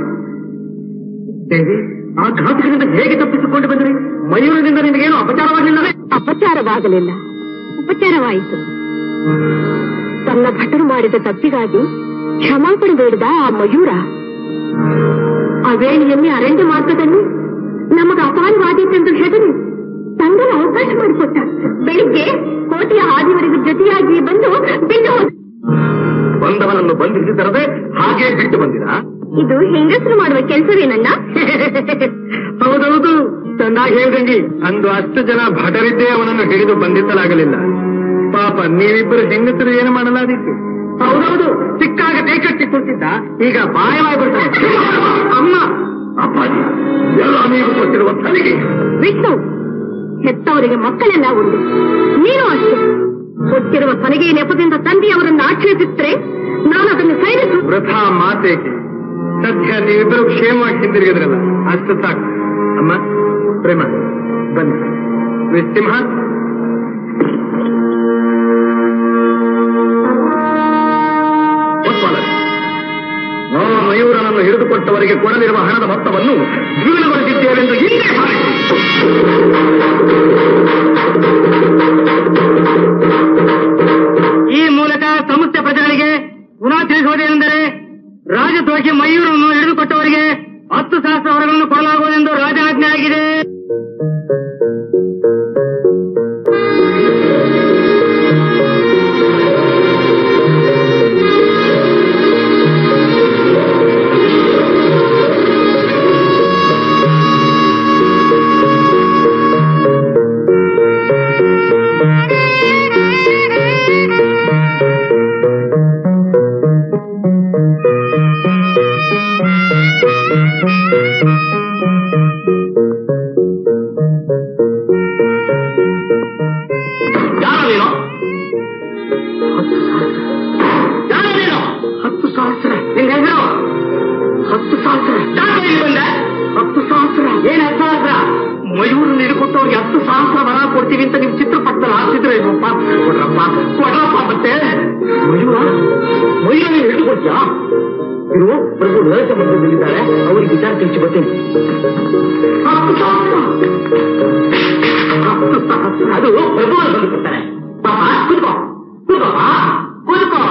ದೇವಿ ಆ ಘಾತಕದಿಂದ ಹೇಗೆ ತಪ್ಪಿಸಿಕೊಂಡು ಬಂದ್ರಿ ಮಯೂರದಿಂದ ನಿಮಗೇನು ಅಪಚಾರವಾಗಿಲ್ಲವೇ ಅಪಚಾರವಾಗಲಿಲ್ಲ ಉಪಚಾರವಾಯಿತು ತನ್ನ ಭಟರು ಮಾಡಿದ ತಪ್ಪಿಗಾಗಿ ಕ್ಷಮಾಪಣೆ ಬೇಡಿದ ಆ ಮಯೂರ ಆ ವೇಳೆಯಲ್ಲಿ ಅರಣ್ಯ ಮಾರ್ಗದಲ್ಲಿ ನಮಗೆ ಅಪಾಯವಾದೀತೆಂದು ಹೆದರಿ ತಂಗಲು ಅವಕಾಶ ಮಾಡಿಕೊಟ್ಟ ಬೆಳಿಗ್ಗೆ ಕೋಟೆಯ ಹಾದಿವರೆಗೂ ಜೊತೆಯಾಗಿ ಬಂದು ಬಿಟ್ಟು ಹೋದ ಬಂದವನನ್ನು ಬಂಧಿಸಿ ತರದೆ ಹಾಗೆ ಬಿಟ್ಟು ಬಂದಿರ ಇದು ಹೆಂಗಸರು ಮಾಡುವ ಕೆಲಸವೇನನ್ನ ಹೌದೌದು ಚೆನ್ನಾಗಿ ಹೇಳ್ದಂಗಿ ಅಂದು ಅಷ್ಟು ಜನ ಭಟರಿದ್ದೇ ಅವನನ್ನು ಹಿಡಿದು ಬಂಧಿಸಲಾಗಲಿಲ್ಲ ಪಾಪ ನೀವಿಬ್ಬರು ಹೆಂಗಸರು ಏನು ಮಾಡಲಾದೀತು ಹೌದೌದು ಸಿಕ್ಕಾಗ ಕೈ ಕಟ್ಟಿ ಕುಳಿತಿದ್ದ ಈಗ ಬಾಯವಾಗಿ ಬರ್ತಾನೆ ಅಮ್ಮ ಅಪ್ಪಾಜಿ ಎಲ್ಲ ನೀವು ಕೊಟ್ಟಿರುವ ತಲೆಗೆ ವಿಷ್ಣು ಹೆತ್ತವರಿಗೆ ಮಕ್ಕಳೆಲ್ಲ ಉಂಟು ನೀನು ಅಷ್ಟೇ ಕೊಟ್ಟಿರುವ ತನಗೆ ನೆಪದಿಂದ ತಂದೆ ಅವರನ್ನು ಆಕ್ಷೇಪಿಸಿದ್ರೆ ನಾನು ಅದನ್ನು ಸೈನಿಸು ವೃಥಾ ಮಾತೇಕೆ ಸದ್ಯ ನೀವಿಬ್ಬರು ಕ್ಷೇಮವಾಗಿ ಹಿಂದಿರುಗಿದ್ರಲ್ಲ ಅಷ್ಟು ಸಾಕು ಅಮ್ಮ ಪ್ರೇಮ ಬನ್ನಿ ವಿಸಿಂಹ ಗೊತ್ತಲ್ಲದೆ ನಾವು ಮಯೂರನನ್ನು ಹಿಡಿದುಕೊಟ್ಟವರಿಗೆ ಕೊಡಲಿರುವ ಹಣದ ಮೊತ್ತವನ್ನು ದ್ವಿಗುಣಗೊಳಿಸಿದ್ದೇವೆಂದು ಹಿಂದೆ ಸಾರಿಸಿ. ಈ ಮೂಲಕ ಸಮಸ್ತ ಪ್ರಜೆಗಳಿಗೆ ಪುನಃ ತಿಳಿಸುವುದೇನೆಂದರೆ ರಾಜದ್ರೋಹಿ ಮಯೂರನ್ನು ಹಿಡಿದುಕೊಟ್ಟವರಿಗೆ ಹತ್ತು ಸಹಸ್ರ ವರಗಳನ್ನು ಕೊಡಲಾಗುವುದೆಂದು ರಾಜಾಜ್ಞೆ ಆಗಿದೆ ಯಾರ ನೀನು ಯಾರ ನೀನು ಹತ್ತು ಸಹಸ್ರ ನಿನ್ನ ಹೆಸರು ಹತ್ತು ಸಹಸ್ರ ಯಾಕೆ ಇಲ್ಲಿ ಬಂದೆ ಹತ್ತು ಸಹಸ್ರ ಏನ್ ಹತ್ತು ಸಹಸ್ರ ಮಯೂರು ಹಿಡಿಕೊಟ್ಟವ್ರಿಗೆ ಹತ್ತು ಸಹಸ್ರ ವರ ಕೊಡ್ತೀವಿ ಅಂತ ನಿಮ್ ಚಿತ್ರಪಟದಲ್ಲಿ ಹಾಕ್ತಿದ್ರೆ ಏನಪ್ಪ ಕೊಡ್ರಪ್ಪ ಕೊಡ್ರಪ್ಪ ಮತ್ತೆ ಮಯೂರ ಮಯೂರ ನೀವು ಹಿಡಿದುಕೊಡ್ತೀಯಾ ಇರು ಪ್ರಭು ರಹಸ್ಯ ಮಂದಿರದಲ್ಲಿದ್ದಾರೆ ಅವರಿಗೆ ವಿಚಾರ ತಿಳಿಸಿ ಬರ್ತೇನೆ ಹತ್ತು ಸಹಸ್ರ ಹತ್ತು ಸಹಸ್ರ ಅದು ಪ್ರಭು ಬಂದು ಕೊಡ್ತಾರೆ ಪಾಪ ಕುತ್ಕೋ ಕುತ್ಕೋಪ್ಪ ಕುತ್ಕೋ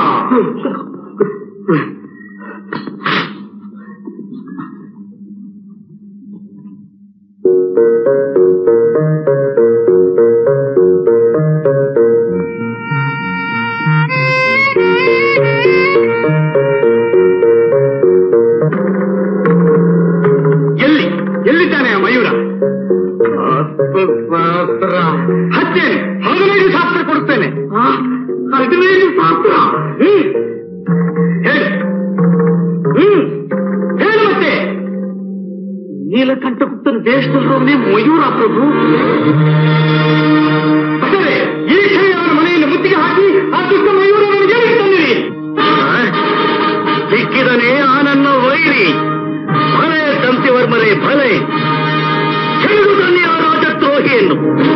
ಎಲ್ಲಿ ಎಲ್ಲಿದ್ದಾನೆ ಆ ಮಯೂರ ಹತ್ತು ಸಹಸ್ರ ಹತ್ತೇನೆ ಹದಿನೈದು ಸಹಸ್ರ ಕೊಡ್ತೇನೆ ಆ, ಹದಿನೈದು ಸಹಸ್ರ ಹ್ಮ್ ಹೇಳು ಹ್ಮ್ ಹೇಳು ಮತ್ತೆ ನೀಲಕಂಠ ಗುಪ್ತನ ದೇಶದಲ್ಲೇ ಮಯೂರ ಪ್ರಭು ಭಟರೇ, ಈ ಕ್ಷಯ ಅವನ ಮನೆಯಲ್ಲಿ ಮುತ್ತಿಗೆ ಹಾಕಿ ಆ ದುಷ್ಟ ಮಯೂರ ನನಗೆ ತಂದಿರಿ ಸಿಕ್ಕಿದನೇ ಆ ನನ್ನ ವೈರಿ ಭಲೆ ಕಂತಿವರ್ಮರೇ ಭಲೆ ಹೇಳುವುದನ್ನೇ ಆ ರಾಜದ್ರೋಹಿಯನ್ನು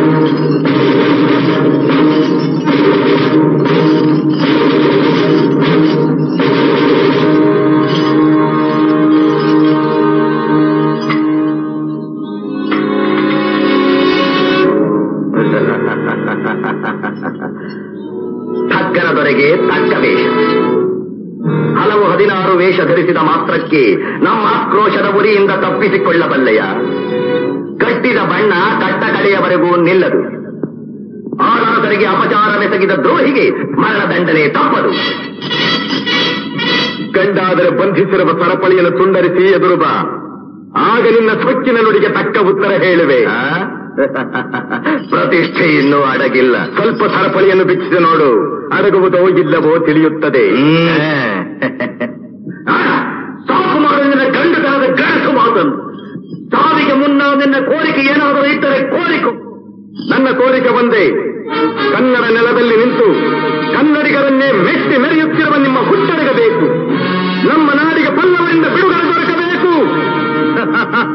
ತಕ್ಕನ ದೊರೆಗೆ ತಕ್ಕ ವೇಷ ಹಲವು ಹದಿನಾರು ವೇಷ ಧರಿಸಿದ ಮಾತ್ರಕ್ಕೆ ನಮ್ಮ ಆಕ್ರೋಶದ ಉರಿಯಿಂದ ತಪ್ಪಿಸಿಕೊಳ್ಳಬಲ್ಲೆಯ ಕಟ್ಟಿದ ಬಣ್ಣ ಕಟ್ಟ ಕಡೆಯವರೆಗೂ ನಿಲ್ಲದು ಆಳಾದರಿಗೆ ಅಪಚಾರವೆಸಗಿದ ದ್ರೋಹಿಗೆ ಮರಣದಂಡನೆ ತಪ್ಪದು ಗಂಡಾದರೆ ಬಂಧಿಸಿರುವ ಸರಪಳಿಯನ್ನು ತುಂಡರಿಸಿ ಎದುರು ಬಾ ಆಗ ನಿನ್ನ ಸೊಕ್ಕಿನ ನುಡಿಗೆ ತಕ್ಕ ಉತ್ತರ ಹೇಳುವೆ ಪ್ರತಿಷ್ಠೆ ಇನ್ನೂ ಅಡಗಿಲ್ಲ ಸ್ವಲ್ಪ ಸರಪಳಿಯನ್ನು ಬಿಚ್ಚಿಸಿ ನೋಡು ಅಡಗುವುದೋ ಇಲ್ಲವೋ ತಿಳಿಯುತ್ತದೆ ಆ, ಸಾಕು ಮಾಡು ನಿನ್ನ ಗಂಡತನದ ಗಣಸು ಮಾತನ್ನು ಸಾವಿಗೆ ಮುನ್ನ ನಿನ್ನ ಕೋರಿಕೆ ಏನಾದರೂ ಇದ್ದರೆ ಕೋರಿಕು ನನ್ನ ಕೋರಿಕೆ ಒಂದೇ ಕನ್ನಡ ನೆಲದಲ್ಲಿ ನಿಂತು ಕನ್ನಡಿಗರನ್ನೇ ಮೆಟ್ಟಿ ಮೆರೆಯುತ್ತಿರುವ ನಿಮ್ಮ ಹುಟ್ಟಡಗಬೇಕು ನಮ್ಮ ನಾಡಿಗೆ ಪಲ್ಲವರಿಂದ ಬಿಡುಗಡೆ ದೊರಕಬೇಕು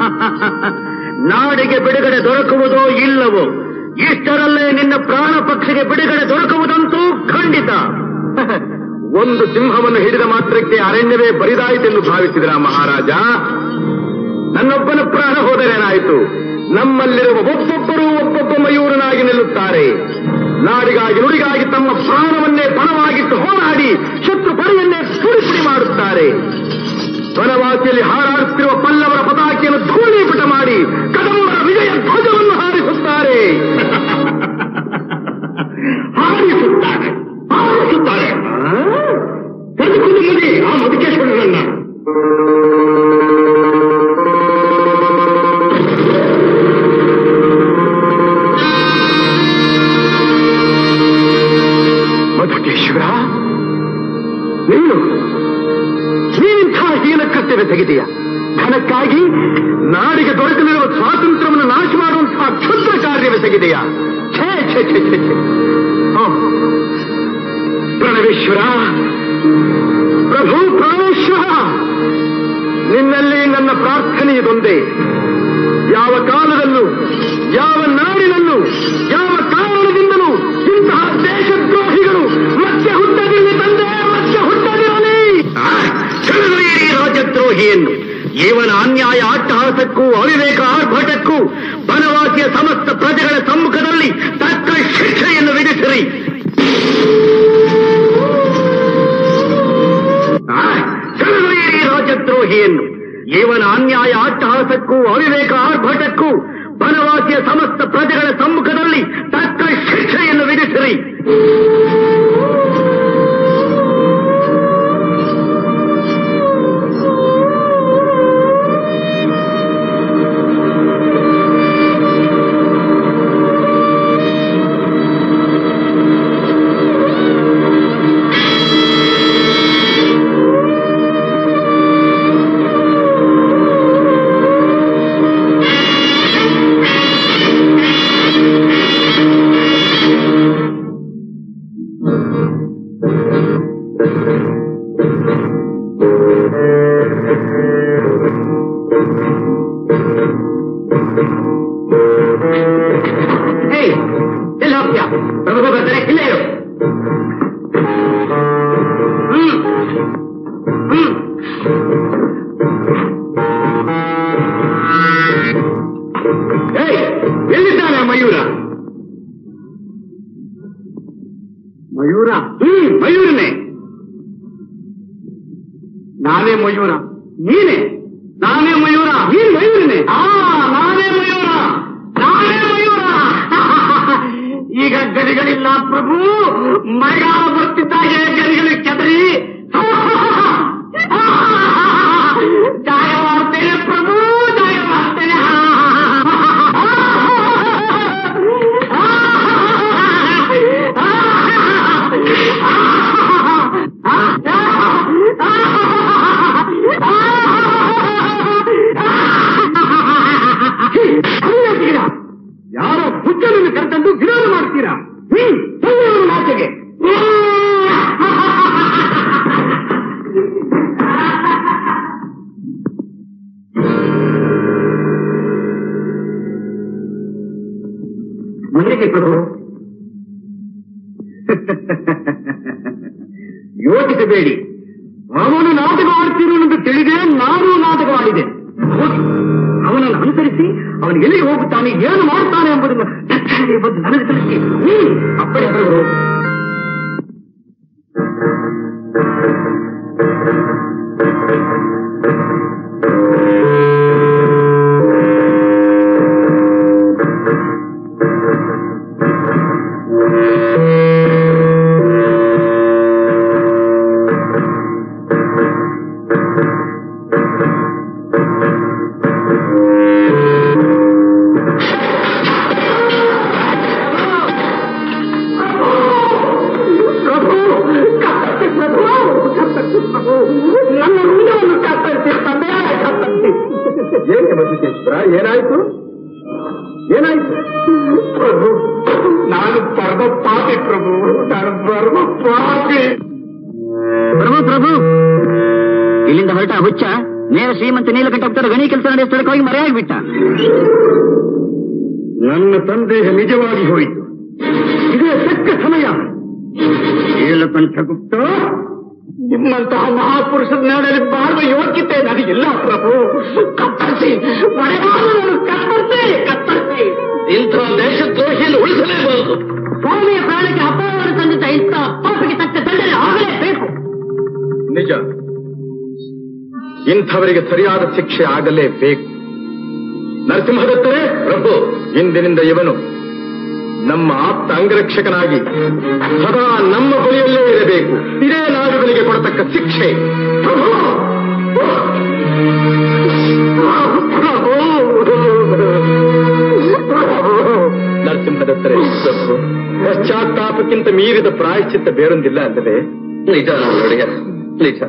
ನಾಡಿಗೆ ಬಿಡುಗಡೆ ದೊರಕುವುದೋ ಇಲ್ಲವೋ ಇಷ್ಟರಲ್ಲೇ ನಿನ್ನ ಪ್ರಾಣ ಪಕ್ಷಿಗೆ ಬಿಡುಗಡೆ ದೊರಕುವುದಂತೂ ಖಂಡಿತ ಒಂದು ಸಿಂಹವನ್ನು ಹಿಡಿದ ಮಾತ್ರಕ್ಕೆ ಅರಣ್ಯವೇ ಬರಿದಾಯಿತೆಂದು ಭಾವಿಸಿದ್ರ ಮಹಾರಾಜ ನನ್ನೊಬ್ಬನ ಪ್ರಾಣ ಹೋದರೇನಾಯಿತು ನಮ್ಮಲ್ಲಿರುವ ಒಬ್ಬೊಬ್ಬರೂ ಒಬ್ಬೊಬ್ಬ ಮಯೂರನಾಗಿ ನಿಲ್ಲುತ್ತಾರೆ ನಾಡಿಗಾಗಿ ನುಡಿಗಾಗಿ ತಮ್ಮ ಪ್ರಾಣವನ್ನೇ ಪಣವಾಗಿಟ್ಟು ಹೋರಾಡಿ ಶತ್ರು ಪಡೆಯನ್ನೇ ಪುಡಿ ಪುಡಿ ಮಾಡುತ್ತಾರೆ ವನವಾಸಿಯಲ್ಲಿ ಹಾರಾಡುತ್ತಿರುವ ಪಲ್ಲವರ ಪತಾಕಿಯನ್ನು ಧೂಳೀಪಟ ಮಾಡಿ ಕದಂಬರ ವಿಜಯ ಧ್ವಜವನ್ನು ಹಾರಿಸುತ್ತಾರೆ ಹಾರಿಸುತ್ತಾರೆ ಹಾರಿಸುತ್ತಾರೆ ತೆಗೆದುಕೊಂಡು ಮುಗಿ ಆ ಮಧುಕೇಶ್ವರನನ್ನ ಮಧುಕೇಶ್ವರ ನೀನು ನೀನಿಂಥ ಹೀನ ಕರ್ತವ್ಯ ತೆಗೆದೆಯ ಧನಕ್ಕಾಗಿ ನಾಡಿಗೆ ದೊರೆತಲಿರುವ ಸ್ವಾತಂತ್ರ್ಯವನ್ನು ನಾಶ ಮಾಡುವಂತಹ ಕ್ಷುದ್ರ ಕಾರ್ಯವೆಸಗಿದೆಯ ಛೇ ಛೇ ಛೇ ಛೇ ಛೇ ಓ, ಪ್ರಣವೇಶ್ವರ ಪ್ರಭು ಪ್ರಾಣೇಶ್ವರ ನಿನ್ನಲ್ಲಿ ನನ್ನ ಪ್ರಾರ್ಥನೆ ಇದೊಂದೇ ಯಾವ ಕಾಲದಲ್ಲೂ ಯಾವ ನಾಡಿನಲ್ಲೂ ಯಾವ ಕಾರಣದಿಂದಲೂ ಇಂತಹ ದೇಶದ್ರೋಹಿಗಳು ಮತ್ತೆ ಹುಟ್ಟದಿರಲಿ ತಂದೆ ಮತ್ತೆ ಹುಟ್ಟದಿರಲಿ ಈ ರಾಜದ್ರೋಹಿಯನ್ನು ಇವನ ಅನ್ಯಾಯ ಅಟ್ಟಹಾಸಕ್ಕೂ ಅವಿವೇಕ ಆರ್ಭಟಕ್ಕೂ ಬನವಾಸಿಯ ಸಮಸ್ತ ಪ್ರಜೆಗಳ ಸಮ್ಮುಖದಲ್ಲಿ ತಕ್ಕ ಶಿಕ್ಷೆಯನ್ನು ವಿಧಿಸಿರಿ ಆ, ಕೆಳಗಿಳಿಯಿರಿ ರಾಜದ್ರೋಹಿಯನ್ನು ಇವನ ಅನ್ಯಾಯ ಅಟ್ಟಹಾಸಕ್ಕೂ ಅವಿವೇಕ ಆರ್ಭಟಕ್ಕೂ ಬನವಾಸಿಯ ಸಮಸ್ತ ಪ್ರಜೆಗಳ ಸಮ್ಮುಖದಲ್ಲಿ ತಕ್ಕ ಶಿಕ್ಷೆಯನ್ನು ವಿಧಿಸಿರಿ ಏಯ್ ಎಲ್ಲಿ ಹೋಗ್ತೀಯ ಪ್ರಭು ಬರ್ತಾರೆ ಇಲ್ಲೇ ಇರು ಹ್ಮ್ ಹ್ಮ್ ಏಯ್ ಎಲ್ಲಿದ್ದಾನೆ ಮಯೂರ ಮಯೂರ ಹ್ಮ್ ಮಯೂರನೇ ನಾನೇ ಮಯೂರ ನೀನೆ ನಾನೇ ಮಯೂರ ನೀನ್ ಮಯೂರನೇ ಆ ನಾನೇ ಮಯೂರ ನಾನೇ ಮಯೂರ ಈಗ ಗರಿಗಳಿಲ್ಲ ಪ್ರಭು ಮಳೆಗಾಲ ಬರ್ತಿದ್ದಾಗೆ ಗರಿಗಳು ಕೆದರಿ ದಾಯ ಮಾಡ್ತೇನೆ ಪ್ರಭು ದಾಯ ಮಾಡ್ತೇನೆ ಅನ್ಯಾತೀರಾ? ಯಾರೋ ಹುಚ್ಚನನ್ನು ಕರೆತಂದು ವಿರೋಧ ಮಾಡ್ತೀರಾ ಹ್ಮ್ ಸರಿಯಾದ ಮಾತಿಗೆ ಮನೆಗೆ ಪ್ರಭು ಯೋಚಿಸಬೇಡಿ ಅವನು ನಾಟಕ ಆಡ್ತಿರುವನೆಂದು ತಿಳಿದೇ ನಾನು ನಾಟಕ ಆಡಿದೆ ಹೋಗಿ ಅವನನ್ನು ಅನುಸರಿಸಿ ಅವನು ಎಲ್ಲಿ ಹೋಗುತ್ತಾನೆ ಏನು ಮಾಡುತ್ತಾನೆ ಎಂಬುದನ್ನು ತಕ್ಷಣವೇ ಬಂದು ನನಗೆ ತಿಳಿಸಿ ಹ್ಮ್ ಅಪ್ಪಣೆ ಪ್ರಭು ಪ್ರಭು ಕತ್ತರಿಸಿ ಪ್ರಭು ಕತ್ತರಿಸಿ ಪ್ರಭು ನನ್ನ ಹೃದಯವನ್ನು ಕತ್ತರಿಸಿ ತಂದೆ ಕತ್ತರಿಸಿ ಏಕೆ ಮಧುಕೇಶ್ವರ ಏನಾಯ್ತು ಏನಾಯ್ತು ಪ್ರಭು ನಾನು ಪರಮ ಪಾಪಿ ಪ್ರಭು ನಾನು ಪರಮ ಪಾಪಿ ಪ್ರಭು ಪ್ರಭು ಇಲ್ಲಿಂದ ಹೊರಟ ಹುಚ್ಚ ನೇರ ಶ್ರೀಮಂತ ನೀಲಕಂಠ ಭಕ್ತರ ಗಣಿ ಕೆಲಸ ನಡೆಯ ಸ್ಥಳಕ್ಕೆ ಹೋಗಿ ಮರೆಯಾಗಿಬಿಟ್ಟ ನನ್ನ ಸಂದೇಹ ನಿಜವಾಗಿ ಹೋಯಿತು ಇದೇ ತಕ್ಕ ಸಮಯ ನೀಲಕಂಠ ಗುಪ್ತ ನಿಮ್ಮಂತಹ ಮಹಾಪುರುಷರ ನಾಡಲ್ಲಿ ಬಾಳುವ ಯೋಗ್ಯತೆ ನನಗಿಲ್ಲ ಪ್ರಭು ಕತ್ತರಿಸಿ ಮಳೆಗಾಲವನ್ನು ಕತ್ತರಿಸಿ ಕತ್ತರಿಸಿ ಇಂಥ ದೇಶದ್ರೋಹಿಯನ್ನು ಉಳಿಸಲೇಬಹುದು ಸ್ವಾಮಿಯ ಪ್ರಾಣಕ್ಕೆ ಅಪಾಯವನ್ನು ತಂದಿದ್ದ ಇಂಥ ಪಾಪಿಗೆ ತಕ್ಕ ದಂಡನೆ ಆಗಲೇಬೇಕು ನಿಜ ಇಂಥವರಿಗೆ ಸರಿಯಾದ ಶಿಕ್ಷೆ ಆಗಲೇಬೇಕು ನರಸಿಂಹದತ್ತರೇ ಪ್ರಭು ಇಂದಿನಿಂದ ಇವನು ನಮ್ಮ ಆಪ್ತ ಅಂಗರಕ್ಷಕನಾಗಿ ಸದಾ ನಮ್ಮ ಬಳಿಯಲ್ಲೇ ಇರಬೇಕು ಇದೇ ನಾಡುಗಳಿಗೆ ಕೊಡತಕ್ಕ ಶಿಕ್ಷೆ ಪ್ರಭು ನರಸಿಂಹದತ್ತರೇ ಪ್ರಭು ಪಶ್ಚಾತ್ತಾಪಕ್ಕಿಂತ ಮೀರಿದ ಪ್ರಾಯಶ್ಚಿತ್ತ ಬೇರೊಂದಿಲ್ಲ ಅಲ್ಲವೇ ನಿಜ ಒಡೆಯ ನಿಜ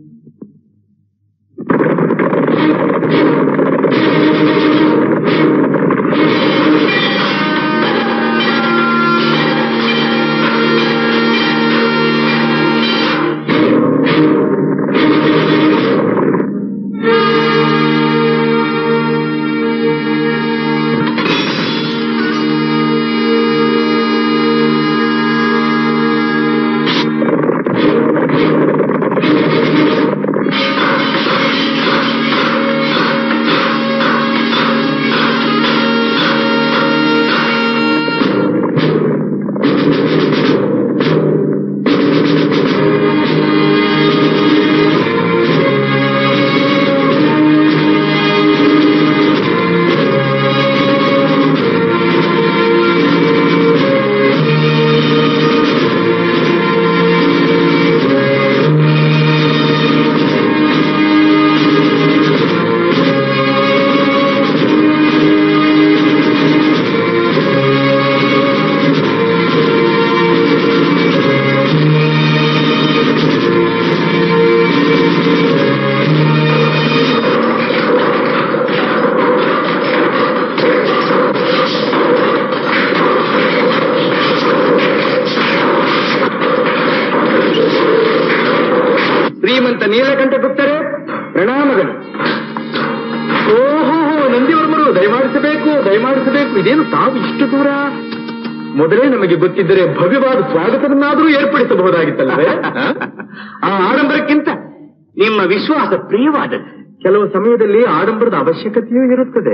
ಶ್ರೀಮಂತ ನೀಲಕಂಠ ಗುಪ್ತರೇ ಪ್ರಣಾಮಗಳು ಓಹೋ ನಂದಿವರ್ಮರು ದಯಮಾಡಿಸಬೇಕು ದಯಮಾಡಿಸಬೇಕು ಇದೇನು ತಾವು ಇಷ್ಟು ದೂರ ಮೊದಲೇ ನಮಗೆ ಗೊತ್ತಿದ್ದರೆ ಭವ್ಯವಾದ ಸ್ವಾಗತವನ್ನಾದರೂ ಏರ್ಪಡಿಸಬಹುದಾಗಿತ್ತಲ್ಲವೇ ಆ? ಆ ಆಡಂಬರಕ್ಕಿಂತ ನಿಮ್ಮ ವಿಶ್ವಾಸ ಪ್ರಿಯವಾದದ್ದು ಕೆಲವು ಸಮಯದಲ್ಲಿ ಆಡಂಬರದ ಅವಶ್ಯಕತೆಯೂ ಇರುತ್ತದೆ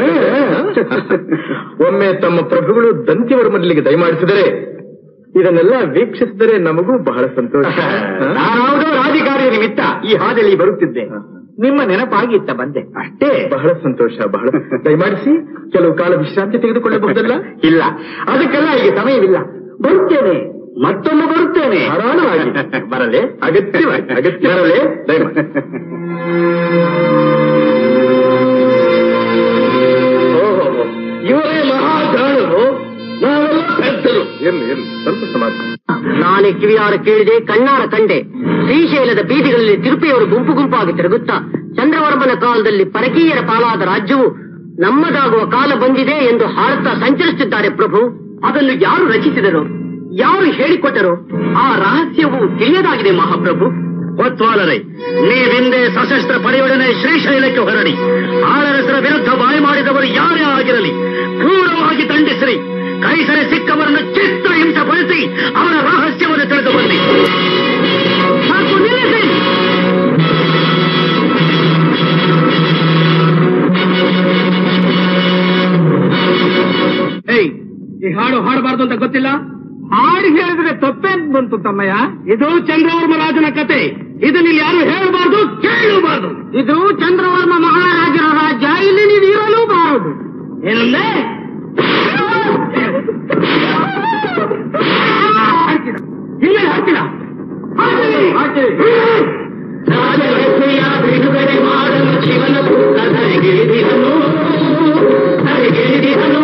ಒಮ್ಮೆ ತಮ್ಮ ಪ್ರಭುಗಳು ದಂತಿವರ್ಮರಲ್ಲಿಗೆ ದಯಮಾಡಿಸಿದರೆ ಇದನ್ನೆಲ್ಲ ವೀಕ್ಷಿಸಿದರೆ ನಮಗೂ ಬಹಳ ಸಂತೋಷ ನಾನಾವುದೋ ರಾಜಕಾರಿಯ ನಿಮಿತ್ತ ಈ ಹಾದಿಯಲ್ಲಿ ಬರುತ್ತಿದ್ದೆ ನಿಮ್ಮ ನೆನಪಾಗಿತ್ತ ಬಂದೆ ಅಷ್ಟೇ ಬಹಳ ಸಂತೋಷ ಬಹಳ ದಯಮಾಡಿಸಿ ಕೆಲವು ಕಾಲ ವಿಶ್ರಾಂತಿ ತೆಗೆದುಕೊಳ್ಳಬಹುದಲ್ಲ ಇಲ್ಲ ಅದಕ್ಕೆಲ್ಲ ಈಗ ಸಮಯವಿಲ್ಲ ಬರುತ್ತೇನೆ ಮತ್ತೊಮ್ಮೆ ಬರುತ್ತೇನೆ ಧಾರಾಳವಾಗಿ ಬರಲೇ ಅಗತ್ಯವಾಗಿ ಅಗತ್ಯ ಬರಲೇ ದಯಮಾಡಿ ಓಹೋ ಇವರೇ ಮಹಾದಾಳರು ನಾವೆಲ್ಲ ಪೆದ್ದರು ಇರ್ಲಿ ಇರ್ಲಿ ಸ್ವಲ್ಪ ಸಮಾಧಾನ ನಾನೇ ಕಿವಿಯಾರ ಕೇಳಿದೆ ಕಣ್ಣಾರ ಕಂಡೆ ಶ್ರೀಶೈಲದ ಬೀದಿಗಳಲ್ಲಿ ತಿರುಪೆಯವರು ಗುಂಪು ಗುಂಪಾಗಿ ತಿರುಗುತ್ತಾ ಚಂದ್ರವರ್ಮನ ಕಾಲದಲ್ಲಿ ಪರಕೀಯರ ಪಾಲಾದ ರಾಜ್ಯವು ನಮ್ಮದಾಗುವ ಕಾಲ ಬಂದಿದೆ ಎಂದು ಹಾಡುತ್ತಾ ಸಂಚರಿಸುತ್ತಿದ್ದಾರೆ ಪ್ರಭು ಅದನ್ನು ಯಾರು ರಚಿಸಿದರು ಯಾರು ಹೇಳಿಕೊಟ್ಟರು ಆ ರಹಸ್ಯವು ತಿಳಿಯದಾಗಿದೆ ಮಹಾಪ್ರಭು ಕೊತ್ವಾಲರೇ ನೀವಿಂದೇ ಸಶಸ್ತ್ರ ಪಡೆಯೊಡನೆ ಶ್ರೀಶೈಲಕ್ಕೆ ಹೊರಡಿ ಆಳರಸರ ವಿರುದ್ಧ ಬಾಯಿ ಮಾಡಿದವರು ಯಾರೇ ಆಗಿರಲಿ ಕ್ರೂರವಾಗಿ ದಂಡಿಸಿರಿ ಕೈಸರೆ ಸಿಕ್ಕವರನ್ನು ಚಿತ್ತ ಹಿಂಸೆಗೊಳಿಸಿ ಅವರ ರಹಸ್ಯವನ್ನು ತಿಳಿದು ಬನ್ನಿ ಸಾಕು ನಿಲ್ಲಿಸಿ ಏಯ್ ಈ ಹಾಡು ಹಾಡಬಾರ್ದು ಅಂತ ಗೊತ್ತಿಲ್ಲ ಹಾಡು ಹೇಳಿದ್ರೆ ತಪ್ಪೇಂತ ಬಂತು ತಮ್ಮಯ್ಯ ಇದು ಚಂದ್ರವರ್ಮ ರಾಜನ ಕತೆ ಇದನ್ನ ಇಲ್ಲಿ ಯಾರು ಹೇಳಬಾರ್ದು ಕೇಳಬಾರ್ದು ಇದು ಚಂದ್ರವರ್ಮ ಮಹಾರಾಜರ ರಾಜ್ಯ ಇಲ್ಲಿ ನೀವು ಇರಲು ಬಾರದು ಏನಂದ್ರೆ ಇಲ್ಲೇ ಹಾಡ್ತೀರಾ ಬಿಡುಗಡೆ ಮಾಡಲು ಶಿವನ ಪುತ್ರ ಧರಿಗಿಳಿದಿಹನು ಧರಿಗಿಳಿದಿಹನು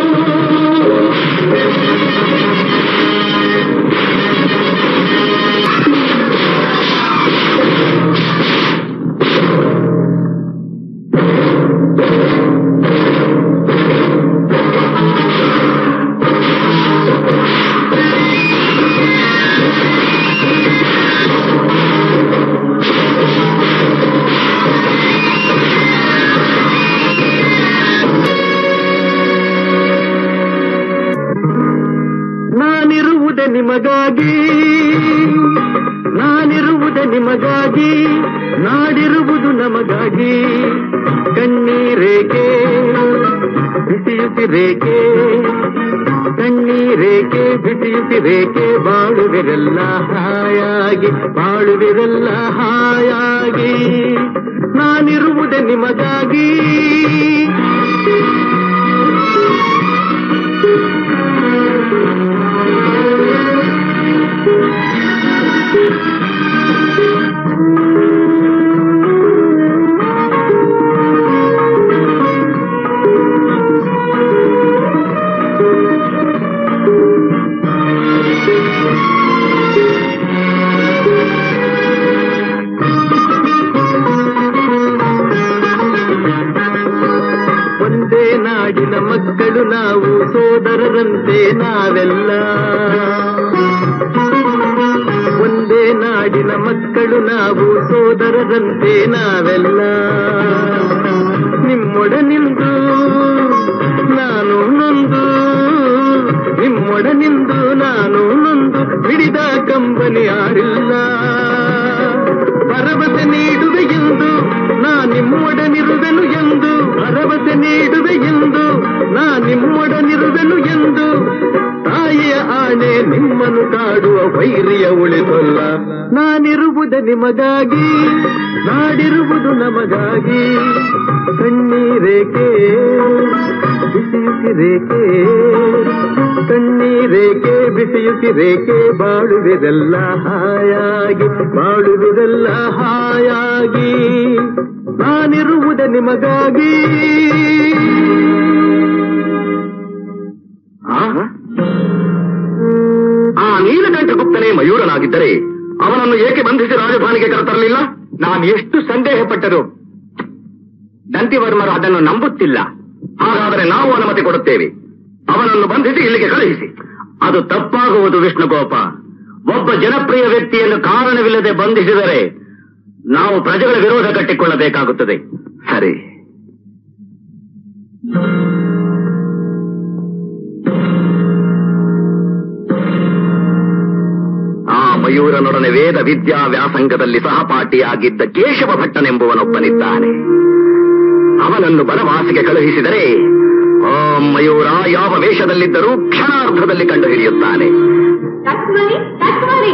ನಿಮಗಾಗಿ ನಾನಿರುವುದೇ ನಿಮಗಾಗಿ ನಾಡಿರುವುದು ನಮಗಾಗಿ ಕಣ್ಣೀರೇಕೆ ಬಿಸಿಯುತ್ತಿರೇಕೆ ಕಣ್ಣೀರೇಕೆ ಬಿಸಿಯುತ್ತಿರೇಕೆ ಬಾಳುವಿರೆಲ್ಲ ಹಾಯಾಗಿ ಬಾಳುವಿರೆಲ್ಲ ಹಾಯಾಗಿ ನಾನಿರುವುದೇ ನಿಮಗಾಗಿ ಒಂದೇ ನಾಡಿನ ಮಕ್ಕಳು ನಾವು ಸೋದರರಂತೆ ನಾವೆಲ್ಲ ಒಂದೇ ನಾಡಿನ ಮಕ್ಕಳು ನಾವು ಸೋದರರಂತೆ ನಾವೆಲ್ಲ ನಿಮ್ಮೊಡನಿಂದು ನಾನು ನೊಂದು ನಿಮ್ಮೊಡನಿಂದು ನಾನು ನೊಂದು ಹಿಡಿದ ಕಂಬನಿ ಯಾರಿಲ್ಲ ಭರವಸೆ ನೀಡುವೆ ಎಂದು ನಾ ನಿಮ್ಮೊಡನಿರುವೆನು ಎಂದು ಭರವಸೆ ನೀಡುವೆ ಎಂದು ನಾ ನಿಮ್ಮೊಡನಿರುವೆನು ಎಂದು ತಾಯಿಯ ಆಣೆ ನಿಮ್ಮನ್ನು ಕಾಡುವ ವೈರಿಯ ಉಳಿಸಲ್ಲ ನಾನಿರುವುದು ನಿಮಗಾಗಿ ನಾಡಿರುವುದು ನಮಗಾಗಿ ಕಣ್ಣೀರೇಕೆ ಬಿಸಿಯುತ್ತಿರೇಕೆ ಕಣ್ಣೀರೇಕೆ ಬಿಸಿಯುತ್ತಿರೇಕೆ ಬಾಳುವಿದೆಲ್ಲ ಹಾಯಾಗಿ ಬಾಳುವುದೆಲ್ಲ ಹಾಯಾಗಿ ನಾನಿರುವುದ ನಿಮಗಾಗಿ ಆ ನೀಲಕಂಠ ಗುಪ್ತನೇ ಮಯೂರನಾಗಿದ್ದರೆ ಅವನನ್ನು ಏಕೆ ಬಂಧಿಸಿ ರಾಜಧಾನಿಗೆ ಕರೆತರಲಿಲ್ಲ ನಾನು ಎಷ್ಟು ಸಂದೇಹ ಪಟ್ಟರು ದಂತಿವರ್ಮರು ಅದನ್ನು ನಂಬುತ್ತಿಲ್ಲ ಹಾಗಾದರೆ ನಾವು ಅನುಮತಿ ಕೊಡುತ್ತೇವೆ ಅವನನ್ನು ಬಂಧಿಸಿ ಇಲ್ಲಿಗೆ ಕಳುಹಿಸಿ ಅದು ತಪ್ಪಾಗುವುದು ವಿಷ್ಣುಗೋಪ ಒಬ್ಬ ಜನಪ್ರಿಯ ವ್ಯಕ್ತಿಯನ್ನು ಕಾರಣವಿಲ್ಲದೆ ಬಂಧಿಸಿದರೆ ನಾವು ಪ್ರಜೆಗಳ ವಿರೋಧ ಕಟ್ಟಿಕೊಳ್ಳಬೇಕಾಗುತ್ತದೆ ಸರಿ ಆ ಮಯೂರನೊಡನೆ ವೇದ ವಿದ್ಯಾ ವ್ಯಾಸಂಗದಲ್ಲಿ ಸಹಪಾಠಿಯಾಗಿದ್ದ ಕೇಶವ ಭಟ್ಟನೆಂಬುವನೊಬ್ಬನಿದ್ದಾನೆ ಅವನನ್ನು ಬನವಾಸಿಗೆ ಕಳುಹಿಸಿದರೆ ಆ ಮಯೂರ ಯಾವ ವೇಷದಲ್ಲಿದ್ದರೂ ಕ್ಷಣಾರ್ಧದಲ್ಲಿ ಕಂಡುಹಿಡಿಯುತ್ತಾನೆ ತಕ್ಮಣಿ ತಕ್ಮಣಿ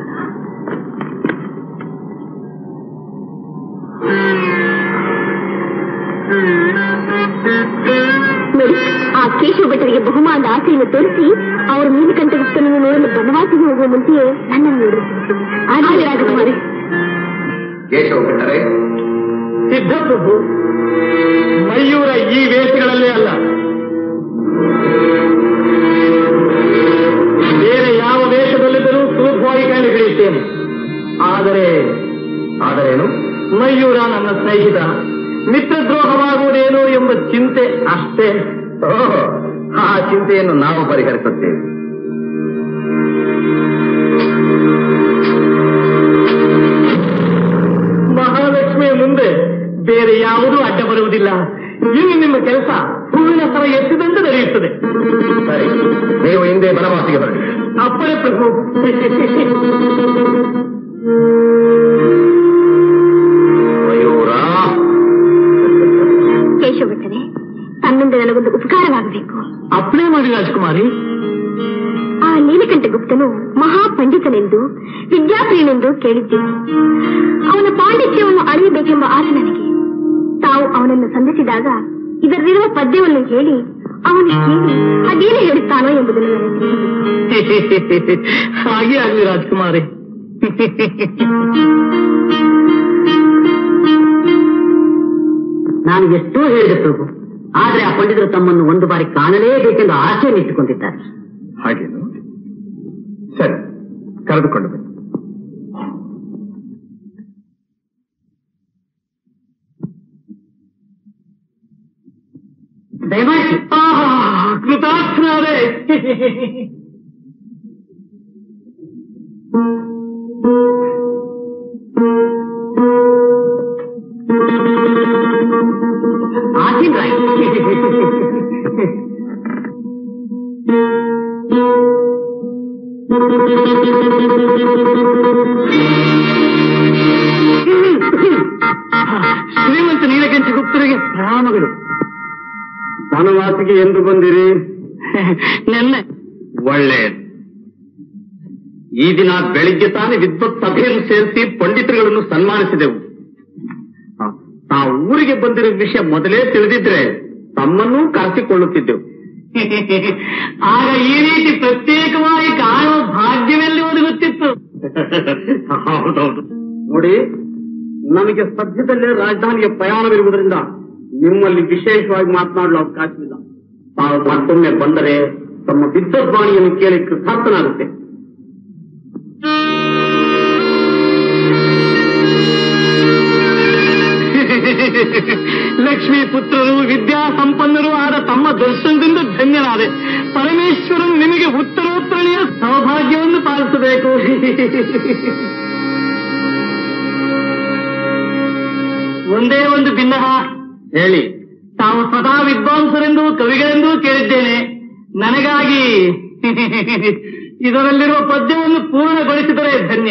ನೋಡಿ ಆ ಕೇಶವ ಭಟ್ಟರಿಗೆ ಬಹುಮಾನದ ಆಸೆಯನ್ನು ತೋರಿಸಿ ಅವರ ನೀಲಕಂಠ ಗುಪ್ತನನ್ನು ನೋಡಲು ಬನವಾಸಿಗೆ ಹೋಗುವ ಮುಂಚೆಯೇ ನನ್ನನ್ನು ನೋಡಿ ಆಗಲಿ ರಾಜಕುಮಾರಿ ಕೇಶವ ಭಟ್ಟರೇ ಸಿದ್ಧಪ್ರಭು ಮಯೂರ ಈ ವೇಷಗಳಲ್ಲೇ ಅಲ್ಲ ಬೇರೆ ಯಾವ ವೇಷದಲ್ಲಿದ್ದರೂ ಸುಲಭವಾಗಿ ಕಂಡು ಹಿಡಿಯುತ್ತೇನೆ ಆದರೆ ಆದರೇನು ಮಯೂರ ನನ್ನ ಸ್ನೇಹಿತ ಮಿತ್ರದ್ರೋಹವಾಗುವುದೇನೋ ಎಂಬ ಚಿಂತೆ ಅಷ್ಟೇ ಓಹೋ, ಆ ಚಿಂತೆಯನ್ನು ನಾವು ಪರಿಹರಿಸುತ್ತೇವೆ ಮಹಾಲಕ್ಷ್ಮಿಯ ಮುಂದೆ ಬೇರೆ ಯಾವುದೂ ಅಡ್ಡ ಬರುವುದಿಲ್ಲ ಇನ್ನು ನಿಮ್ಮ ಕೆಲಸ ಹೂವಿನ ಸರ ಎತ್ತಿದಂತೆ ನಡೆಯುತ್ತದೆ ಸರಿ ನೀವು ಹಿಂದೆ ಬನವಾಸಿಗೆ ಬರಲಿ ಅಪ್ಪಣೆ ಪ್ರಭು ಮಯೂರ ಕೇಶವ ಭಟ್ಟರೆ ತನ್ನಿಂದ ನನಗೊಂದು ಉಪಕಾರವಾಗಬೇಕು ಅಪ್ಪಣೆ ಮಾಡಿ ರಾಜಕುಮಾರಿ ಆ ನೀಲಕಂಠ ಗುಪ್ತನು ಮಹಾಪಂಡಿತನೆಂದು ವಿದ್ಯಾಪ್ರಿಯನೆಂದು ಕೇಳಿದ್ದೀನಿ ಅವನ ಪಾಂಡಿತ್ಯವನ್ನು ಅರಿಯಬೇಕೆಂಬ ಆಸೆ ನನಗೆ ತಾವು ಅವನನ್ನು ಸಂಧಿಸಿದಾಗ ಇದರಲ್ಲಿರುವ ಪದ್ಯವನ್ನು ಹೇಳಿ ಅವನು ಕೇಳಿ ಅದೇನು ಹೇಳುತ್ತಾನೋ ಎಂಬುದನ್ನು ನನಗೆ ತಿಳಿಸಬೇಕು ಹಾಗೆ ಆಗಲಿ ರಾಜಕುಮಾರಿ ನಾನು ಎಷ್ಟೋ ಹೇಳಿದೆ ಪ್ರಭು ಆದ್ರೆ ಆ ಪಂಡಿತರು ತಮ್ಮನ್ನು ಒಂದು ಬಾರಿ ಕಾಣಲೇಬೇಕೆಂದು ಆಸೆಯನ್ನು ಇಟ್ಟುಕೊಂಡಿದ್ದಾರೆ ಹಾಗೇನು ಸರಿ ಕರೆದುಕೊಂಡು ಬನ್ನಿ ದಯಮಾಡಿ ಆಹಾ, ಕೃತಾರ್ಥನಾದೆ ಆಸೀನ್ ರಾಯ್ ಶ್ರೀಮಂತ ನೀಲಕಂಠ ಗುಪ್ತರಿಗೆ ಪ್ರಣಾಮಗಳು ವನವಾಸಿಗೆ ಎಂದು ಬಂದಿರಿ ನೆನ್ನೆ ಒಳ್ಳೆಯದು ಈ ದಿನ ಬೆಳಿಗ್ಗೆ ತಾನೇ ವಿದ್ವತ್ ಸಭೆಯನ್ನು ಸೇರಿಸಿ ಪಂಡಿತರುಗಳನ್ನು ಸನ್ಮಾನಿಸಿದೆವು ಹ, ತಾವು ಊರಿಗೆ ಬಂದಿರೋ ವಿಷಯ ಮೊದಲೇ ತಿಳಿದಿದ್ರೆ ತಮ್ಮನ್ನೂ ಕರೆಸಿಕೊಳ್ಳುತ್ತಿದ್ದೆವು ಆಗ ಈ ರೀತಿ ಪ್ರತ್ಯೇಕವಾಗಿ ಕಾಣುವ ಭಾಗ್ಯವೆಲ್ಲಿ ಒದಗುತ್ತಿತ್ತು ಹೌದೌದು ನೋಡಿ ನಮಗೆ ಸದ್ಯದಲ್ಲೇ ರಾಜಧಾನಿಗೆ ಪ್ರಯಾಣವಿರುವುದರಿಂದ ನಿಮ್ಮಲ್ಲಿ ವಿಶೇಷವಾಗಿ ಮಾತನಾಡಲು ಅವಕಾಶವಿಲ್ಲ ತಾವು ಮತ್ತೊಮ್ಮೆ ಬಂದರೆ ತಮ್ಮ ವಿದ್ವದ್ವಾಣಿಯನ್ನು ಕೇಳಿ ಕೃತಾರ್ಥನಾಗುತ್ತೆ ಲಕ್ಷ್ಮೀ ಪುತ್ರರು ವಿದ್ಯಾ ಸಂಪನ್ನರು ಆದ ತಮ್ಮ ದರ್ಶನದಿಂದ ಧನ್ಯನಾದೆ ಪರಮೇಶ್ವರನ್ ನಿಮಗೆ ಉತ್ತರೋತ್ತರಣೆಯ ಸೌಭಾಗ್ಯವನ್ನು ಪಾಲಿಸಬೇಕು ಒಂದೇ ಒಂದು ಭಿನ್ನಹ ಹೇಳಿ ತಾವು ಸದಾ ವಿದ್ವಾಂಸರೆಂದು ಕವಿಗಳೆಂದೂ ಕೇಳಿದ್ದೇನೆ ನನಗಾಗಿ ಇದರಲ್ಲಿರುವ ಪದ್ಯವನ್ನು ಪೂರ್ಣಗೊಳಿಸಿದರೆ ಧನ್ಯ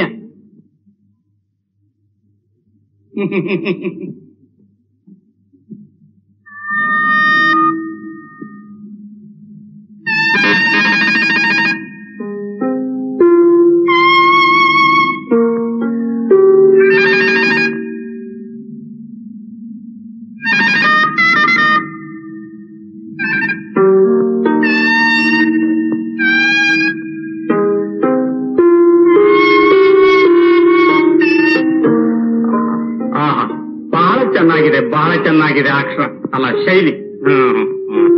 ಆಹಾ ಬಹಳ ಚೆನ್ನಾಗಿದೆ ಬಹಳ ಚೆನ್ನಾಗಿದೆ ಅಕ್ಷರ ಅಲ್ಲ ಶೈಲಿ ಹ್ಮ್ ಹ್ಮ್.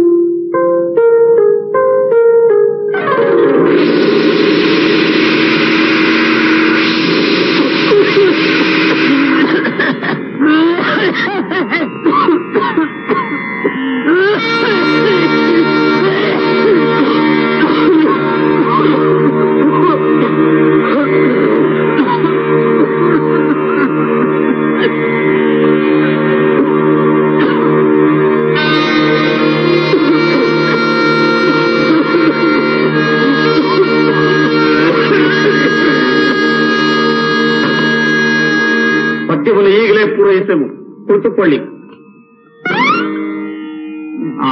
ಪದ್ಯವನ್ನು ಈಗಲೇ ಪೂರೈಸೆವು ಕುಳಿತುಕೊಳ್ಳಿ ಆ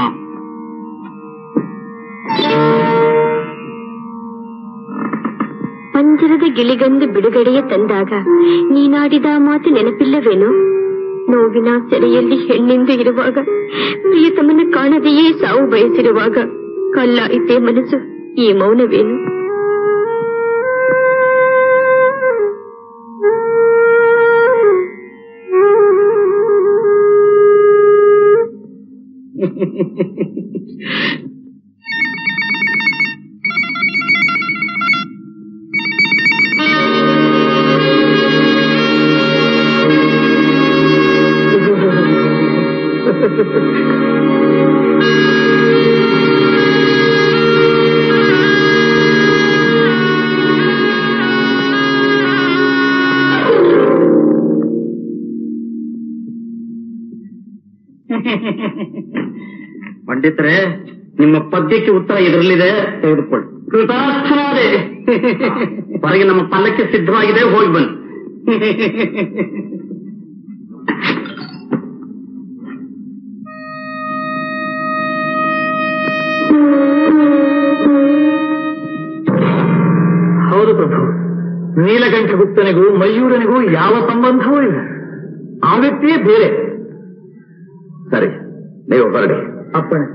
ಪಂಜರದ ಗಿಳಿಗಂದು ಬಿಡುಗಡೆಯ ತಂದಾಗ ನೀನಾಡಿದ ಮಾತು ನೆನಪಿಲ್ಲವೇನು ನೋವಿನ ಸೆರೆಯಲ್ಲಿ ಹೆಣ್ಣೆಂದು ಇರುವಾಗ ಪ್ರಿಯತಮನ ಕಾಣದೆಯೇ ಸಾವು ಬಯಸಿರುವಾಗ ಕಲ್ಲಾಯಿತೆ ಮನಸ್ಸು ಈ ಮೌನವೇನು ಪಂಡಿತರೆ ನಿಮ್ಮ ಪದ್ಯಕ್ಕೆ ಉತ್ತರ ಇದರಲ್ಲಿದೆ ತೆಗೆದುಕೊಳ್ಳಿ ಕೃತಾರ್ಥನಾದೆ ಹೊರಗೆ ನಮ್ಮ ಪಲ್ಲಕ್ಕೆ ಸಿದ್ಧವಾಗಿದೆ ಹೋಗಿ ಬನ್ನಿ ಹೌದು ಪ್ರಭು ನೀಲಕಂಠ ಗುಪ್ತನಿಗೂ ಮಯೂರನಿಗೂ ಯಾವ ಸಂಬಂಧವೂ ಇಲ್ಲ ಆ ವ್ಯಕ್ತಿಯೇ ಬೇರೆ ಸರಿ ನೀವು ಹೊರಡಿ ಅಪ್ಪಣೆ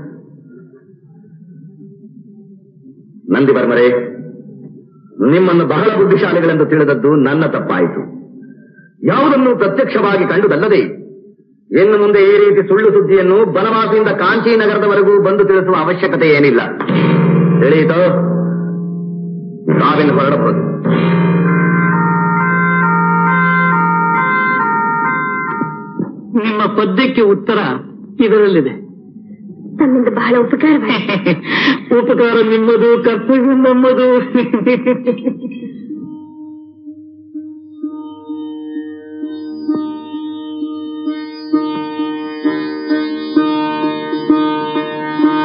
ನಂದಿ ಬರ್ಮರೆ ನಿಮ್ಮನ್ನು ಬಹಳ ಬುದ್ಧಿಶಾಲಿಗಳೆಂದು ತಿಳಿದದ್ದು ನನ್ನ ತಪ್ಪಾಯಿತು ಯಾವುದನ್ನು ಪ್ರತ್ಯಕ್ಷವಾಗಿ ಕಂಡುದಲ್ಲದೆ ಇನ್ನು ಮುಂದೆ ಈ ರೀತಿ ಸುಳ್ಳು ಸುದ್ದಿಯನ್ನು ಬನವಾಸಿಯಿಂದ ಕಾಂಚಿ ನಗರದವರೆಗೂ ಬಂದು ತಿಳಿಸುವ ಅವಶ್ಯಕತೆ ಏನಿಲ್ಲ ತಿಳಿಯಿತೋ ತಾವಿನ್ನು ಹೊರಡಬಹುದು ನಿಮ್ಮ ಪದ್ಯಕ್ಕೆ ಉತ್ತರ ಇದರಲ್ಲಿದೆ ತಮ್ಮಿಂದ ಬಹಳ ಉಪಕಾರವಾಯಿತು ಉಪಕಾರ ನಿಮ್ಮದು ಕರ್ತವ್ಯ ನಮ್ಮದು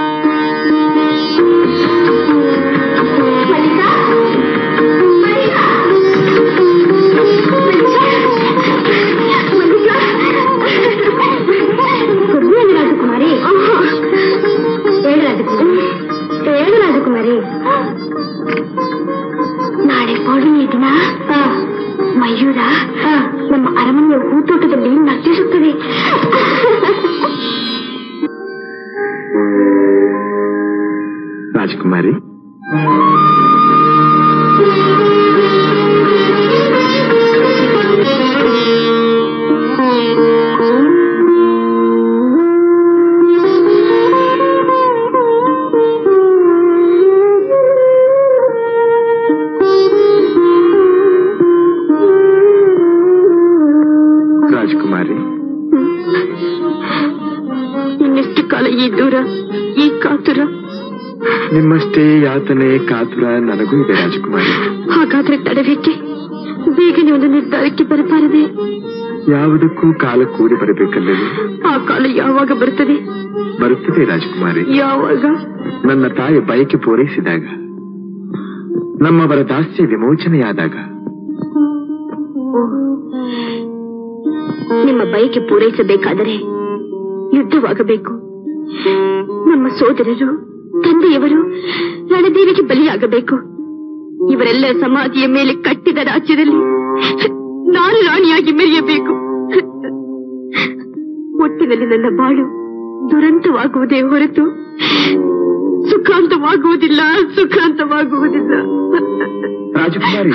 ಮಲ್ಲಿಕಾ? ಮಲ್ಲಿಕಾ? ರಾಜಕುಮಾರಿ ರಾಜಕುಮಾರಿ ಇನ್ನೆಷ್ಟು ಕಾಲ ಈ ದೂರ ಈ ಕಾತುರ ನಿಮ್ಮಷ್ಟೇ ಯಾತನೆ ಕಾತುರ ನನಗೂ ಇದೆ ರಾಜಕುಮಾರಿ ಹಾಗಾದ್ರೆ ತಡವೇಕೆ ಬೇಗನೆ ಒಂದು ನಿರ್ಧಾರಕ್ಕೆ ಬರಬಾರದೆ ಯಾವುದಕ್ಕೂ ಕಾಲ ಕೂಡಿ ಬರಬೇಕಲ್ಲವೇ ಆ ಕಾಲ ಯಾವಾಗ ಬರುತ್ತದೆ ಬರುತ್ತದೆ ರಾಜಕುಮಾರಿ ಯಾವಾಗ ನನ್ನ ತಾಯಿ ಬಯಕೆ ಪೂರೈಸಿದಾಗ ನಮ್ಮವರ ದಾಸ್ಯ ವಿಮೋಚನೆಯಾದಾಗ ನಿಮ್ಮ ಬಯಕೆ ಪೂರೈಸಬೇಕಾದರೆ ಯುದ್ಧವಾಗಬೇಕು ನಮ್ಮ ಸೋದರರು ತಂದೆಯವರು ರಣದೇವಿಗೆ ಬಲಿಯಾಗಬೇಕು ಇವರೆಲ್ಲ ಸಮಾಧಿಯ ಮೇಲೆ ಕಟ್ಟಿದ ರಾಜ್ಯದಲ್ಲಿ ನಾನು ರಾಣಿಯಾಗಿ ಮೆರೆಯಬೇಕು ಒಟ್ಟಿನಲ್ಲಿ ನನ್ನ ಬಾಳು ದುರಂತವಾಗುವುದೇ ಹೊರತು ಸುಖಾಂತವಾಗುವುದಿಲ್ಲ ಸುಖಾಂತವಾಗುವುದಿಲ್ಲ ರಾಜಕುಮಾರಿ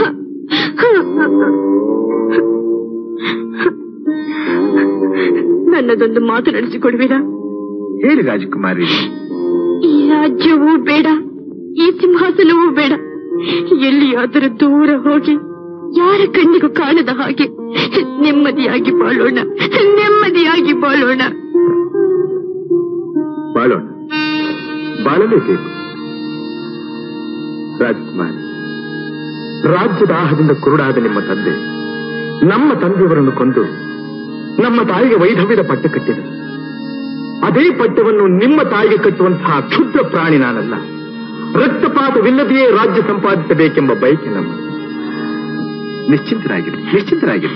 ನನ್ನದೊಂದು ಮಾತು ನಡೆಸಿಕೊಡುವಿರಾ ಹೇಳಿ ರಾಜಕುಮಾರಿ ಈ ರಾಜ್ಯವೂ ಬೇಡ ಈ ಸಿಂಹಾಸನವೂ ಬೇಡ ಎಲ್ಲಿಯಾದರೂ ದೂರ ಹೋಗಿ ಯಾರ ಕಣ್ಣಿಗೂ ಕಾಣದ ಹಾಗೆ ನೆಮ್ಮದಿಯಾಗಿ ಬಾಳೋಣ ನೆಮ್ಮದಿಯಾಗಿ ಬಾಳೋಣ ಬಾಳೋಣ ಬಾಳಲೇಬೇಕು ರಾಜಕುಮಾರಿ ರಾಜ್ಯದ ಆಹದಿಂದ ಕುರುಡಾದ ನಿಮ್ಮ ತಂದೆ ನಮ್ಮ ತಂದೆಯವರನ್ನು ಕೊಂದು ನಮ್ಮ ತಾಯಿಗೆ ವೈಧವ್ಯದ ಪಟ್ಟ ಕಟ್ಟಿದರು ಅದೇ ಪಟ್ಟವನ್ನು ನಿಮ್ಮ ತಾಯಿಗೆ ಕಟ್ಟುವಂತಹ ಕ್ಷುದ್ರ ಪ್ರಾಣಿ ನಾನಲ್ಲ ರಕ್ತಪಾತವಿಲ್ಲದೆಯೇ ರಾಜ್ಯ ಸಂಪಾದಿಸಬೇಕೆಂಬ ಬಯಕೆ ನಮ್ಮ ನಿಶ್ಚಿಂತರಾಗಿರಿ ನಿಶ್ಚಿಂತರಾಗಿರಿ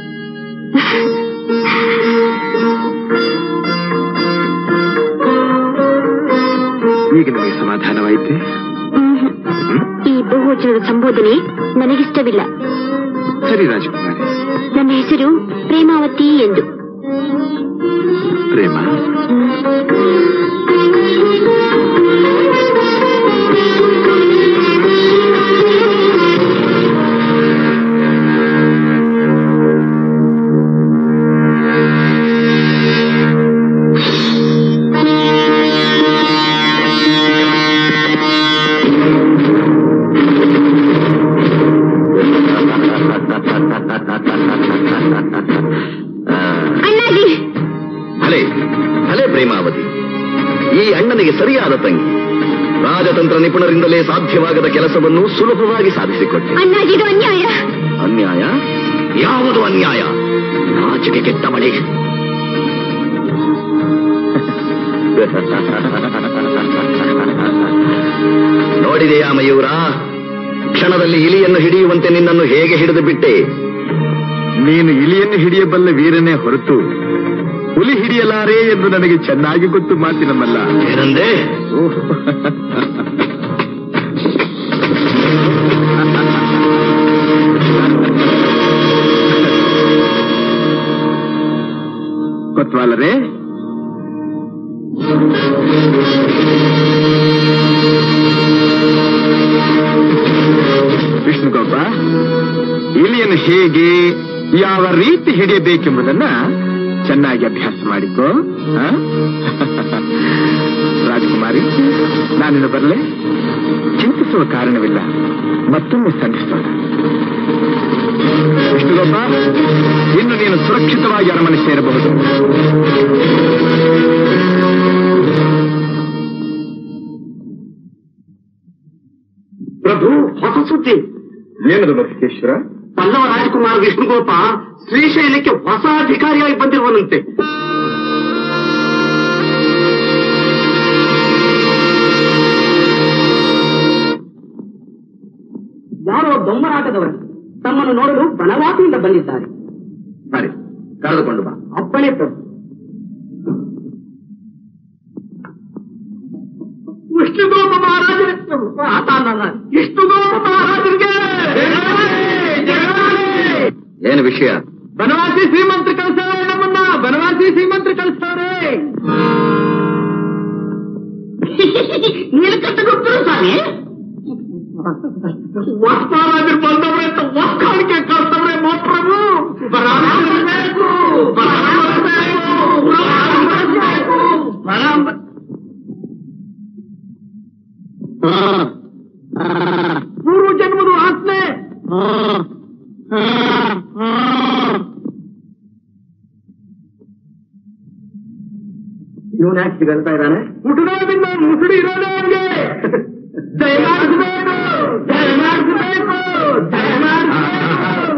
ಈಗ ನಿಮಗೆ ಸಮಾಧಾನವಾಯಿತೆ ಈ ಬಹುವಚನದ ಸಂಬೋಧನೆ ನನಗಿಷ್ಟವಿಲ್ಲ ಸರಿ ರಾಜಕುಮಾರಿ ನನ್ನ ಹೆಸರು ಪ್ರೇಮಾವತಿ ಎಂದು ಪ್ರೇಮ ಅಣ್ಣಾಜಿ ಭಲೆ ಭಲೆ ಪ್ರೇಮಾವತಿ ಈ ಅಣ್ಣನಿಗೆ ಸರಿಯಾದ ತಂಗಿ ರಾಜತಂತ್ರ ನಿಪುಣರಿಂದಲೇ ಸಾಧ್ಯವಾಗದ ಕೆಲಸವನ್ನು ಸುಲಭವಾಗಿ ಸಾಧಿಸಿಕೊಟ್ಟೆ ಅಣ್ಣಾಜಿ ಇದು ಅನ್ಯಾಯ ಅನ್ಯಾಯ ಯಾವುದು ಅನ್ಯಾಯ ನಾಚಿಕೆ ಕೆಟ್ಟ ಮಳೆ ನೋಡಿದೆಯಾ ಮಯೂರ ಕ್ಷಣದಲ್ಲಿ ಇಲಿಯನ್ನು ಹಿಡಿಯುವಂತೆ ನಿನ್ನನ್ನು ಹೇಗೆ ಹಿಡಿದು ಬಿಟ್ಟೆ ನೀನು ಇಲಿಯನ್ನು ಹಿಡಿಯಬಲ್ಲ ವೀರನೇ ಹೊರತು ಹುಲಿ ಹಿಡಿಯಲಾರೆ ಎಂದು ನನಗೆ ಚೆನ್ನಾಗಿ ಗೊತ್ತು ಮಾತಿನಮ್ಮಲ್ಲ ಏನಂದೆ ಓಹ್. ಕೊತ್ವಾಲರೇ ವಿಷ್ಣುಗೋಪ ಇಲಿಯನ್ನು ಹೇಗೆ ಯಾವ ರೀತಿ ಹಿಡಿಯಬೇಕೆಂಬುದನ್ನ ಚೆನ್ನಾಗಿ ಅಭ್ಯಾಸ ಮಾಡಿಕೋ ಆ? ರಾಜಕುಮಾರಿ ನಾನಿನ್ನು ಬರಲೆ ಚಿಂತಿಸುವ ಕಾರಣವಿಲ್ಲ ಮತ್ತೊಮ್ಮೆ ಸಂಧಿಸೋಣ ವಿಷ್ಣುಗೋಪ ಇನ್ನು ನೀನು ಸುರಕ್ಷಿತವಾಗಿ ಅರಮನೆ ಸೇರಬಹುದು ಪ್ರಭು ಹೊಸ ಸುದ್ದಿ ಏನದು ಮಧುಕೇಶ್ವರ ಪಲ್ಲವ ರಾಜಕುಮಾರ್ ವಿಷ್ಣುಗೋಪ ಶ್ರೀಶೈಲಕ್ಕೆ ಹೊಸ ಅಧಿಕಾರಿಯಾಗಿ ಬಂದಿರುವನಂತೆ ಯಾರೋ ದೊಂಬರಾಟದವರು ತಮ್ಮನ್ನು ನೋಡಲು ಬನವಾಸಿಯಿಂದ ಬಂದಿದ್ದಾರೆ ಸರಿ ಕರೆದುಕೊಂಡು ಬಾ ಅಪ್ಪಣೆ ಪ್ರಭು ವಿಷ್ಣುಗೋಪ ಮಹಾರಾಜರೇ ಆತ ಅಲ್ಲ, ವಿಷ್ಣುಗೋಪ ಮಹಾರಾಜರಿಗೆ ಏನು ವಿಷಯ ಬನವಾಸಿ ಶ್ರೀಮಂತ ಕಳಿಸ್ತಾರೆ ನಮ್ಮನ್ನ ಬನವಾಸಿ ಶ್ರೀಮಂತ ಕಳಿಸ್ತಾರೆ ನೀಲಕಂಠ ಗುಪ್ತರು ಸ್ವಾಮಿ ವಸ್ತಾರಾಜರು ಬಂದವ್ರೆ ಅಂತ ವಸ್ತಾಣಿಕೆ ಕಳ್ಸವ್ರೆ ಮಹಾಪ್ರಭು ಬರಾಮಬೇಕು ಬರಾಮಬೇಕು ಬರಾಮ ಪೂರ್ವ ಜನ್ಮದ ಆತ್ಮೆ ಇವನ್ ಯಾಕೆ ಸಿಗಲ್ತಾ ಇದ್ದಾನೆ ಮುಟುನಾದಿಂದ ಮುಸುಡಿ ಇರೋದೇ ಅವನಿಗೆ ದಯಮಾಡಿಸಬೇಕು ದಯಮಾಡಿಸಬೇಕು ದಯಮಾಡಿಸಬೇಕು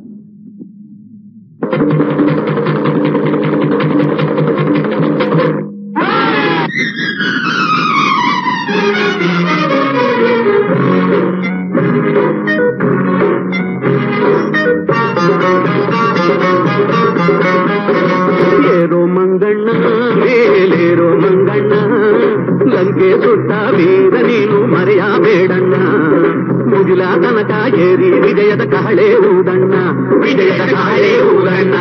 ಏರೋ ಮಂಗಣ್ಣ ಮೇಲೇರೋ ಮಂಗಣ್ಣ ಲಂಕೆ ಸುಟ್ಟ ವೀರ ನೀನು ಮರೆಯಬೇಡಣ್ಣ ಮುಗಿಲ ತನಕ ಏರಿ ವಿಜಯದ ಕಹಳೆ ಊದಣ್ಣ ವಿಜಯದ ಕಹಳೆ ಊದಣ್ಣ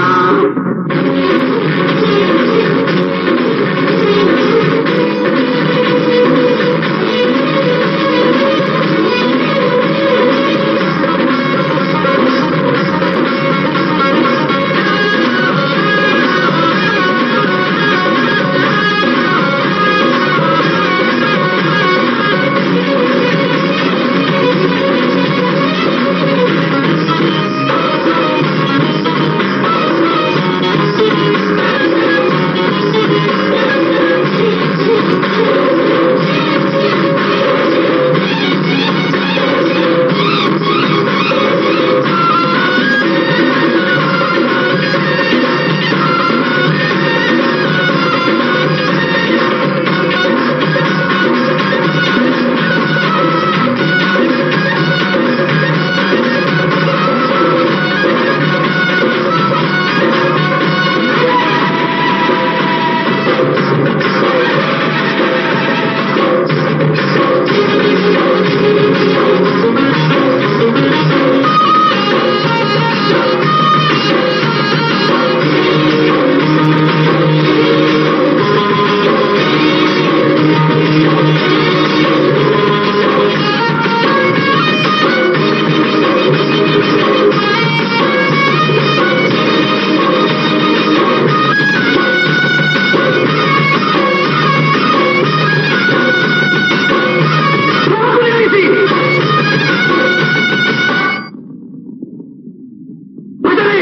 ಭಜನೆ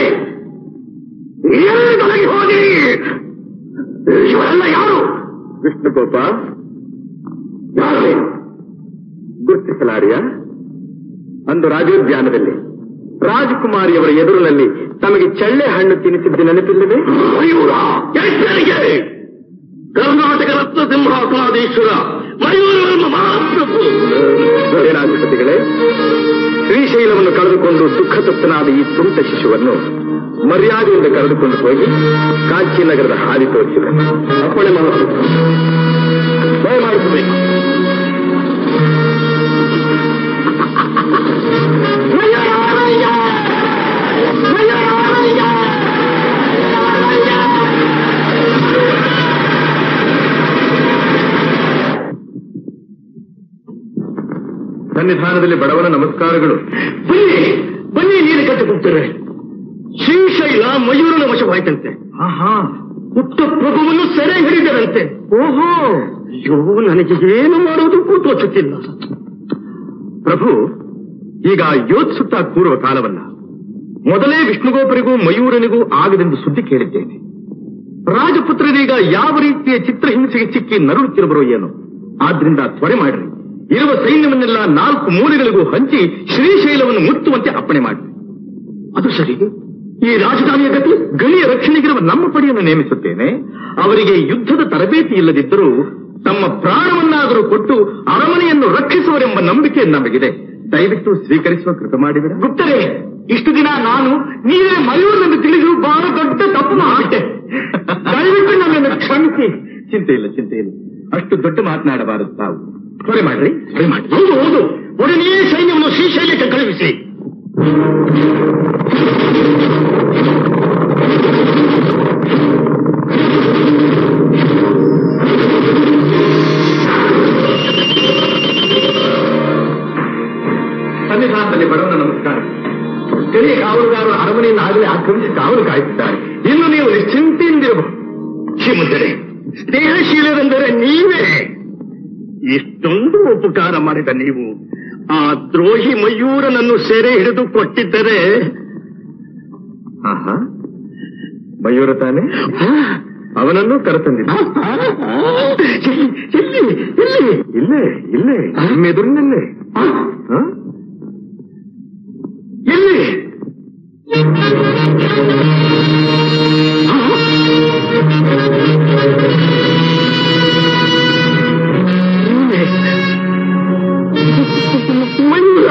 ಎಲ್ಲಿ ತೊಲಗಿ ಹೋಗಿ ಇವರೆಲ್ಲ ಯಾರು ವಿಷ್ಣುಗೋಪ ಯಾರು ಗುರುತಿಸಲಾರಿಯ ಅಂದು ರಾಜೋದ್ಯಾನದಲ್ಲಿ ರಾಜಕುಮಾರಿಯವರ ಎದುರಿನಲ್ಲಿ ತಮಗೆ ಚಳ್ಳೆ ಹಣ್ಣು ತಿನ್ನಿಸಿದ್ದು ನೆನಪಿಲ್ಲದೆ ಮಯೂರ ಎಚ್ಚರಿಕೆ ಕರ್ನಾಟಕ ರತ್ನ ಸಿಂಹಾಸನಾಧೀಶ್ವರ ಮಯೂರವರ್ಮ ಮಹಾಪ್ರಭು ಸೇನಾಧಿಪತಿಗಳೇ ಶ್ರೀಶೈಲವನ್ನು ಕಳೆದುಕೊಂಡು ದುಃಖತಪ್ತನಾದ ಈ ತುಂಟ ಶಿಶುವನ್ನು ಮರ್ಯಾದೆಯಿಂದ ಕರೆದುಕೊಂಡು ಹೋಗಿ ಕಾಂಚಿ ನಗರದ ಹಾದಿ ತೋರಿಸಿದೆ ಅಪ್ಪಣೆ ಮಹಾಪ್ರಭು ದಯಮಾಡಿಸಬೇಕು ಸನ್ನಿಧಾನದಲ್ಲಿ ಬಡವನ ನಮಸ್ಕಾರಗಳು ಬನ್ನಿ ಬನ್ನಿ ನೀರು ಕಟ್ಟಿಕೊಡ್ತೇವೆ ಶ್ರೀಶೈಲ ಮಯೂರನ ವಶವಾಯ್ತಂತೆ ಪುಟ್ಟ ಪ್ರಭುವನ್ನು ಸೆರೆ ಹಿಡಿದರಂತೆ ಓಹೋ ಅಯ್ಯೋ ನನಗೆ ಏನು ಮಾಡುವುದಕ್ಕೂ ತೋಚುತ್ತಿಲ್ಲ ಪ್ರಭು ಈಗ ಯೋಚಿಸುತ್ತಾ ಕೂರುವ ಕಾಲವಲ್ಲ ಮೊದಲೇ ವಿಷ್ಣುಗೋಪರಿಗೂ ಮಯೂರನಿಗೂ ಆಗದೆಂದು ಸುದ್ದಿ ಕೇಳಿದ್ದೇನೆ ರಾಜಪುತ್ರರೀಗ ಯಾವ ರೀತಿಯ ಚಿತ್ರಹಿಂಸೆಗೆ ಸಿಕ್ಕಿ ನರುಳುತ್ತಿರುವರೋ ಏನು ಆದ್ರಿಂದ ತ್ವರೆ ಮಾಡ್ರಿ ಇರುವ ಸೈನ್ಯವನ್ನೆಲ್ಲ ನಾಲ್ಕು ಮೂಲೆಗಳಿಗೂ ಹಂಚಿ ಶ್ರೀಶೈಲವನ್ನು ಮುಟ್ಟುವಂತೆ ಅಪ್ಪಣೆ ಮಾಡಿ ಅದು ಸರಿ ಈ ರಾಜಧಾನಿಯ ಗತಿ ಗಣಿಯ ರಕ್ಷಣೆಗಿರುವ ನಮ್ಮ ಪಡೆಯನ್ನು ನೇಮಿಸುತ್ತೇನೆ ಅವರಿಗೆ ಯುದ್ಧದ ತರಬೇತಿ ಇಲ್ಲದಿದ್ದರೂ ತಮ್ಮ ಪ್ರಾಣವನ್ನಾದರೂ ಕೊಟ್ಟು ಅರಮನೆಯನ್ನು ರಕ್ಷಿಸುವರೆಂಬ ನಂಬಿಕೆ ನಮಗಿದೆ ದಯವಿಟ್ಟು ಸ್ವೀಕರಿಸುವ ಕೃತ ಮಾಡಿದರೆ ಗುಪ್ತರೇ ಇಷ್ಟು ದಿನ ನಾನು ನೀವೇ ಮಯೂರನೆಂದು ತಿಳಿದು ಬಹಳ ದೊಡ್ಡ ತಪ್ಪು ಮಾಡಿಬಿಟ್ಟೆ ದಯವಿಟ್ಟು ನನ್ನನ್ನು ಕ್ಷಮಿಸಿ ಚಿಂತೆ ಇಲ್ಲ ಚಿಂತೆ ಇಲ್ಲ ಅಷ್ಟು ದೊಡ್ಡ ಮಾತನಾಡಬಾರದು ತಾವು ತ್ವರೆ ಮಾಡ್ರಿ ತ್ವರೆ ಮಾಡಿ ಹೌದು ಹೌದು ಒಡನೆಯೇ ಸೈನ್ಯವನ್ನು ಶ್ರೀಶೈಲಕ್ಕೆ ಕಳುಹಿಸಿ ಇಷ್ಟೊಂದು ಉಪಕಾರ ಮಾಡಿದ ನೀವು ಆ ದ್ರೋಹಿ ಮಯೂರನನ್ನು ಸೆರೆ ಹಿಡಿದು ಕೊಟ್ಟಿದ್ದರೆ ಆಹಾ ಮಯೂರ ತಾನೆ ಅವನನ್ನು ಕರೆತಂದಿದ್ದ ಎಲ್ಲಿ ಎಲ್ಲಿ ಇಲ್ಲೇ ಇಲ್ಲೇ ನಿಮ್ಮ ಎದುರಿನಲ್ಲೇ ಹ? ಎಲ್ಲಿ ಮಯೂರ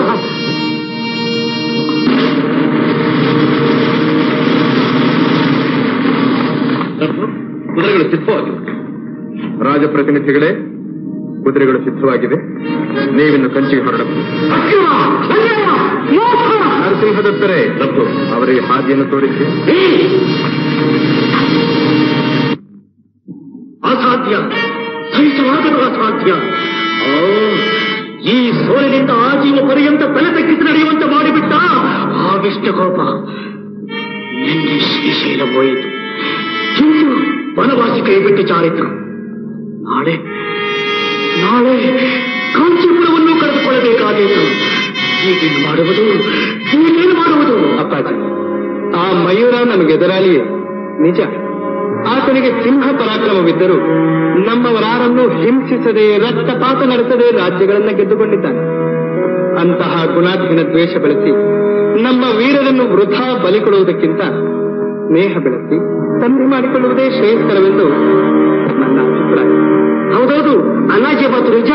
ಕುದುರೆಗಳು ಸಿದ್ಧವಾಗಿವೆ ರಾಜಪ್ರತಿನಿಧಿಗಳೇ ಕುದುರೆಗಳು ಸಿದ್ಧವಾಗಿವೆ ನೀವಿನ್ನು ಕಂಚಿಗೆ ಹೊರಡಬಹುದು ಅಕ್ರಮ ಅನ್ಯಾಯ ಮೋಸ ನರಸಿಂಹದತ್ತರೇ ತಪ್ಪು ಅವರಿಗೆ ಹಾದಿಯನ್ನು ತೋರಿಸಿ ಅಸಾಧ್ಯ ಸಹಿಸಲಾಗದು ಅಸಾಧ್ಯ ಆ, ಈ ಸೋಲಿನಿಂದ ಆಜೀವ ಪರ್ಯಂತ ತಲೆ ತಗ್ಗಿಸಿ ನಡೆಯುವಂತೆ ಮಾಡಿಬಿಟ್ಟ ಆ ವಿಷ್ಣುಕೋಪ ನಿನ್ನೆ ಶ್ರೀಶೈಲ ಹೋಯಿತು ಇಂದು ವನವಾಸಿ ಕೈ ಬಿಟ್ಟು ಜಾರಿತು ನಾಳೆ ನಾಳೆ ಕಾಂಚೀಪುರವನ್ನು ಕಳೆದುಕೊಳ್ಳಬೇಕಾದೀತು ಈಗೇನು ಮಾಡುವುದು ಈಗೇನು ಮಾಡುವುದು ಅಪ್ಪಾಜಿ ಆ ಮಯೂರ ನಮಗೆ ಎದುರಾಳಿಯೇ ನಿಜ ಆತನಿಗೆ ಸಿಂಹ ಪರಾಕ್ರಮವಿದ್ದರೂ ನಮ್ಮವರಾರನ್ನು ಹಿಂಸಿಸದೆ ರಕ್ತಪಾತ ನಡೆಸದೆ ರಾಜ್ಯಗಳನ್ನ ಗೆದ್ದುಕೊಂಡಿದ್ದಾನೆ ಅಂತಹ ಗುಣಾಧೀನ ದ್ವೇಷ ಬೆಳೆಸಿ ನಮ್ಮ ವೀರರನ್ನು ವೃಥಾ ಬಲಿ ಕೊಡುವುದಕ್ಕಿಂತ ಸ್ನೇಹ ಬೆಳೆಸಿ ಸಂಧಿ ಮಾಡಿಕೊಳ್ಳುವುದೇ ಶ್ರೇಯಸ್ಕರವೆಂದು ನನ್ನ ಅಭಿಪ್ರಾಯ ಹೌದೌದು ಅಣ್ಣಾಜಿ ಮಾತು ನಿಜ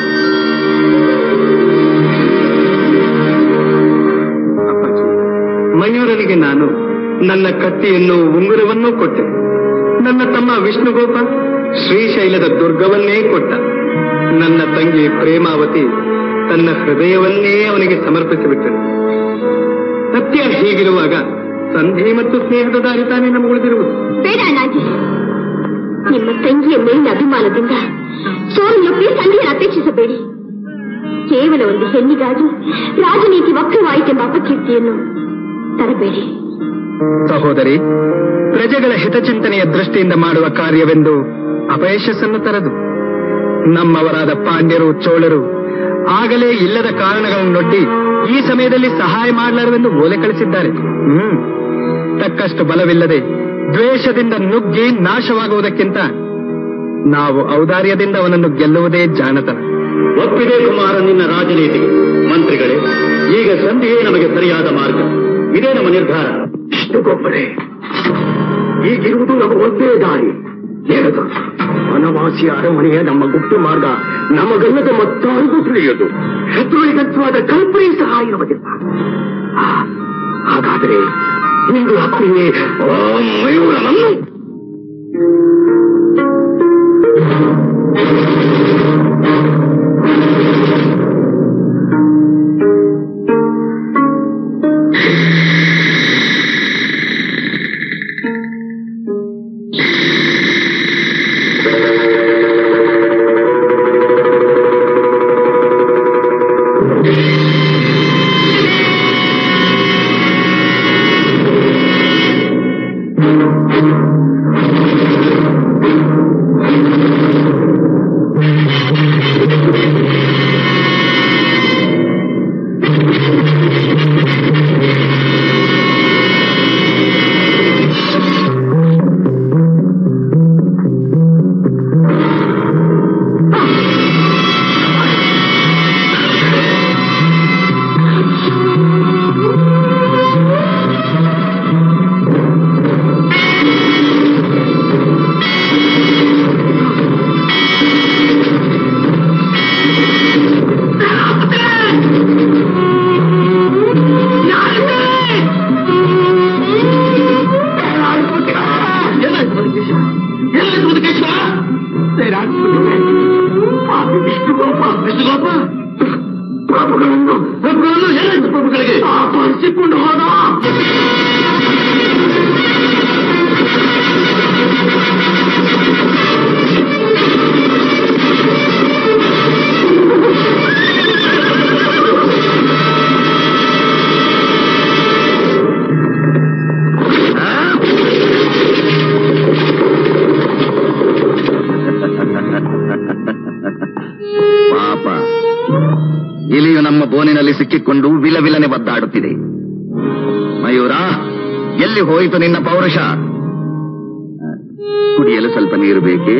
ಅಪ್ಪಾಜಿ ಮಯೂರನಿಗೆ ನಾನು ನನ್ನ ಕತ್ತಿಯನ್ನು ಉಂಗುರವನ್ನೂ ಕೊಟ್ಟೆ ನನ್ನ ತಮ್ಮ ವಿಷ್ಣುಗೋಪ ಶ್ರೀಶೈಲದ ದುರ್ಗವನ್ನೇ ಕೊಟ್ಟ ನನ್ನ ತಂಗಿ ಪ್ರೇಮಾವತಿ ತನ್ನ ಹೃದಯವನ್ನೇ ಅವನಿಗೆ ಸಮರ್ಪಿಸಿಬಿಟ್ಟಳು ಸತ್ಯ ಹೀಗಿರುವಾಗ ಸಂಧಿ ಮತ್ತು ಸ್ನೇಹದ ದಾರಿ ತಾನೇ ನಮಗೆ ಉಳಿದಿರುವುದು ಬೇಡ ಅಣ್ಣಾಜಿ ನಿಮ್ಮ ತಂಗಿಯ ಮೇಲಿನ ಅಭಿಮಾನದಿಂದ ಸೋಲನ್ನೊಪ್ಪಿ ಸಂಧಿಯನ್ನು ಅಪೇಕ್ಷಿಸಬೇಡಿ ಕೇವಲ ಒಂದು ಹೆಣ್ಣಿಗಾಗಿ ರಾಜನೀತಿ ವಕ್ರವಾಯಿತೆಂಬ ಅಪಕೀರ್ತಿಯನ್ನು ತರಬೇಡಿ ಸಹೋದರಿ ಪ್ರಜೆಗಳ ಹಿತಚಿಂತನೆಯ ದೃಷ್ಟಿಯಿಂದ ಮಾಡುವ ಕಾರ್ಯವೆಂದು ಅಪಯಶಸ್ಸನ್ನು ತರದು ನಮ್ಮವರಾದ ಪಾಂಡ್ಯರು ಚೋಳರು ಆಗಲೇ ಇಲ್ಲದ ಕಾರಣಗಳನ್ನೊಡ್ಡಿ ಈ ಸಮಯದಲ್ಲಿ ಸಹಾಯ ಮಾಡಲಾರವೆಂದು ಓಲೆ ಕಳಿಸಿದ್ದಾರೆ ಹ್ಮ್ ತಕ್ಕಷ್ಟು ಬಲವಿಲ್ಲದೆ ದ್ವೇಷದಿಂದ ನುಗ್ಗಿ ನಾಶವಾಗುವುದಕ್ಕಿಂತ ನಾವು ಔದಾರ್ಯದಿಂದ ಅವನನ್ನು ಗೆಲ್ಲುವುದೇ ಜಾಣತನ ಒಪ್ಪಿದೆ ಕುಮಾರ ನಿನ್ನ ರಾಜನೀತಿ ಮಂತ್ರಿಗಳೇ ಈಗ ಸಂಧಿಯೇ ನಮಗೆ ಸರಿಯಾದ ಮಾರ್ಗ ಇದೇ ನಮ್ಮ ನಿರ್ಧಾರ ಇಷ್ಟುಗೊಬ್ಬರೇ ಈಗಿರುವುದು ನಮ್ಮ ಒಂದೇ ದಾರಿ ಏನದು ವನವಾಸಿ ಅರಮನೆಯ ನಮ್ಮ ಗುಪ್ತ ಮಾರ್ಗ ನಮಗಲ್ಲದ ಮತ್ತಾರಿಗೂ ತಿಳಿಯದು ಶತ್ರುವಿಗತ್ವಾದ ಕಲ್ಪನೆ ಸಹ ಇರುವುದಿಲ್ಲ ಆ, ಹಾಗಾದರೆ ಇಂದು ಹಕ್ಕಿಯೇ ಆ ಮಯೂರನನ್ನು ವಿಷ್ಣುಗೋಪ ವಿಷ್ಣುಗೋಪ ಪ್ರಭುಗಳನ್ನು ಪ್ರಭುಗಳನ್ನು ಏನಾಯ್ತು ಪ್ರಭುಗಳಿಗೆ ಅಪಹರಿಸಿಕೊಂಡು ಹೋದ ಇಲಿಯು ನಮ್ಮ ಬೋನಿನಲ್ಲಿ ಸಿಕ್ಕಿಕೊಂಡು ವಿಲವಿಲನೆ ಬದ್ದಾಡುತ್ತಿದೆ ಮಯೂರ ಎಲ್ಲಿ ಹೋಯಿತು ನಿನ್ನ ಪೌರುಷ ಕುಡಿಯಲು ಸ್ವಲ್ಪ ನೀರು ಬೇಕೇ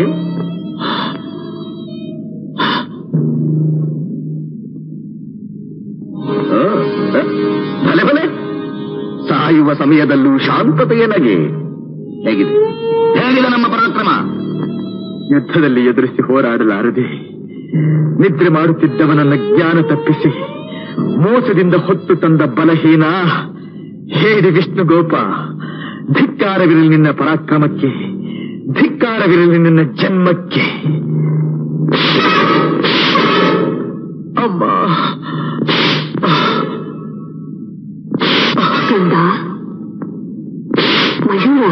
ಆ, ಆ, ಭಲೆ ಭಲೆ ಸಾಯುವ ಸಮಯದಲ್ಲೂ ಶಾಂತತೆಯ ನಗೆ ಹೇಗಿದೆ ಹೇಗಿದೆ ನಮ್ಮ ಪರಾಕ್ರಮ ಯುದ್ಧದಲ್ಲಿ ಎದುರಿಸಿ ಹೋರಾಡಲಾರದೆ ನಿದ್ರೆ ಮಾಡುತ್ತಿದ್ದವನನ್ನ ಜ್ಞಾನ ತಪ್ಪಿಸಿ ಮೋಸದಿಂದ ಹೊತ್ತು ತಂದ ಬಲಹೀನ ಹೇಳಿ ವಿಷ್ಣುಗೋಪ ಧಿಕ್ಕಾರವಿರಲಿ ನಿನ್ನ ಪರಾಕ್ರಮಕ್ಕೆ ಧಿಕ್ಕಾರವಿರಲಿ ನಿನ್ನ ಜನ್ಮಕ್ಕೆ ಅಮ್ಮ ಕಂದ ಮಯೂರ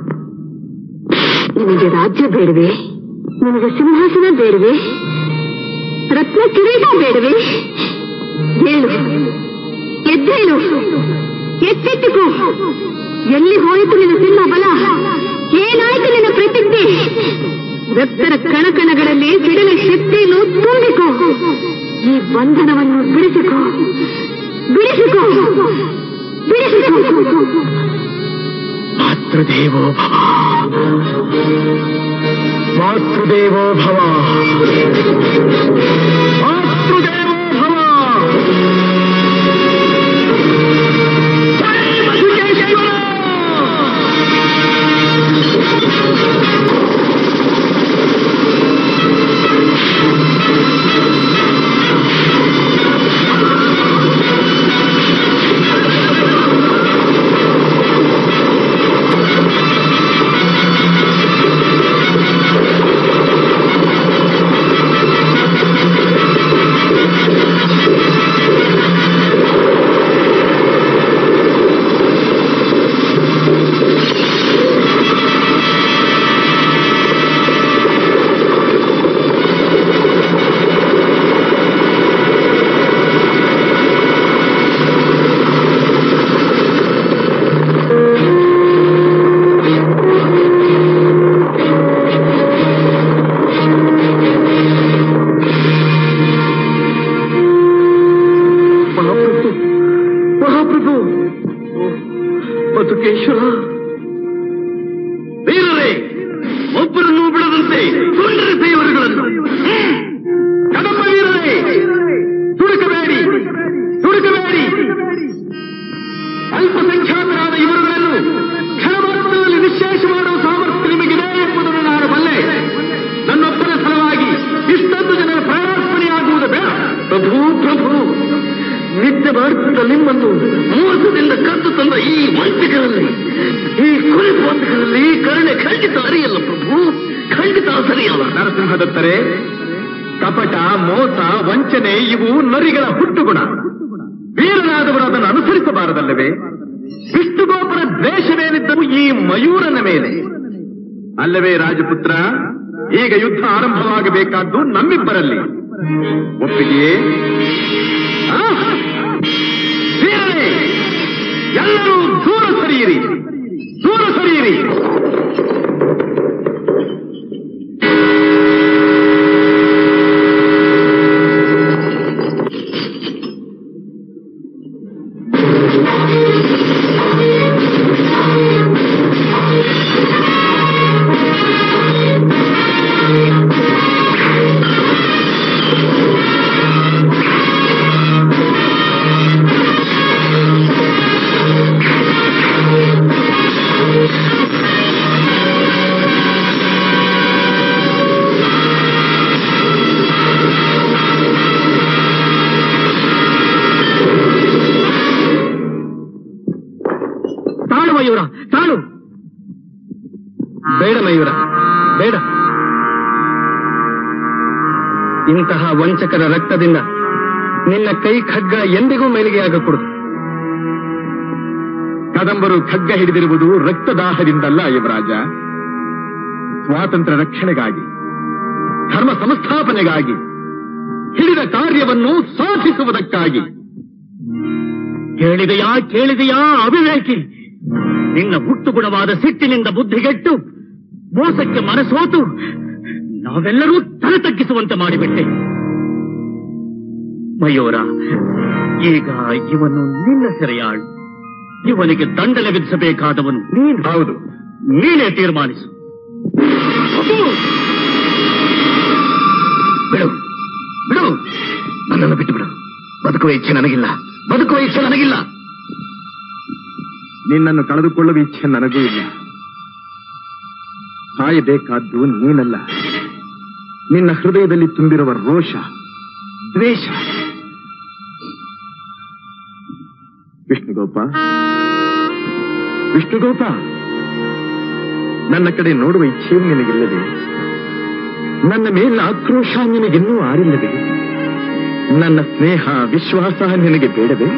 ನಿನಗೆ ರಾಜ್ಯ ಬೇಡವೆ ನಿನಗೆ ಸಿಂಹಾಸನ ಬೇಡವೆ ರತ್ನ ಕಿರೀಟ ಬೇಡವೆ ಹೇಳು ಎದ್ದೇಳು ಎಚ್ಚೆತ್ತುಕೋ ಎಲ್ಲಿ ಹೋಯಿತು ನಿನ್ನ ಸಿಂಹ ಬಲ ಏನಾಯಿತು ನಿನ್ನ ಪ್ರತಿಜ್ಞೆ ರಕ್ತರ ಕಣಕಣಗಳಲ್ಲಿ ಸಿಡಿಲ ಶಕ್ತಿಯನ್ನು ತುಂಬಿಕೋ ಈ ಬಂಧನವನ್ನು ಬಿಡಿಸಿಕೋ ಬಿಡಿಸಿಕೋ ಬಿಡಿಸಿಕೋ ಮಾತೃದೇವೋ ಭವ ಮಾತೃದೇವೋ ಭವ ಮಾತೃದೇವೋ ಭವ ಜೈ ಬಸವೇಶ್ವರ! ಮಹಾಪ್ರಭು ಮಹಾಪ್ರಭು ಬದುಕೇಶ್ವರ ವೀರರೇ ಒಬ್ಬರನ್ನು ಬಿಡದಂತೆ ಸುಂದರ ದೇವರುಗಳನ್ನು ಕದಮ್ಮ ವೀರರೇ ಸುಡುಕಬೇಡಿ ಸುಡುಕಬೇಡಿ ಅಲ್ಪಸಂಖ್ಯಾತರಾದ ಇವರುಗಳನ್ನು ಕ್ಷಣಮಾತ್ರದಲ್ಲಿ ನಿಶ್ಶೇಷ ಮಾಡುವ ಸಾಮರ್ಥ್ಯ ನಿಮಗಿದೆ ಎಂಬುದನ್ನು ನಾನು ಬಲ್ಲೆ ನನ್ನೊಬ್ಬರ ಸಲುವಾಗಿ ಇಷ್ಟೊಂದು ಜನರ ಪ್ರಾಣಾರ್ಪಣೆಯಾಗುವುದು ಬೇಡ ಪ್ರಭು ಪ್ರಭು ನಿತ್ಯ ಮಾಡುತ್ತಿದ್ದ ನಿಮ್ಮನ್ನು ಮೋಸದಿಂದ ಕದ್ದು ತಂದ ಈ ವಂಚಕರಲ್ಲಿ ಈ ಕುರಿ ಬಂಧಗಳಲ್ಲಿ ಕರುಣೆ ಖಂಡಿತ ಅರಿಯಲ್ಲ ಪ್ರಭು ಖಂಡಿತ ಸರಿಯಲ್ಲ ನರಸಿಂಹದತ್ತರೆ ಕಪಟ ಮೋಸ ವಂಚನೆ ಇವು ನರಿಗಳ ಹುಟ್ಟುಗುಣ ವೀರನಾದವರು ಅದನ್ನು ಅನುಸರಿಸಬಾರದಲ್ಲವೇ ವಿಷ್ಣುಗೋಪುರ ದ್ವೇಷವೇನಿದ್ದರೂ ಈ ಮಯೂರನ ಮೇಲೆ ಅಲ್ಲವೇ ರಾಜಪುತ್ರ ಈಗ ಯುದ್ಧ ಆರಂಭವಾಗಬೇಕಾದ್ದು ನಮ್ಮಿಬ್ಬರಲ್ಲಿ ಒಪ್ಪಿಗೆಯೇ ಆ? ವೀರರೇ ಎಲ್ಲರೂ ದೂರ ಸರಿಯಿರಿ ದೂರ ಸರಿಯಿರಿ ತಾಳು ಮಯೂರ ತಾಳು ಬೇಡ ಮಯೂರ ಬೇಡ ಇಂತಹ ವಂಚಕರ ರಕ್ತದಿಂದ ನಿನ್ನ ಕೈ ಖಡ್ಗ ಎಂದಿಗೂ ಮೇಲಿಗೆಯಾಗಕೂಡದು ಕದಂಬರು ಖಡ್ಗ ಹಿಡಿದಿರುವುದು ರಕ್ತದಾಹದಿಂದಲ್ಲ ಯುವರಾಜ ಸ್ವಾತಂತ್ರ್ಯ ರಕ್ಷಣೆಗಾಗಿ ಧರ್ಮ ಸಂಸ್ಥಾಪನೆಗಾಗಿ ಹಿಡಿದ ಕಾರ್ಯವನ್ನು ಸಾಧಿಸುವುದಕ್ಕಾಗಿ ಕೇಳಿದೆಯಾ ಕೇಳಿದೆಯಾ ಅವಿವೇಕಿ ನಿನ್ನ ಹುಟ್ಟುಗುಣವಾದ ಸಿಟ್ಟಿನಿಂದ ಬುದ್ಧಿಗೆಟ್ಟು ಮೋಸಕ್ಕೆ ಮನಸೋತು ನಾವೆಲ್ಲರೂ ತಲೆ ತಗ್ಗಿಸುವಂತೆ ಮಾಡಿಬಿಟ್ಟೆ ಮಯೂರ ಈಗ ಇವನು ನಿನ್ನ ಸೆರೆಯಾಳು ಇವನಿಗೆ ದಂಡನೆ ವಿಧಿಸಬೇಕಾದವನು ನೀನು ಹೌದು ನೀನೇ ತೀರ್ಮಾನಿಸು ಬಿಡು ಬಿಡು ನನ್ನನ್ನು ಬಿಟ್ಟು ಬಿಡು ಬದುಕುವ ಇಚ್ಛೆ ನನಗಿಲ್ಲ ಬದುಕುವ ಇಚ್ಛೆ ನನಗಿಲ್ಲ ನಿನ್ನನ್ನು ಕಳೆದುಕೊಳ್ಳುವ ಇಚ್ಛೆ ನನಗೂ ಇಲ್ಲ ಸಾಯಬೇಕಾದ್ದು ನೀನಲ್ಲ ನಿನ್ನ ಹೃದಯದಲ್ಲಿ ತುಂಬಿರುವ ರೋಷ ದ್ವೇಷ ವಿಷ್ಣುಗೋಪ ವಿಷ್ಣುಗೋಪ ನನ್ನ ಕಡೆ ನೋಡುವ ಇಚ್ಛೆಯೂ ನಿನಗಿಲ್ಲದೆ ನನ್ನ ಮೇಲಿನ ಆಕ್ರೋಶ ನಿನಗಿನ್ನೂ ಆರಿಲ್ಲದೆ ನನ್ನ ಸ್ನೇಹ ವಿಶ್ವಾಸ ನಿನಗೆ ಬೇಡವೇ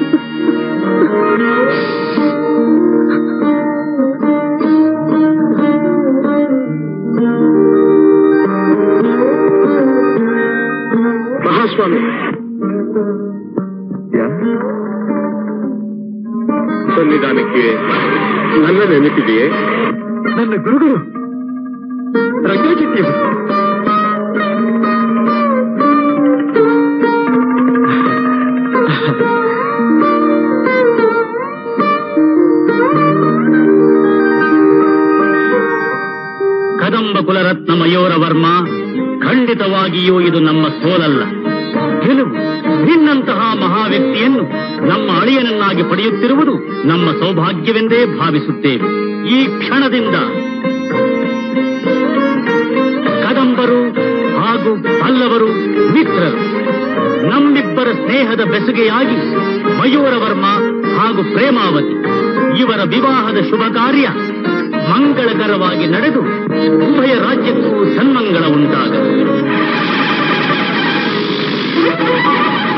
ಮಹಾಸ್ವಾಮಿ ಸನ್ನಿಧಾನಕ್ಕೆ ನನ್ನ ನೆನಪಿದೆಯೇ ನನ್ನ ಗುರುಗಳು ರಂಗಚಿತ್ತಿಯವರು ಕದಂಬ ಕುಲರತ್ನ ಮಯೂರ ವರ್ಮ ಖಂಡಿತವಾಗಿಯೂ ಇದು ನಮ್ಮ ಸೋಲಲ್ಲ ಗೆಲುವು ನಿನ್ನಂತಹ ಮಹಾ ವ್ಯಕ್ತಿಯನ್ನು ನಮ್ಮ ಅಳಿಯನನ್ನಾಗಿ ಪಡೆಯುತ್ತಿರುವುದು ನಮ್ಮ ಸೌಭಾಗ್ಯವೆಂದೇ ಭಾವಿಸುತ್ತೇವೆ ಈ ಕ್ಷಣದಿಂದ ಕದಂಬರು ಹಾಗೂ ಪಲ್ಲವರು ಮಿತ್ರರು ನಮ್ಮಿಬ್ಬರ ಸ್ನೇಹದ ಬೆಸುಗೆಯಾಗಿ ಮಯೂರವರ್ಮ ಹಾಗೂ ಪ್ರೇಮಾವತಿ ಇವರ ವಿವಾಹದ ಶುಭ ಕಾರ್ಯ ಮಂಗಳಕರವಾಗಿ ನಡೆದು ಉಭಯ ರಾಜ್ಯಕ್ಕೂ ಸನ್ಮಂಗಳ ಉಂಟಾಗಲಿ